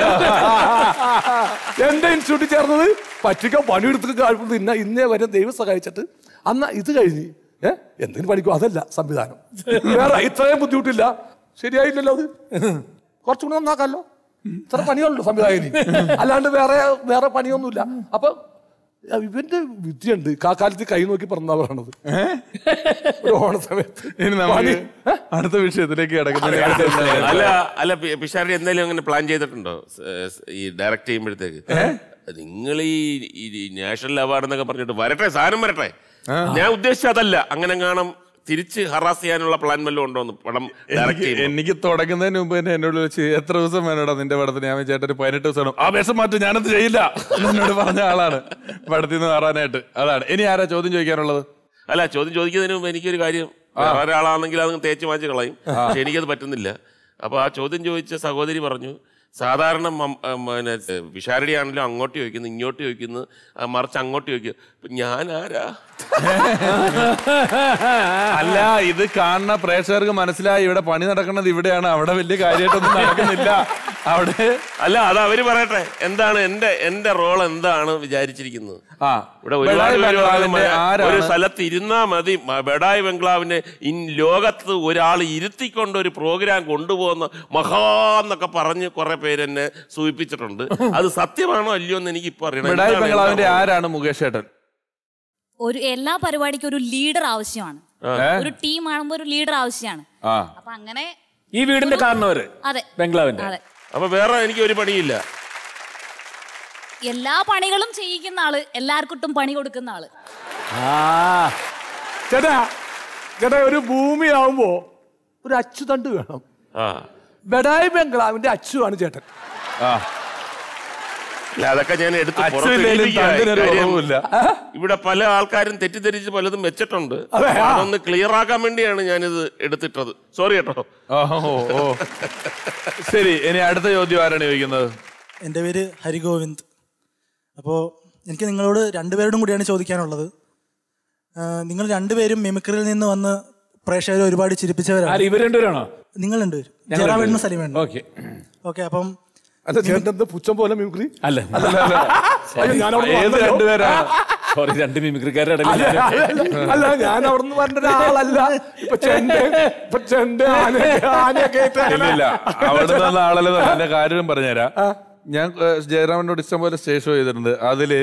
Speaker 8: എന്റെ ഇൻസ്റ്റിറ്റ്യൂട്ടിൽ ചേർന്നത് പറ്റിക്കാൻ പണിയെടുത്ത് കഴിയുന്നത് ഇന്ന ഇന്നേ വരെ ദൈവം സഹായിച്ചിട്ട് അന്ന് ഇത് കഴിഞ്ഞ് ഏഹ് എന്തിനു പഠിക്കും അതല്ല സംവിധാനം വേറെ ഇത്രയും ബുദ്ധിമുട്ടില്ല ശരിയായില്ലല്ലോ അത് കുറച്ചും കൂടെ നന്നാക്കാമല്ലോ ഇത്ര പണിയുള്ളൂ സംവിധായകന് അല്ലാണ്ട് വേറെ വേറെ പണിയൊന്നുമില്ല അപ്പൊ ഇവന്റെ വിദ്യയുണ്ട് കാക്കാലത്ത് കൈ നോക്കി പറഞ്ഞാ പറയണത് ഒരു ഓണ സമയത്ത്
Speaker 1: ഇനി നമുക്ക് അടുത്ത വിഷയത്തിലേക്ക് കിടക്കുന്നത്
Speaker 2: അല്ല അല്ല പി- പിഷാരടി എന്തെങ്കിലും അങ്ങനെ പ്ലാൻ ചെയ്തിട്ടുണ്ടോ സ്- സ് ഈ ഡയറക്റ്റ് ചെയ്യുമ്പോഴത്തേക്ക് നിങ്ങൾ ഈ ഈ നാഷണൽ അവാർഡ് എന്നൊക്കെ പറഞ്ഞിട്ട് വരട്ടെ സാധനം വരട്ടെ ഞാൻ ഉദ്ദേശിച്ചത് അതല്ല അങ്ങനെ കാണാം തിരിച്ച് ഹറാസ് ചെയ്യാനുള്ള പ്ലാൻ വല്ലതും ഉണ്ടോ എന്ന് പടം ഡയറക്റ്റ്
Speaker 1: എനിക്ക്
Speaker 2: ചെയ്യുമ്പോൾ
Speaker 1: എനിക്ക് തുടങ്ങുന്നതിന് മുമ്പ് തന്നെ എന്നോട് വിളിച്ച് എത്ര ദിവസം വേണോടാ നിന്റെ പടത്തിന് ഞാൻ ചേട്ടൻ ഒരു പതിനെട്ട് ദിവസം വേണം ആ വേഷം മാറ്റും ഞാനത് ചെയ്യില്ല എന്ന് എന്നോട് പറഞ്ഞ ആളാണ് പടത്തിൽ നിന്ന് മാറാനായിട്ട് അതാണ് ഇനി ആരാ ചോദ്യം ചോദിക്കാനുള്ളത്
Speaker 2: അല്ല ചോദ്യം ചോദിക്കുന്നതിന് മുമ്പ് എനിക്കൊരു കാര്യം വേറെ ഒരാളാണെങ്കിൽ അത് തേച്ച് മാച്ച് കളയും പക്ഷെ എനിക്കത് പറ്റുന്നില്ല അപ്പൊ ആ ചോദ്യം ചോദിച്ച സഹോദരി പറഞ്ഞു സാധാരണ മം- ആ, പിന്നെ വിഷാരടി ആണെങ്കിലും അങ്ങോട്ട് ചോദിക്കുന്നു ഇങ്ങോട്ട് ചോദിക്കുന്നു ആ, മറിച്ച് അങ്ങോട്ട് ചോദിക്കുന്നു അപ്പൊ ഞാൻ ആരാ
Speaker 1: അല്ല ഇത് കാണുന്ന പ്രേക്ഷകർക്ക് മനസ്സിലായി ഇവിടെ പണി നടക്കുന്നത് ഇവിടെയാണ് അവിടെ വലിയ കാര്യമായിട്ടൊന്നും നടക്കുന്നില്ല അവിടെ
Speaker 2: അല്ല അത് അവര് പറയട്ടെ എന്താണ് എന്റെ എന്റെ റോൾ എന്താണ് വിചാരിച്ചിരിക്കുന്നത്
Speaker 1: ആ
Speaker 2: ഇവിടെ
Speaker 1: ബെഡായി
Speaker 2: ഒരുപാട് പേര്
Speaker 1: ബംഗ്ലാവിന്റെ
Speaker 2: പറയുന്നത്
Speaker 1: ആരാണ്?
Speaker 2: ഒരു സ്ഥലത്ത് ഇരുന്നാ മതി മ- ബെഡായി ബംഗ്ലാവിനെ ഇൻ ലോകത്ത് ഒരാൾ ഇരുത്തിക്കൊണ്ട് ഒരു പ്രോഗ്രാം കൊണ്ടുപോകുന്ന മഹാന്നൊക്കെ പറഞ്ഞ് കുറെ പേര് എന്നെ സൂചിപ്പിച്ചിട്ടുണ്ട് അത് സത്യമാണോ അല്ലയോ എന്ന് എനിക്ക് ഇപ്പൊ അറിയണം
Speaker 1: ബെഡായി
Speaker 2: എന്താണ്
Speaker 1: ബംഗ്ലാവിന്റെ
Speaker 2: എന്താണ്?
Speaker 1: ആരാണ് മുകേഷ് ഏട്ടൻ
Speaker 11: ഒരു എല്ലാ പരിപാടിക്കും ഒരു ലീഡർ ആവശ്യമാണ്
Speaker 1: ഏ?
Speaker 11: ഒരു ടീം ആകുമ്പോൾ ഒരു ലീഡർ ആവശ്യമാണ്
Speaker 1: ആ
Speaker 11: അപ്പൊ അങ്ങനെ
Speaker 7: ഈ വീടിന്റെ കാരണവര്
Speaker 11: അതെ
Speaker 7: ബംഗ്ലാവിന്റെ
Speaker 11: അതെ
Speaker 2: അപ്പൊ വേറെ എനിക്ക് ഒരു പണിയില്ല
Speaker 11: എല്ലാ പണികളും ചെയ്യിക്കുന്ന ആള് എല്ലാവർക്കും പണി കൊടുക്കുന്ന ആള്
Speaker 7: ആ
Speaker 8: ചേട്ടാ ചേട്ടാ ഒരു ഭൂമിയാവുമ്പോ ഒരു അച്ചുതണ്ട് വേണം
Speaker 2: ആ
Speaker 8: ബഡായി ബംഗ്ലാവിന്റെ അച്ചുവാണ് ചേട്ടൻ
Speaker 1: ആ
Speaker 2: അല്ല, അതൊക്കെ ഞാൻ എടുത്ത്
Speaker 1: അച്ഛൻ
Speaker 2: പുറത്ത്
Speaker 1: ഇല്ലേലും
Speaker 2: ഇരിപ്പിക്കുക.
Speaker 1: തണ്ടിനൊരു
Speaker 2: കാര്യം
Speaker 1: കുറവുമില്ല.
Speaker 2: ഇവിടെ പല ആൾക്കാരും തെറ്റിദ്ധരിച്ച് പലതും വെച്ചിട്ടുണ്ട്
Speaker 8: അതെ, ആ.
Speaker 2: അതൊന്ന് ക്ലിയർ ആക്കാൻ വേണ്ടിയാണ് ഞാനിത് എടുത്തിട്ടത് സോറി കേട്ടോ
Speaker 1: ഓ ഓ, ഓ ശരി ഇനി അടുത്ത ചോദ്യം ആരാണ് ചോദിക്കുന്നത്
Speaker 12: എൻ്റെ പേര് ഹരിഗോവിന്ദ് അപ്പോൾ എനിക്ക് നിങ്ങളോട് രണ്ടുപേരോടും കൂടിയാണ് ചോദിക്കാനുള്ളത് ആ, നിങ്ങൾ രണ്ടുപേരും മിമിക്രിയിൽ നിന്ന് വന്ന് പ്രേക്ഷകരെ ഒരുപാട് ചിരിപ്പിച്ചവരാണ്
Speaker 7: ആര് ഇവർ രണ്ടുപേരാണോ
Speaker 12: നിങ്ങൾ രണ്ടുപേരും ജയറാമേണ്ണും സലീമേണ്ണും
Speaker 7: ഓക്കെ
Speaker 12: ഓക്കെ അപ്പം
Speaker 8: അല്ല ചേട്ടൻ എന്താ പുച്ഛം പോലെ മിമിക്രി
Speaker 7: അല്ല
Speaker 8: അയ്യോ, ഞാൻ അവിടുന്ന്
Speaker 1: ഏത്
Speaker 8: വന്നല്ലോ.
Speaker 1: രണ്ടുപേരാണ്
Speaker 7: സോറി രണ്ട് മിമിക്രിക്കാരുടെ
Speaker 8: അല്ല,
Speaker 7: ഇടയിൽ
Speaker 8: അല്ല, അല്ല ഞാൻ അവിടെ നിന്ന് പറഞ്ഞ ഒരാളല്ല ഇപ്പൊ ചെണ്ട ഇപ്പൊ ചെണ്ട ആനയൊക്കെ ആനയൊക്കെ ആയിട്ട്
Speaker 1: ഇല്ല ഇല്ല അവിടെ നിന്ന് ആളല്ല എന്റെ കാര്യം പറഞ്ഞുതരാം ഞാൻ ഏഹ്, ജയറാമിനോട് ഇഷ്ടം പോലെ സ്റ്റേജ് ഷോ ചെയ്തിട്ടുണ്ട് അതില്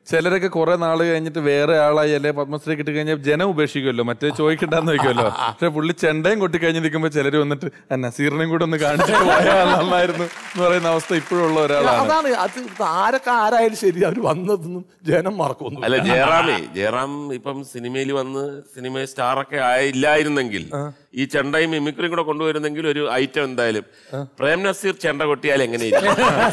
Speaker 1: ചിലരൊക്കെ കുറെ നാൾ കഴിഞ്ഞിട്ട് വേറെ ആളായി അല്ലെ പത്മശ്രീ കിട്ടി കഴിഞ്ഞാൽ ജനം ഉപേക്ഷിക്കുമല്ലോ മറ്റേ ചോദിക്കണ്ടെന്ന് വെക്കുമല്ലോ പക്ഷെ പുള്ളി ചെണ്ടയും കൊട്ടി കഴിഞ്ഞ് നിൽക്കുമ്പോൾ ചിലർ വന്നിട്ട് "ആ, നസീറിനെയും കൂടെ ഒന്ന് കാണിച്ചിട്ട് പോയാൽ നന്നായിരുന്നു എന്ന് പറയുന്ന അവസ്ഥ ഇപ്പോഴുള്ള ഒരാളാണ്
Speaker 8: അതാണ് അത് ഇത് ആരൊക്കെ ആരായാലും ശരി അവർ വന്നതൊന്നും ജനം മറക്കൊന്നും
Speaker 2: അല്ല ജയറാമേ ജയറാം ഇപ്പം സിനിമയിൽ വന്ന് സിനിമ സ്റ്റാറൊക്കെ ആയില്ലായിരുന്നെങ്കിൽ ഈ ചെണ്ടയും മിമിക്രിയും കൂടെ കൊണ്ടുവരുന്നെങ്കിൽ ഒരു ഐറ്റം എന്തായാലും പ്രേം നസീർ ചെണ്ട കൊട്ടിയാൽ എങ്ങനെയിരിക്കും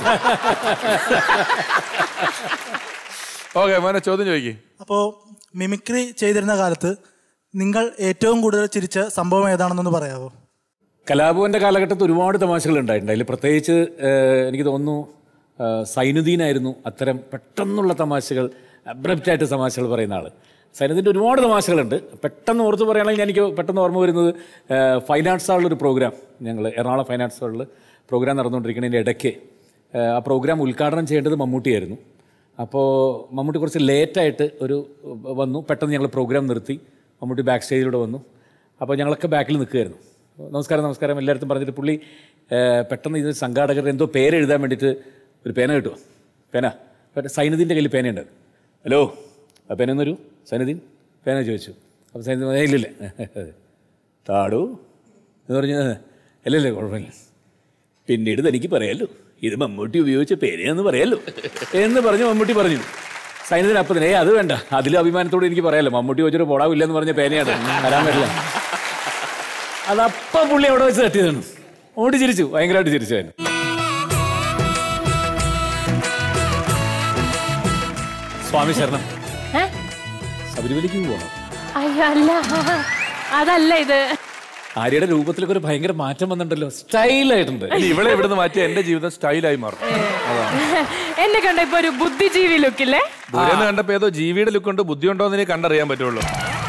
Speaker 1: ഓക്കെ മോനെ ചോദ്യം ചോദിക്കേ
Speaker 12: അപ്പോൾ മിമിക്രി ചെയ്തിരുന്ന കാലത്ത് നിങ്ങൾ ഏറ്റവും കൂടുതൽ ചിരിച്ച സംഭവം ഏതാണെന്നൊന്ന് പറയാമോ
Speaker 7: കലാഭവന്റെ കാലഘട്ടത്തിൽ ഒരുപാട് തമാശകൾ ഉണ്ടായിട്ടുണ്ട് അതിൽ പ്രത്യേകിച്ച് ഏഹ്, എനിക്ക് തോന്നുന്നു ഏഹ്, സൈനുദ്ദീനായിരുന്നു അത്തരം പെട്ടെന്നുള്ള തമാശകൾ അബ്രപ്റ്റായിട്ട് തമാശകൾ പറയുന്ന ആൾ സൈനുദ്ദീൻ്റെ ഒരുപാട് തമാശകളുണ്ട് പെട്ടെന്ന് ഓർത്ത് പറയുകയാണെങ്കിൽ എനിക്ക് പെട്ടെന്ന് ഓർമ്മ വരുന്നത് ഏഹ്, ഫൈൻ ആർട്സ് ഹാളിലൊരു പ്രോഗ്രാം ഞങ്ങൾ എറണാകുളം ഫൈൻ ആർട്സ് ഹാളിൽ പ്രോഗ്രാം നടന്നുകൊണ്ടിരിക്കുന്നതിൻ്റെ ഇടയ്ക്ക് ഏഹ്, ആ പ്രോഗ്രാം ഉദ്ഘാടനം ചെയ്യേണ്ടത് മമ്മൂട്ടിയായിരുന്നു അപ്പോൾ മമ്മൂട്ടി കുറച്ച് ലേറ്റായിട്ട് ഒരു വന്നു പെട്ടെന്ന് ഞങ്ങൾ പ്രോഗ്രാം നിർത്തി മമ്മൂട്ടി ബാക്ക് സ്റ്റേജിലൂടെ വന്നു അപ്പോൾ ഞങ്ങളൊക്കെ ബാക്കിൽ നിൽക്കുമായിരുന്നു നമസ്കാരം നമസ്കാരം എല്ലായിടത്തും പറഞ്ഞിട്ട് പുള്ളി ഏഹ്, പെട്ടെന്ന് ഇത് സംഘാടകർ എന്തോ പേര് എഴുതാൻ വേണ്ടിയിട്ട് ഒരു പേന കിട്ടുമോ പേന മറ്റേ സൈനുദ്ദീൻ്റെ കയ്യിൽ പേനയുണ്ട് ഹലോ ആ പേന ഒന്നൊരു സൈനുദ്ദീൻ പേന ചോദിച്ചു അപ്പോൾ സൈനുദ്ദീൻ പറഞ്ഞു, ഇല്ലില്ല താടു എന്ന് പറഞ്ഞു അല്ല ഇല്ല കുഴപ്പമില്ല പിന്നീട് തനിക്ക് പറയാലോ ഇത് മമ്മൂട്ടി ഉപയോഗിച്ച പേരെന്ന് പറയാലോ എന്ന് പറഞ്ഞ് മമ്മൂട്ടി പറഞ്ഞു സൈന്യത്തിന് അപ്പം തന്നെ "ഏയ് അത് വേണ്ട അതിലും അഭിമാനത്തോടെ എനിക്ക് പറയാലോ മമ്മൂട്ടി ചോദിച്ചൊരു പൊടാവില്ല എന്ന് പറഞ്ഞ പേനയാണ് വരാൻ പറ്റില്ല അതപ്പം പുള്ളി അവിടെ വെച്ച് തട്ടിയതാണ് ഓടി ചിരിച്ചു ഭയങ്കരമായിട്ട് ചിരിച്ചു അതിന് സ്വാമി ശരണം
Speaker 9: ഏ?
Speaker 7: ശബരിമലയ്ക്ക് പോകണം
Speaker 9: അയ്യോ അല്ല അതല്ല ഇത്
Speaker 7: ആര്യയുടെ രൂപത്തിലൊക്കെ ഒരു ഭയങ്കര മാറ്റം വന്നിട്ടുണ്ടല്ലോ സ്റ്റൈലായിട്ടുണ്ട്
Speaker 1: ഇനി ഇവളെ ഇവിടുന്ന് മാറ്റി എന്റെ ജീവിതം സ്റ്റൈലായി മാറും അതാണ്
Speaker 9: എന്നെ കണ്ട ഇപ്പൊ ഒരു ബുദ്ധിജീവി ലുക്കില്ലേ
Speaker 1: ദൂരെന്ന് കണ്ടപ്പോ ഏതോ ജീവിയുടെ ലുക്ക് ഉണ്ട് ബുദ്ധി ഉണ്ടോ എന്ന് എനിക്ക് കണ്ടറിയാൻ പറ്റുള്ളൂ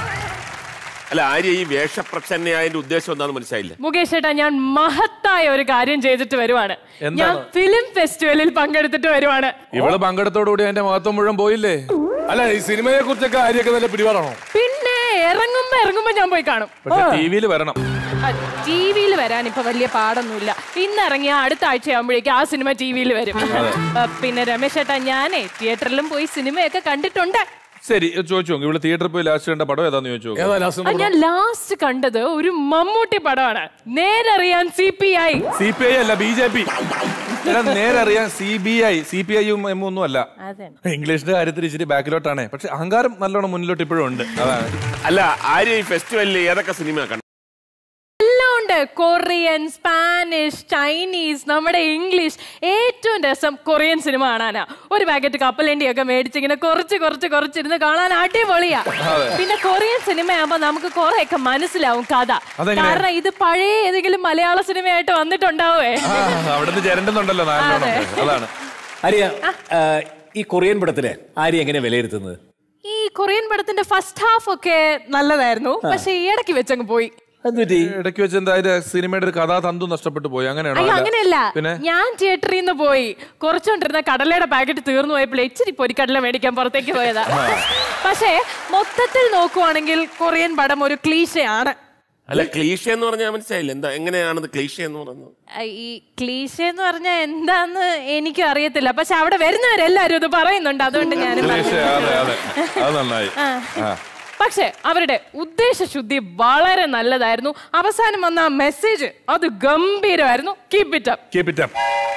Speaker 2: അല്ല ആര്യ ഈ വേഷപ്രച്ഛന്നയായതിന്റെ ഉദ്ദേശം എന്താണെന്ന് മനസ്സിലായില്ല
Speaker 9: മുകേഷ് ഏട്ടാ ഞാൻ മഹത്തായ ഒരു കാര്യം ചെയ്തിട്ട് വരുവാണ്
Speaker 1: എന്താണ്?
Speaker 9: ഞാൻ ഫിലിം ഫെസ്റ്റിവലിൽ പങ്കെടുത്തിട്ട് വരുവാണ്
Speaker 1: ഇവള് പങ്കെടുത്തോടുകൂടി അതിന്റെ മഹത്വം മുഴുവൻ പോയില്ലേ
Speaker 8: അല്ല ഈ സിനിമയെ കുറിച്ചൊക്കെ ആര്യൊക്കെ നല്ല പിടിപാടാണോ
Speaker 9: പിന്നെ ഇറങ്ങുമ്പോ ഇറങ്ങുമ്പോ ഞാൻ പോയി കാണും
Speaker 1: പക്ഷെ ടി വിയിൽ വരണം
Speaker 9: ടി വിയിൽ വരാൻ ഇപ്പൊ വലിയ പാടൊന്നുമില്ല ഇന്ന് ഇറങ്ങിയ അടുത്ത ആഴ്ച ആകുമ്പോഴേക്കും ആ സിനിമ ടി വിയിൽ വരും ആ, പിന്നെ രമേശ് ഏട്ടാ ഞാനേ തിയേറ്ററിലും പോയി സിനിമയൊക്കെ കണ്ടിട്ടുണ്ട്
Speaker 1: ശരി ചോദിച്ചു നോക്ക് ഇവള് തിയേറ്ററിൽ പോയി ലാസ്റ്റ് കണ്ട പടം ഏതാന്ന് ചോദിച്ചു നോക്ക്.
Speaker 8: ഏതാ ലാസ്റ്റ്
Speaker 9: ആ, ഞാൻ ലാസ്റ്റ് കണ്ടത് ഒരു മമ്മൂട്ടി പടമാണ് Nerariyan C P I
Speaker 1: C P I അല്ല ബി ജെ പി നേരെ അറിയാം C B I C P ഐയും എം ഒന്നും അല്ല
Speaker 9: അതെ
Speaker 1: ഇംഗ്ലീഷിന്റെ കാര്യത്തിൽ ഇച്ചിരി ബാക്കിലോട്ടാണ് പക്ഷെ അഹങ്കാരം നല്ലോണം മുന്നിലോട്ട് ഇപ്പോഴും ഉണ്ട് അതാണ്
Speaker 2: അല്ല ആര്യ ഈ ഫെസ്റ്റിവലിൽ ഏതൊക്കെ സിനിമ കണ്ടു
Speaker 9: എല്ലാം ഉണ്ട് കൊറിയൻ സ്പാനിഷ് ചൈനീസ് നമ്മുടെ ഇംഗ്ലീഷ് ഏറ്റവും രസം കൊറിയൻ സിനിമ കാണാനാ ഒരു പാക്കറ്റ് കപ്പലണ്ടി ഒക്കെ മേടിച്ച് ഇങ്ങനെ കുറച്ച് കുറച്ച് കുറച്ചിരുന്ന് കാണാൻ അടിപൊളിയാ പിന്നെ കൊറിയൻ സിനിമയാകുമ്പോ നമുക്ക് കുറെയൊക്കെ മനസ്സിലാവും കഥ
Speaker 1: അതെങ്ങനെയാ?
Speaker 9: കാരണം ഇത് പഴയ ഏതെങ്കിലും മലയാള സിനിമയായിട്ട് വന്നിട്ടുണ്ടാവേ
Speaker 1: ആ അവിടുന്ന് ചേരണ്ടെന്നുണ്ടല്ലോ നാലിലോണം അതാണ്
Speaker 7: ആര്യ ആ, ഈ കൊറിയൻ പടത്തിലെ ആര്യ എങ്ങനെ വിലയിരുത്തുന്നത്
Speaker 9: ഈ കൊറിയൻ പടത്തിന്റെ ഫസ്റ്റ് ഹാഫ് ഒക്കെ നല്ലതായിരുന്നു പക്ഷെ ഈ ഇടയ്ക്ക് വെച്ചങ്ങ് പോയി
Speaker 1: ഇടയ്ക്ക് വെച്ച് എന്തായാലും സിനിമയുടെ ഒരു കഥാതന്തു നഷ്ടപ്പെട്ടു പോയി അങ്ങനെയാണോ
Speaker 9: അയ്യോ
Speaker 1: അല്ല.
Speaker 9: അങ്ങനെയല്ല
Speaker 1: പിന്നെ
Speaker 9: ഞാൻ തിയേറ്ററിൽ നിന്ന് പോയി കുറച്ചുകൊണ്ടിരുന്ന കടലയുടെ പാക്കറ്റ് തീർന്നു പോയപ്പോൾ ഇച്ചിരി പൊരിക്കടല മേടിക്കാൻ പുറത്തേക്ക് പോയതാ പക്ഷേ മൊത്തത്തിൽ നോക്കുവാണെങ്കിൽ കൊറിയൻ പടം ഒരു ക്ലീശയാണ്
Speaker 2: അല്ല ക്ലീഷ എന്ന് പറഞ്ഞാൽ മനസ്സിലായില്ല എന്താ എങ്ങനെയാണത് ക്ലീഷ എന്ന് പറയുന്നത്
Speaker 9: ആ, ഈ ക്ലീശ എന്ന് പറഞ്ഞാൽ എന്താന്ന് എനിക്കും അറിയത്തില്ല പക്ഷെ അവിടെ വരുന്നവരെല്ലാരും ഇത് പറയുന്നുണ്ട് അതുകൊണ്ട് ഞാൻ
Speaker 1: ക്ലീശ, അതെ അതെ അത് നന്നായി ആ.
Speaker 9: പക്ഷെ അവരുടെ ഉദ്ദേശശുദ്ധി വളരെ നല്ലതായിരുന്നു അവസാനം വന്ന ആ മെസ്സേജ് അത് ഗംഭീരമായിരുന്നു keep it up
Speaker 1: Keep it up.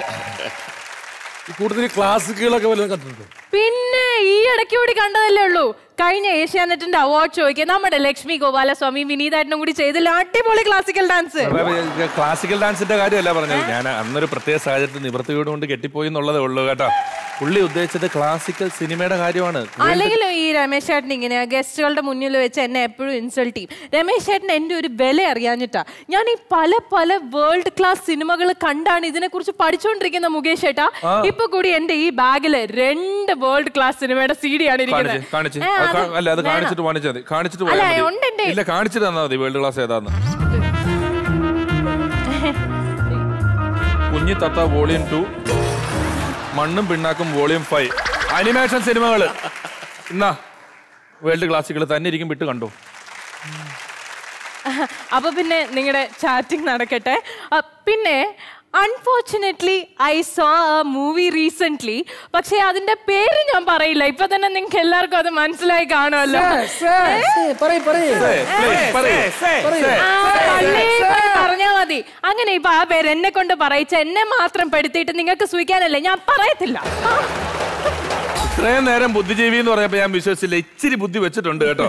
Speaker 8: കൂടുതൽ ക്ലാസിക്കുകളൊക്കെ വല്ലതും കണ്ടിട്ടുണ്ടോ
Speaker 9: പിന്നെ ഈ ഇടയ്ക്ക് കൂടി കണ്ടതല്ലേ ഉള്ളൂ കഴിഞ്ഞ ഏഷ്യാനെറ്റിന്റെ അവാർഡ് ഷോയ്ക്ക് നമ്മുടെ ലക്ഷ്മി ഗോപാലസ്വാമി വിനീതായിട്ടും കൂടി ചെയ്തില്ല അടിപൊളി ക്ലാസിക്കൽ ഡാൻസ്
Speaker 1: ക്ലാസിക്കൽ ഡാൻസിന്റെ കാര്യമല്ല പറഞ്ഞത് ഞാൻ അന്നൊരു പ്രത്യേക സാഹചര്യത്തിൽ നിവൃത്തിയോട് കൊണ്ട് കെട്ടിപ്പോയി എന്നുള്ളതേ ഉള്ളൂ കേട്ടോ പുള്ളി ഉദ്ദേശിച്ചത് ക്ലാസിക്കൽ സിനിമയുടെ കാര്യമാണ്
Speaker 9: അല്ലെങ്കിൽ ഈ രമേശ് ചേട്ടൻ ഇങ്ങനെ ഗസ്റ്റുകളുടെ മുന്നിൽ വെച്ച് എന്നെ എപ്പോഴും ഇൻസൾട്ട് ചെയ്യും രമേശ് ചേട്ടൻ എൻ്റെ ഒരു വില അറിയാഞ്ഞിട്ടാ ഞാൻ ഈ പല പല വേൾഡ് ക്ലാസ് സിനിമകൾ കണ്ടാണ് ഇതിനെ കുറിച്ച് പഠിച്ചുകൊണ്ടിരിക്കുന്ന മുകേഷ് ചേട്ടാ ഇപ്പൊ കൂടി എന്റെ ഈ ബാഗില് രണ്ട് വേൾഡ് ക്ലാസ് സിനിമയുടെ സി ഡി ആണ്
Speaker 1: കാണിച്ച്
Speaker 9: ഇരിക്കുന്നത്
Speaker 1: കാണിച്ച്
Speaker 9: ഏ,
Speaker 1: അത്
Speaker 9: അത്
Speaker 1: കാ- അല്ല അത്
Speaker 9: വേണം.
Speaker 1: കാണിച്ചിട്ട് കാണിച്ചാൽ മതി കാണിച്ചിട്ട്
Speaker 9: അല്ല,
Speaker 1: പോയാൽ
Speaker 9: ഉണ്ട്
Speaker 1: മതി
Speaker 9: എൻ്റെ.
Speaker 1: ഇല്ല കാണിച്ചിട്ട് തന്നാൽ മതി വേൾഡ് ക്ലാസ് ഏതാന്ന് കുഞ്ഞി തത്ത വോളിയം ടു മണ്ണും പിണ്ണാക്കും വോളിയം ഫൈവ് അനിമേഷൻ സിനിമകള് എന്നാ വേൾഡ് ക്ലാസികൾ തന്നെ ഇരിക്കും വിട്ട് കണ്ടോ
Speaker 9: അപ്പൊ പിന്നെ നിങ്ങളുടെ ചാറ്റിംഗ് നടക്കട്ടെ ആ, പിന്നെ unfortunately I saw a movie recent പക്ഷെ അതിന്റെ പേര് ഞാൻ പറയില്ല ഇപ്പൊ തന്നെ നിങ്ങൾക്ക് എല്ലാവർക്കും അത് മനസ്സിലായി കാണുമല്ലോ ആ, പള്ളിയിൽ പോയി പറഞ്ഞാ മതി അങ്ങനെ ഇപ്പൊ ആ പേര് എന്നെ കൊണ്ട് പറയിച്ച എന്നെ മാത്രം പെടുത്തിയിട്ട് നിങ്ങൾക്ക് സൂഹിക്കാനല്ലേ ഞാൻ പറയത്തില്ല
Speaker 1: ഇത്രയും നേരം ബുദ്ധിജീവി എന്ന് പറഞ്ഞപ്പോ ഞാൻ വിശ്വസിച്ചില്ല ഇച്ചിരി ബുദ്ധി വെച്ചിട്ടുണ്ട് കേട്ടോ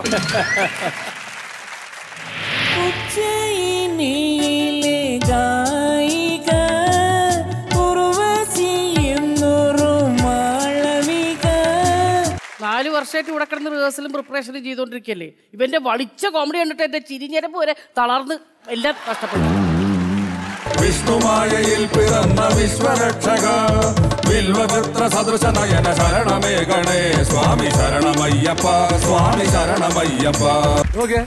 Speaker 13: ഉജ്ജയിനിയിലെ ഗായിക ഉർവശി എന്നൊരു മാളവിക
Speaker 6: നാല് വർഷമായിട്ട് ഇവിടെ കിടന്ന് റിഹേഴ്സലും പ്രിപ്പറേഷനും ചെയ്തുകൊണ്ടിരിക്കുകയല്ലേ ഇവന്റെ വളിച്ച കോമഡി കണ്ടിട്ട് എന്റെ ചിരിഞ്ഞരപ്പ് വരെ തളർന്ന് എല്ലാം കഷ്ടപ്പെട്ടു
Speaker 5: വിഷ്ണുമായയിൽ പിറന്ന വിശ്വരക്ഷക വിൽവപുത്ര സദൃശ നയന ശരണമേ ഗണേ സ്വാമി ശരണമയ്യപ്പ സ്വാമി ശരണമയ്യപ്പ
Speaker 8: ഓക്കെ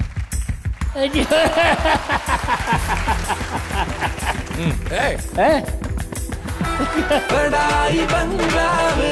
Speaker 13: ബഡായി ബംഗ്ലാവ്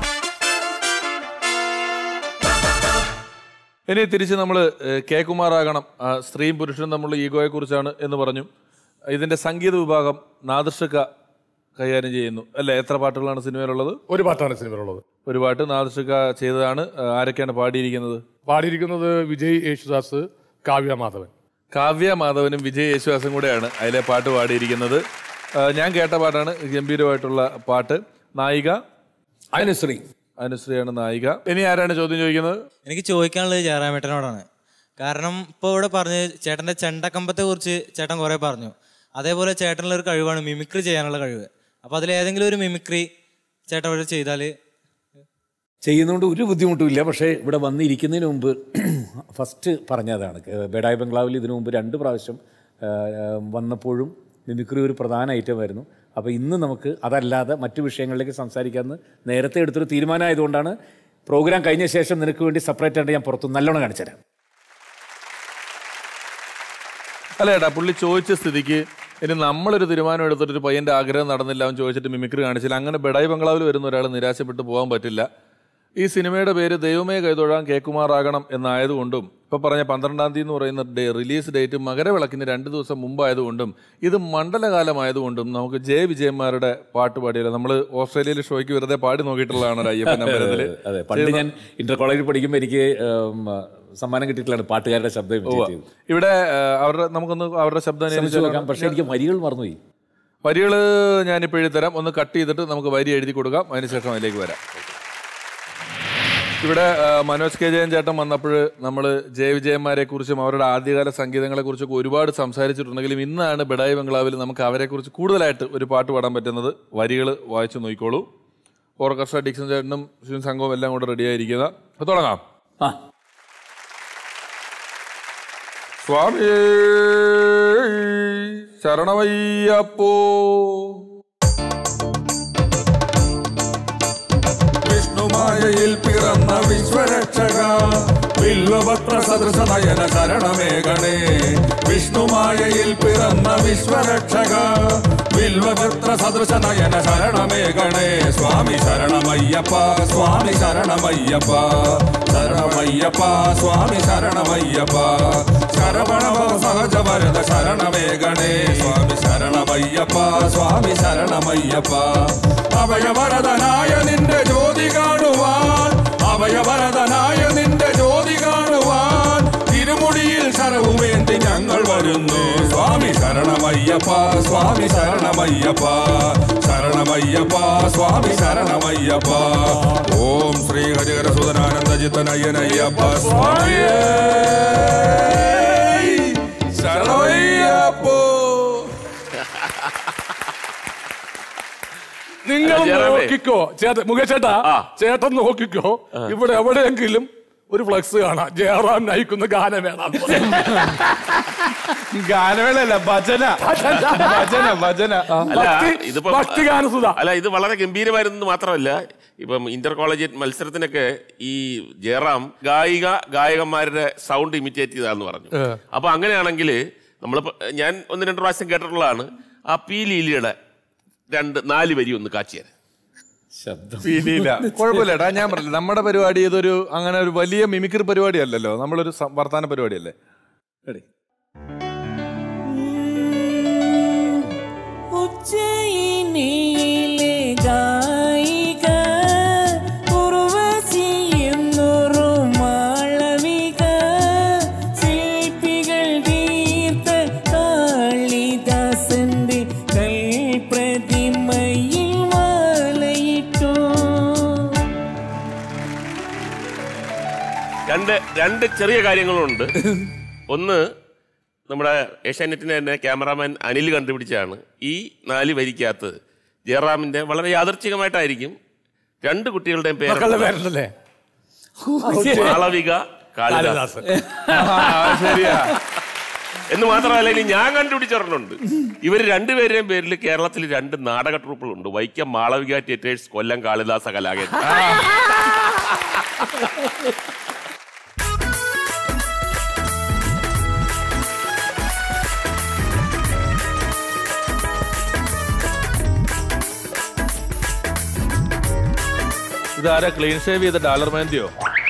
Speaker 1: ഇനി തിരിച്ച് നമ്മൾ കെ കുമാറാകണം ആ, സ്ത്രീയും പുരുഷനും തമ്മിലുള്ള ഈഗോയെ കുറിച്ചാണ് എന്ന് പറഞ്ഞു ഇതിന്റെ സംഗീത വിഭാഗം നാദൃഷക്ക കൈകാര്യം ചെയ്യുന്നു അല്ലേ എത്ര പാട്ടുകളാണ് സിനിമയിലുള്ളത്
Speaker 8: ഒരു പാട്ടാണ് സിനിമയിലുള്ളത്
Speaker 1: ഒരു പാട്ട് നാദൃഷക്ക ചെയ്തതാണ് ആ, ആരൊക്കെയാണ് പാടിയിരിക്കുന്നത്
Speaker 8: പാടിയിരിക്കുന്നത് വിജയ് യേശുദാസ് കാവ്യ മാധവൻ
Speaker 1: കാവ്യ മാധവനും വിജയ് യേശുദാസും കൂടെയാണ് അതിലെ പാട്ട് പാടിയിരിക്കുന്നത് ആ, ഞാൻ കേട്ട പാട്ടാണ് ഗംഭീരമായിട്ടുള്ള പാട്ട് നായിക
Speaker 7: അനുശ്രീ
Speaker 1: അനുശ്രീയാണ് നായിക ഇനി ആരാണ് ചോദ്യം ചോദിക്കുന്നത്
Speaker 14: എനിക്ക് ചോദിക്കാനുള്ളത് ജയറാമേട്ടനോടാണ് കാരണം ഇപ്പോൾ ഇവിടെ പറഞ്ഞ് ചേട്ടൻ്റെ ചെണ്ടക്കമ്പത്തെ കുറിച്ച് ചേട്ടൻ കുറേ പറഞ്ഞു അതേപോലെ ചേട്ടനുള്ള ഒരു കഴിവാണ് മിമിക്രി ചെയ്യാനുള്ള കഴിവ് അപ്പോൾ അതിൽ ഏതെങ്കിലും ഒരു മിമിക്രി ചേട്ടൻ ഇവിടെ ചെയ്താൽ
Speaker 7: ചെയ്യുന്നതുകൊണ്ട് ഒരു ബുദ്ധിമുട്ടും ഇല്ല പക്ഷേ ഇവിടെ വന്നിരിക്കുന്നതിന് മുമ്പ് ഫസ്റ്റ് പറഞ്ഞതാണ് ഏഹ് ബേഡായി ബംഗ്ലാവിൽ ഇതിനു മുമ്പ് രണ്ട് പ്രാവശ്യം ഏഹ് വന്നപ്പോഴും മിമിക്രി ഒരു പ്രധാന ഐറ്റം ആയിരുന്നു അപ്പോൾ ഇന്ന് നമുക്ക് അതല്ലാതെ മറ്റു വിഷയങ്ങളിലേക്ക് സംസാരിക്കാമെന്ന് നേരത്തെ എടുത്തൊരു തീരുമാനമായതുകൊണ്ടാണ് പ്രോഗ്രാം കഴിഞ്ഞ ശേഷം നിനക്ക് വേണ്ടി സെപ്പറേറ്റ് ആയിട്ട് ഞാൻ പുറത്ത് നല്ലോണം കാണിച്ചുതരാം
Speaker 1: അല്ല ഏട്ടാ പുള്ളി ചോദിച്ച സ്ഥിതിക്ക് ഇനി നമ്മളൊരു തീരുമാനം എടുത്തിട്ട് ഒരു പയ്യന്റെ ആഗ്രഹം നടന്നില്ല അവൻ ചോദിച്ചിട്ട് മിമിക്രി കാണിച്ചില്ല അങ്ങനെ ബെഡായി ബംഗ്ലാവിൽ വരുന്ന ഒരാൾ നിരാശപ്പെട്ട് പോകാൻ പറ്റില്ല ഈ സിനിമയുടെ പേര് ദൈവമേ കൈതൊഴാൻ കേക്കുമാറാകണം എന്നായതുകൊണ്ടും ഇപ്പൊ പറഞ്ഞ പന്ത്രണ്ടാം തീയതി എന്ന് പറയുന്ന ഡേ റിലീസ് ഡേറ്റ് മകരവിളക്കിന് രണ്ട് ദിവസം മുമ്പായതുകൊണ്ടും ഇത് മണ്ഡലകാലമായതുകൊണ്ടും നമുക്ക് ജയ വിജയന്മാരുടെ പാട്ട് പാടിയല്ലോ നമ്മൾ ഓസ്ട്രേലിയയിലെ ഷോയ്ക്ക് വെറുതെ പാടി നോക്കിയിട്ടുള്ളതാണ് ഒരു അയ്യപ്പൻ അമ്പലത്തില്
Speaker 7: അതെ പണ്ട് ഞാൻ ഇന്റർ കോളേജിൽ പഠിക്കുമ്പോൾ എനിക്ക് ഉം, സമ്മാനം കിട്ടിയിട്ടുള്ളതാണ് പാട്ടുകാരുടെ ശബ്ദം imitate
Speaker 1: ഉവ്വ.
Speaker 7: ചെയ്ത്.
Speaker 1: ഇവിടെ ആ, അവരുടെ നമുക്കൊന്ന് അവരുടെ ശബ്ദം
Speaker 7: ശ്രമിച്ചു
Speaker 1: അനുകരിച്ചാലോ?
Speaker 7: നോക്കാം പക്ഷേ എനിക്ക് വരികൾ മറന്നുപോയി
Speaker 1: വരികൾ ഞാനിപ്പോൾ എഴുതി തരാം ഒന്ന് കട്ട് ചെയ്തിട്ട് നമുക്ക് വരി എഴുതി കൊടുക്കാം അതിനുശേഷം അതിലേക്ക് വരാം ഇവിടെ ആ, മനോജ് കെ ജയൻ ചേട്ടൻ വന്നപ്പോൾ നമ്മൾ ജയവിജയന്മാരെ കുറിച്ചും അവരുടെ ആദ്യകാല സംഗീതങ്ങളെ കുറിച്ചൊക്കെ ഒരുപാട് സംസാരിച്ചിട്ടുണ്ടെങ്കിലും ഇന്നാണ് ബെഡായി ബംഗ്ലാവിൽ നമുക്ക് അവരെക്കുറിച്ച് കൂടുതലായിട്ട് ഒരു പാട്ട് പാടാൻ പറ്റുന്നത് വരികൾ വായിച്ചു നോക്കിക്കോളൂ ഓർക്കസ്ട്ര ഡിക്സൺ ചേട്ടനും ശിവൻ സംഘവും എല്ലാം കൂടെ റെഡിയായിരിക്കുക അപ്പോൾ തുടങ്ങാം
Speaker 7: ആ
Speaker 1: സ്വാമി ശരണമയ്യപ്പോ
Speaker 5: വിഷ്ണുമായയിൽ പിറന്ന വിശ്വരക്ഷക വിൽവപത്ര സദൃശ നയന ശരണമേ ഗണേ വിഷ്ണുമായയിൽ പിറന്ന വിശ്വരക്ഷക വിൽവപത്ര സദൃശ നയന ശരണമേ ഗണേ സ്വാമി ശരണമയ്യപ്പ സ്വാമി ശരണമയ്യപ്പ ശരണമയ്യപ്പ സ്വാമി ശരണമയ്യപ്പ ശരവണഭവ സഹജ വരദ ശരണമേ ഗണേ സ്വാമി ശരണമയ്യപ്പ സ്വാമി ശരണമയ്യപ്പ അഭയവരദനായ നിന്റെ ജ്യോതി കാണുവാൻ അഭയവരദനായ നിന്റെ ജ്യോതി കാണുവാൻ തിരുമുടിയിൽ ശരവുമേന്തി ഞങ്ങൾ വരുന്നു സ്വാമി ശരണമയ്യപ്പ സ്വാമി ശരണമയ്യപ്പ ശരണമയ്യപ്പ സ്വാമി ശരണമയ്യപ്പ ഓം ശ്രീ ഹരിഹര സുതനാനന്ദജിത്തനയ്യനയ്യപ്പ സ്വാമിയേ ശരണമയ്യപ്പോ
Speaker 8: നിങ്ങൾ
Speaker 2: ജയറാമേ.
Speaker 8: നോക്കിക്കോ ചേട്ടൻ മുകേഷ് ചേട്ടാ ചേട്ടൻ നോക്കിക്കോ ഇവിടെ എവിടെയെങ്കിലും ഒരു ഫ്ലക്സ് കാണാം ജയറാം നയിക്കുന്ന ഗാനമേള
Speaker 1: ഗാനമേളല്ല ഭജന ഭജന ഭജന
Speaker 2: അല്ല,
Speaker 8: ഭക്തി-
Speaker 2: ഇതിപ്പോ-
Speaker 8: ഭക്തിഗാനസുധ.
Speaker 2: അല്ല ഇത് വളരെ ഗംഭീരമായിരുന്നു മാത്രമല്ല ഇപ്പം ഇന്റർ കോളേജ് മത്സരത്തിനൊക്കെ ഈ ജയറാം ഗായിക ഗായകന്മാരുടെ സൗണ്ട് ഇമിറ്റേറ്റ് ചെയ്താന്ന് പറഞ്ഞു
Speaker 8: ഏ.
Speaker 2: അപ്പൊ അങ്ങനെയാണെങ്കിൽ നമ്മൾ ഞാൻ ഒന്ന് രണ്ട് പ്രാവശ്യം കേട്ടിട്ടുള്ളതാണ് ആ പി ലീലയുടെ രണ്ട് നാല് വരി ഒന്ന് കാച്ചിയാൽ
Speaker 7: ശബ്ദം
Speaker 1: ഇല്ല കുഴപ്പമില്ലടാ ഞാൻ പറഞ്ഞില്ല നമ്മുടെ പരിപാടി ഇതൊരു അങ്ങനെ ഒരു വലിയ മിമിക്രി പരിപാടി അല്ലല്ലോ നമ്മളൊരു സം- വർത്താന പരിപാടിയല്ലേ റെഡി
Speaker 13: ഉജ്ജ ഉജ്ജയിനിയിലെ ഗായിക ഉർവശി എന്നൊരു മാളവിക ശില്പികൾ തീർത്ത കാളിദാസന്റെ കൽപ്രതിമയിൽ മാലയിട്ടു
Speaker 2: രണ്ട് രണ്ട് ചെറിയ കാര്യങ്ങളുണ്ട് ഒന്ന് നമ്മുടെ ഏഷ്യാനെറ്റിന്റെ തന്നെ ക്യാമറാമാൻ അനിൽ കണ്ടുപിടിച്ചാണ് ഈ നാല് വരിക്കകത്ത് ജയറാമിന്റെ വളരെ യാദർച്ഛികമായിട്ടായിരിക്കും രണ്ട് കുട്ടികളുടെയും
Speaker 8: മക്കളുടെ
Speaker 2: പേര്
Speaker 8: പേരുണ്ടല്ലേ
Speaker 2: മാളവിക കാളിദാസൻ
Speaker 1: ശരിയാ
Speaker 2: എന്ന് മാത്രമല്ല ഇനി ഞാൻ കണ്ടുപിടിച്ചൊരെണ്ണുണ്ട് ഇവർ രണ്ടുപേരുടെയും പേരിൽ കേരളത്തിൽ രണ്ട് നാടക ട്രൂപ്പുകളുണ്ട് വൈക്കം മാളവിക തിയേറ്റേഴ്സ് കൊല്ലം കാളിദാസ കലാകേന്ദ്രം
Speaker 1: ഇതാരാ ക്ലീൻ ഷേവ് ചെയ്ത ഡാലർ മഹന്തിയോ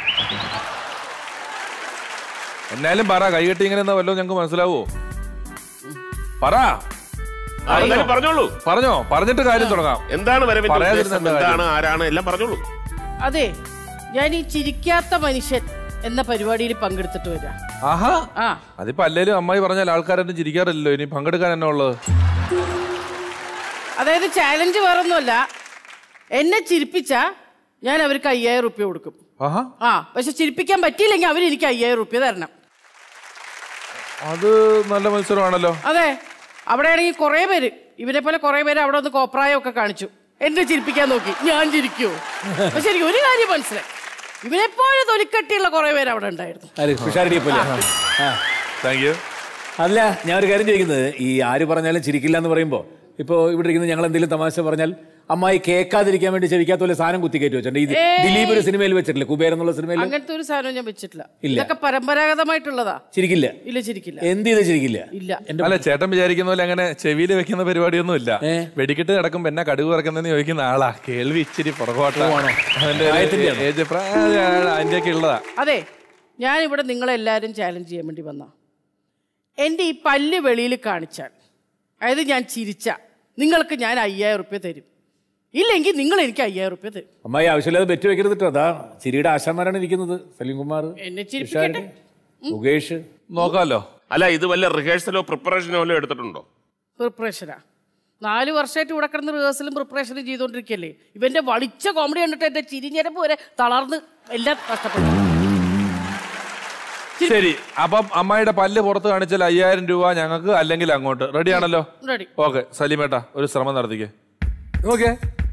Speaker 1: എന്നാലും പറ കൈകെട്ടി ഇങ്ങനെ എന്നാ വല്ലോ ഞങ്ങൾക്ക് മനസ്സിലാവോ പറ
Speaker 2: ആ, എന്തായാലും പറഞ്ഞോളൂ
Speaker 1: പറഞ്ഞോ പറഞ്ഞിട്ട് കാര്യം തുടങ്ങാം
Speaker 2: എന്താണ് വരവിന്റെ
Speaker 1: പറയാതിരുന്ന
Speaker 2: ഉദ്ദേശം?
Speaker 1: എന്താ കാര്യം?
Speaker 2: എന്താണ് ആരാണ് എല്ലാം പറഞ്ഞോളൂ
Speaker 6: അതെ ഞാൻ ഈ ചിരിക്കാത്ത മനുഷ്യൻ എന്ന പരിപാടിയിൽ പങ്കെടുത്തിട്ട് വരാം
Speaker 1: ആഹാ
Speaker 6: ആ
Speaker 1: അതിപ്പോ അല്ലേലും അമ്മായി പറഞ്ഞാൽ ആൾക്കാരൊന്നും ചിരിക്കാറില്ലല്ലോ ഇനി പങ്കെടുക്കാൻ എന്നാ ഉള്ളത്
Speaker 6: അതായത് ചാലഞ്ച് വേറൊന്നുമല്ല എന്നെ ചിരിപ്പിച്ച ഞാൻ അവർക്ക് അയ്യായിരം റുപ്യ കൊടുക്കും
Speaker 1: ആഹാ
Speaker 6: ആ പക്ഷെ ചിരിപ്പിക്കാൻ പറ്റിയില്ലെങ്കിൽ അവർ എനിക്ക് അയ്യായിരം റുപ്യ തരണം
Speaker 1: അത് നല്ല മത്സരമാണല്ലോ
Speaker 6: അതെ അവിടെ ആണെങ്കിൽ കുറെ പേര് ഇവരെ പോലെ കുറെ പേര് അവിടെ ഒന്ന് കോപ്രായം ഒക്കെ കാണിച്ചു എന്നെ ചിരിപ്പിക്കാൻ നോക്കി ഞാൻ ചിരിക്കൂ പക്ഷെ എനിക്ക് ഒരു കാര്യം മനസ്സിലായി ഇവരെ പോലെ തൊലിക്കട്ടിയുള്ള കുറെ പേര് അവിടെ ഉണ്ടായിരുന്നു
Speaker 7: ആര് പിഷാരടിയെ പോലെ ആ
Speaker 1: താങ്ക് യു
Speaker 7: അല്ല ഞാൻ ഒരു കാര്യം ചോദിക്കുന്നത് ഈ ആര് പറഞ്ഞാലും ചിരിക്കില്ല എന്ന് പറയുമ്പോൾ ഇപ്പോൾ ഇവിടെ ഇരിക്കുന്ന ഞങ്ങൾ എന്തെങ്കിലും തമാശ പറഞ്ഞാൽ അമ്മായി കേൾക്കാതിരിക്കാൻ വേണ്ടി ചിരിക്കാത്ത പോലെ സാധനം കുത്തി കയറ്റി വെച്ചിട്ടുണ്ട് ഇത്
Speaker 6: ഏയ്.
Speaker 7: ദിലീപ് ഒരു സിനിമയിൽ വെച്ചിട്ടില്ല കുബേർ എന്നുള്ള സിനിമയിൽ
Speaker 6: അങ്ങനത്തെ ഒരു സാധനം ഞാൻ വെച്ചിട്ടില്ല
Speaker 7: ഇല്ല.
Speaker 6: ഇതൊക്കെ പരമ്പരാഗതമായിട്ടുള്ളതാ
Speaker 7: ചിരിക്കില്ല
Speaker 6: ഇല്ല ചിരിക്കില്ല
Speaker 7: എന്ത് ചെയ്ത് ചിരിക്കില്ല
Speaker 6: ഇല്ല
Speaker 1: അല്ല ചേട്ടൻ വിചാരിക്കുന്ന പോലെ അങ്ങനെ ചെവിയിൽ വെക്കുന്ന പരിപാടിയൊന്നും ഇല്ല വെടിക്കെട്ട് കിടക്കുമ്പോ എന്നാ കടുവ് ഇറക്കുന്നതെന്ന് ചോദിക്കുന്ന ആളാ കേൾവി ഇച്ചിരി പുറകോട്ടാണോ
Speaker 7: പ്രായത്തിന്റെ ആണോ?
Speaker 1: ഏജ് അതിന്റെ ഒക്കെ ഉള്ളതാ
Speaker 6: അതെ ഞാൻ ഇവിടെ നിങ്ങളെല്ലാവരും ചാലഞ്ച് ചെയ്യാൻ വേണ്ടി വന്ന എൻ്റെ ഈ പല്ല് വെളിയിൽ കാണിച്ചാൽ അതായത് ഞാൻ ചിരിച്ച നിങ്ങൾക്ക് ഞാൻ അയ്യായിരം റുപ്യ തരും ഇല്ലെങ്കിൽ നിങ്ങൾ എനിക്ക് അയ്യായിരം റുപ്യ തരും
Speaker 7: അമ്മായി ആവശ്യമില്ലാതെ ബെറ്റ് വെക്കരുത് കേട്ടോ അതാ ചിരിയുടെ ആശാന്മാരാണ് ഇരിക്കുന്നത് സലീംകുമാർ
Speaker 6: എന്നെ ചിരിപ്പിക്കട്ടെ
Speaker 7: പിഷാരടി, മുകേഷ്
Speaker 1: നോക്കാമല്ലോ
Speaker 2: അല്ല ഇത് വല്ല റിഹേഴ്സലോ പ്രിപ്പറേഷനോ വല്ലതും എടുത്തിട്ടുണ്ടോ
Speaker 6: പ്രിപ്പറേഷനാ നാല് വർഷമായിട്ട് ഇവിടെ കിടന്ന് റിഹേഴ്സലും പ്രിപ്പറേഷനും ചെയ്തുകൊണ്ടിരിക്കല്ലേ ഇവന്റെ വളിച്ച കോമഡി കണ്ടിട്ട് എന്റെ ചിരിഞ്ഞരപ്പ് വരെ തളർന്ന് എല്ലാം നഷ്ടപ്പെട്ടു
Speaker 1: ശരി അപ്പം അമ്മായിയുടെ പല്ല് പുറത്ത് കാണിച്ചാൽ അയ്യായിരം രൂപ ഞങ്ങൾക്ക് അല്ലെങ്കിൽ അങ്ങോട്ട് റെഡി ആണല്ലോ
Speaker 6: റെഡി
Speaker 1: ഓക്കെ സലീമേട്ടാ ഒരു ശ്രമം നടത്തിക്കേ ഓക്കെ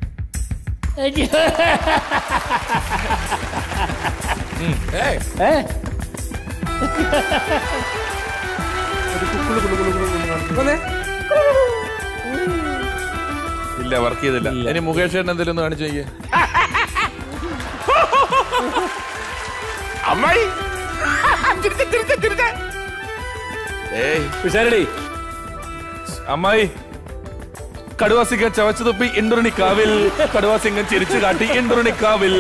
Speaker 1: ഇല്ല വർക്ക് ചെയ്തില്ല ഇനി മുകേഷ് ചേട്ടൻ എന്തെങ്കിലും ഒന്ന് കാണിച്ചു നോക്കിയേ
Speaker 2: അമ്മായി തിരിച്ച്, തിരിച്ച്, തിരിച്ച്. ഏയ്
Speaker 7: പിഷാരടി
Speaker 1: അമ്മായി കടുവാസിംഗൻ ചവച്ചു തുപ്പി ഇണ്ടുണിക്കാവിൽ കടുവാസിംഗൻ ചിരിച്ചു കാട്ടി ഇണ്ടുണിക്കാവിൽ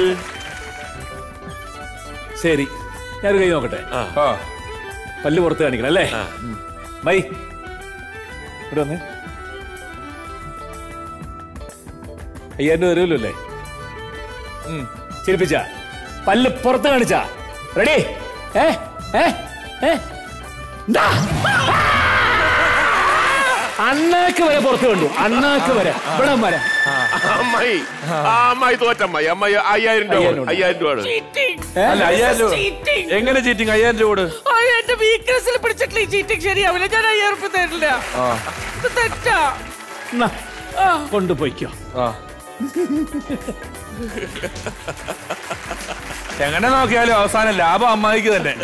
Speaker 7: ശരി ഞാനൊരു കൈ നോക്കട്ടെ
Speaker 1: ആ
Speaker 7: പല്ല് പുറത്ത് കാണിക്കണം അല്ലേ ഉം. ബൈ ഇവിടെ വന്നേ അയ്യായിരം രൂപ തരുമല്ലോ അല്ലേ ഉം. ചിരിപ്പിച്ച പല്ല് പുറത്ത് കാണിച്ച റെഡി ഏ ഏ ഏ ദാ. അണ്ണാക്ക് വരെ പുറത്ത് കണ്ടു അണ്ണാക്ക് വരെ ഇവിടെ വരെ
Speaker 2: അമ്മായി ആ അമ്മായി തോറ്റമ്മായി അമ്മായി അയ്യായിരം രൂപ കൊടു. അയ്യായിരം രൂപ കൊടു.
Speaker 1: അല്ല അയ്യായിരം രൂപ എങ്ങനെ ചീറ്റിങ് അയ്യായിരം രൂപ കൊടു
Speaker 6: എന്റെ വീക്ക്നെസ്സിൽ പിടിച്ചിട്ടില്ല ഈ ചീറ്റിംഗ് ശരിയാവില്ല ഞാൻ അയ്യായിരം റുപ്യ തരില്ല
Speaker 1: ആ
Speaker 6: ഇത് തെറ്റാ
Speaker 7: എന്നാ,
Speaker 6: ആ
Speaker 7: കൊണ്ടുപോയിക്കോ
Speaker 1: ആ എങ്ങനെ നോക്കിയാലും അവസാനം ലാഭം അമ്മായിക്ക് തന്നെ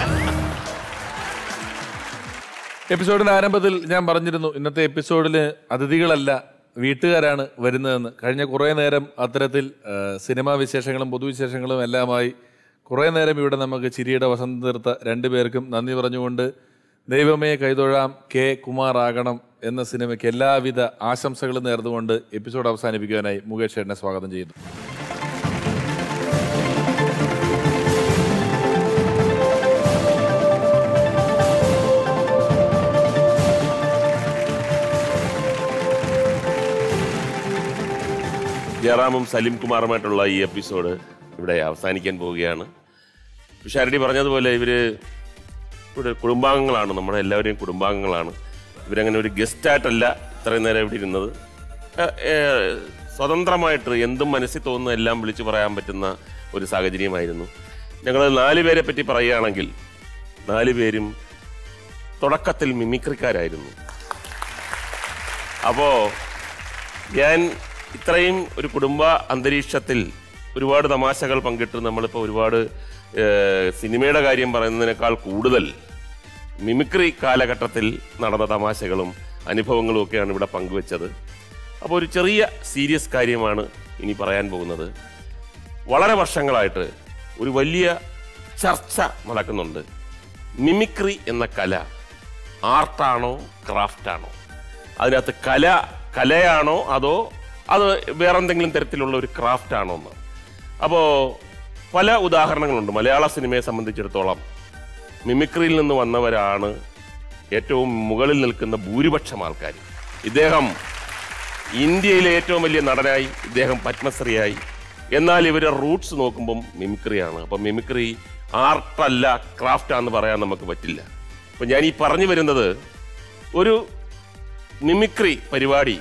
Speaker 1: എപ്പിസോഡിന്റെ ആരംഭത്തിൽ ഞാൻ പറഞ്ഞിരുന്നു ഇന്നത്തെ എപ്പിസോഡിൽ അതിഥികളല്ല വീട്ടുകാരാണ് വരുന്നതെന്ന് കഴിഞ്ഞ കുറേ നേരം അത്തരത്തിൽ ആ, സിനിമാ വിശേഷങ്ങളും പൊതുവിശേഷങ്ങളും എല്ലാമായി കുറേ നേരം ഇവിടെ നമുക്ക് ചിരിയുടെ വസന്തം തീർത്ത രണ്ടുപേർക്കും നന്ദി പറഞ്ഞുകൊണ്ട് ദൈവമേ കൈതൊഴാം കെ കുമാർ ആകണം എന്ന സിനിമയ്ക്ക് എല്ലാവിധ ആശംസകളും നേർന്നുകൊണ്ട് എപ്പിസോഡ് അവസാനിപ്പിക്കാനായി മുകേഷ് ചേട്ടനെ സ്വാഗതം ചെയ്യുന്നു
Speaker 2: ജയറാമും സലീം കുമാറുമായിട്ടുള്ള ഈ എപ്പിസോഡ് ഇവിടെ അവസാനിക്കാൻ പോവുകയാണ് പിഷാരടി പറഞ്ഞതുപോലെ ഇവര് ഇവിടെ കുടുംബാംഗങ്ങളാണ് നമ്മുടെ എല്ലാവരെയും കുടുംബാംഗങ്ങളാണ് ഇവരങ്ങനെ ഒരു ഗസ്റ്റായിട്ടല്ല ഇത്രയും നേരം ഇവിടെ ഇരുന്നത് ഏ- ഏ, സ്വതന്ത്രമായിട്ട് എന്തും മനസ്സിൽ തോന്നുന്ന എല്ലാം വിളിച്ചു പറയാൻ പറ്റുന്ന ഒരു സാഹചര്യമായിരുന്നു ഞങ്ങൾ നാല് പേരെ പറ്റി പറയുകയാണെങ്കിൽ നാല് പേരും തുടക്കത്തിൽ മിമിക്രിക്കാരായിരുന്നു അപ്പോ ഞാൻ ഇത്രയും ഒരു കുടുംബ അന്തരീക്ഷത്തിൽ ഒരുപാട് തമാശകൾ പങ്കിട്ട് നമ്മളിപ്പോൾ ഒരുപാട് ഏഹ്, സിനിമയുടെ കാര്യം പറയുന്നതിനേക്കാൾ കൂടുതൽ മിമിക്രി കാലഘട്ടത്തിൽ നടന്ന തമാശകളും അനുഭവങ്ങളും ഒക്കെയാണ് ഇവിടെ പങ്കുവച്ചത് അപ്പോൾ ഒരു ചെറിയ സീരിയസ് കാര്യമാണ് ഇനി പറയാൻ പോകുന്നത് വളരെ വർഷങ്ങളായിട്ട് ഒരു വലിയ ചർച്ച നടക്കുന്നുണ്ട് മിമിക്രി എന്ന കല ആർട്ടാണോ ക്രാഫ്റ്റാണോ അതിനകത്ത് കല കലയാണോ അതോ അത് വേറെന്തെങ്കിലും തരത്തിലുള്ള ഒരു ക്രാഫ്റ്റ് ആണോ എന്ന് അപ്പോൾ പല ഉദാഹരണങ്ങളുണ്ട് മലയാള സിനിമയെ സംബന്ധിച്ചിടത്തോളം മിമിക്രിയിൽ നിന്ന് വന്നവരാണ് ഏറ്റവും മുകളിൽ നിൽക്കുന്ന ഭൂരിപക്ഷം ആൾക്കാർ ഇദ്ദേഹം ഇന്ത്യയിലെ ഏറ്റവും വലിയ നടനായി ഇദ്ദേഹം പത്മശ്രീയായി എന്നാൽ ഇവരുടെ റൂട്ട്സ് നോക്കുമ്പം മിമിക്രിയാണ് അപ്പം മിമിക്രി ആർട്ടല്ല ക്രാഫ്റ്റാന്ന് പറയാൻ നമുക്ക് പറ്റില്ല അപ്പം ഞാൻ ഈ പറഞ്ഞു വരുന്നത് ഒരു മിമിക്രി പരിപാടി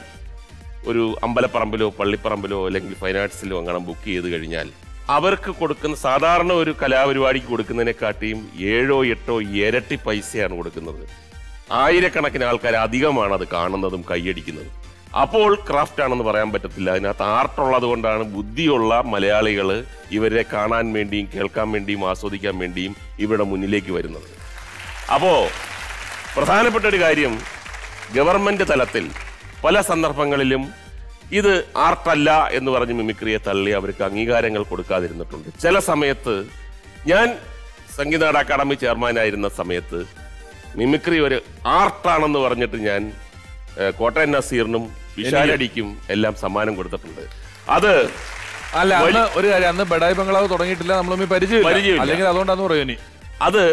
Speaker 2: ഒരു അമ്പലപ്പറമ്പിലോ പള്ളിപ്പറമ്പിലോ അല്ലെങ്കിൽ ഫൈൻ ആർട്സിലോ അങ്ങനെ ബുക്ക് ചെയ്ത് കഴിഞ്ഞാൽ അവർക്ക് കൊടുക്കുന്ന സാധാരണ ഒരു കലാപരിപാടിക്ക് കൊടുക്കുന്നതിനെക്കാട്ടിയും ഏഴോ എട്ടോ ഇരട്ടി പൈസയാണ് കൊടുക്കുന്നത് ആയിരക്കണക്കിന് ആൾക്കാർ അധികമാണ് അത് കാണുന്നതും കൈയടിക്കുന്നതും അപ്പോൾ ക്രാഫ്റ്റ് ആണെന്ന് പറയാൻ പറ്റത്തില്ല അതിനകത്ത് ആർട്ടുള്ളത് കൊണ്ടാണ് ബുദ്ധിയുള്ള മലയാളികൾ ഇവരെ കാണാൻ വേണ്ടിയും കേൾക്കാൻ വേണ്ടിയും ആസ്വദിക്കാൻ വേണ്ടിയും ഇവരുടെ മുന്നിലേക്ക് വരുന്നത് അപ്പോ പ്രധാനപ്പെട്ട ഒരു കാര്യം ഗവൺമെന്റ് തലത്തിൽ പല സന്ദർഭങ്ങളിലും ഇത് ആർട്ടല്ല എന്ന് പറഞ്ഞ് മിമിക്രിയെ തള്ളി അവർക്ക് അംഗീകാരങ്ങൾ കൊടുക്കാതിരുന്നിട്ടുണ്ട് ചില സമയത്ത് ഞാൻ സംഗീത അക്കാദമി ചെയർമാനായിരുന്ന സമയത്ത് മിമിക്രി ഒരു ആർട്ടാണെന്ന് പറഞ്ഞിട്ട് ഞാൻ ഏഹ്, കോട്ടയം നസീറിനും വിശാലടിക്കും എല്ലാം സമ്മാനം കൊടുത്തിട്ടുണ്ട് അത്
Speaker 1: അല്ല അന്ന്
Speaker 2: വലി-
Speaker 1: ഒരു കാര്യം അന്ന് ബഡായി ബംഗ്ലാവ് തുടങ്ങിയിട്ടില്ല നമ്മൾ പരിചയമില്ല
Speaker 2: പരിചയമില്ല.
Speaker 1: അല്ലെങ്കിൽ അതുകൊണ്ടാന്ന് പറയൂ ഇനി
Speaker 2: അത്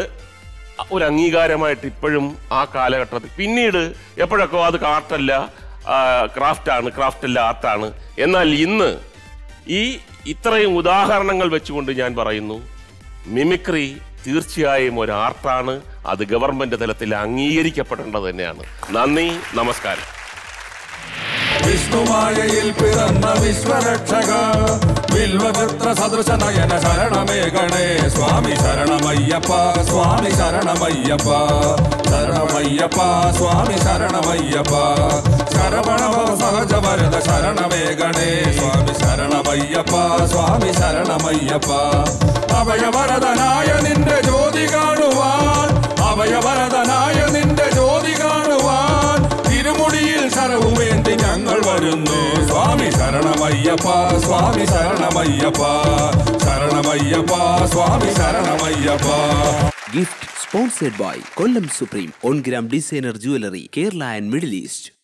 Speaker 2: ഒരു അംഗീകാരമായിട്ട് ഇപ്പോഴും ആ കാലഘട്ടത്തിൽ പിന്നീട് എപ്പോഴൊക്കെ അത് ആർട്ടല്ല ക്രാഫ്റ്റ് ആണ് ക്രാഫ്റ്റ് അല്ല ആർട്ടാണ് എന്നാൽ ഇന്ന് ഈ ഇത്രയും ഉദാഹരണങ്ങൾ വെച്ചുകൊണ്ട് ഞാൻ പറയുന്നു മിമിക്രി തീർച്ചയായും ഒരു ആർട്ടാണ് അത് ഗവൺമെന്റ് തലത്തിൽ അംഗീകരിക്കപ്പെടേണ്ടത് തന്നെയാണ് നന്ദി നമസ്കാരം
Speaker 5: വിഷ്ണുമായയിൽ പിറന്ന വിശ്വരക്ഷക വിൽവപുത്ര സദൃശ നയന ശരണമേകണേ സ്വാമി ശരണമയ്യപ്പ സ്വാമി ശരണമയ്യപ്പ ശരണമയ്യപ്പ സ്വാമി ശരണമയ്യപ്പ ശരവണഭവ സഹജ വരദ ശരണമേകണേ സ്വാമി ശരണമയ്യപ്പ സ്വാമി ശരണമയ്യപ്പ അഭയവരദനായ നിന്റെ ജ്യോതി കാണുവാൻ അഭയവരദനായ നിന്റെ ജ്യോതി കാണുവാൻ തിരുമുടിയിൽ ശരവുമേന്തി ഞങ്ങൾ വരുന്നു സ്വാമി ശരണമയ്യപ്പ സ്വാമി ശരണമയ്യപ്പ ശരണമയ്യപ്പ സ്വാമി ശരണമയ്യപ്പ
Speaker 15: Gift sponsored by Kollam Supreme On Gram Designer Jewelry, Kerala and Middle East.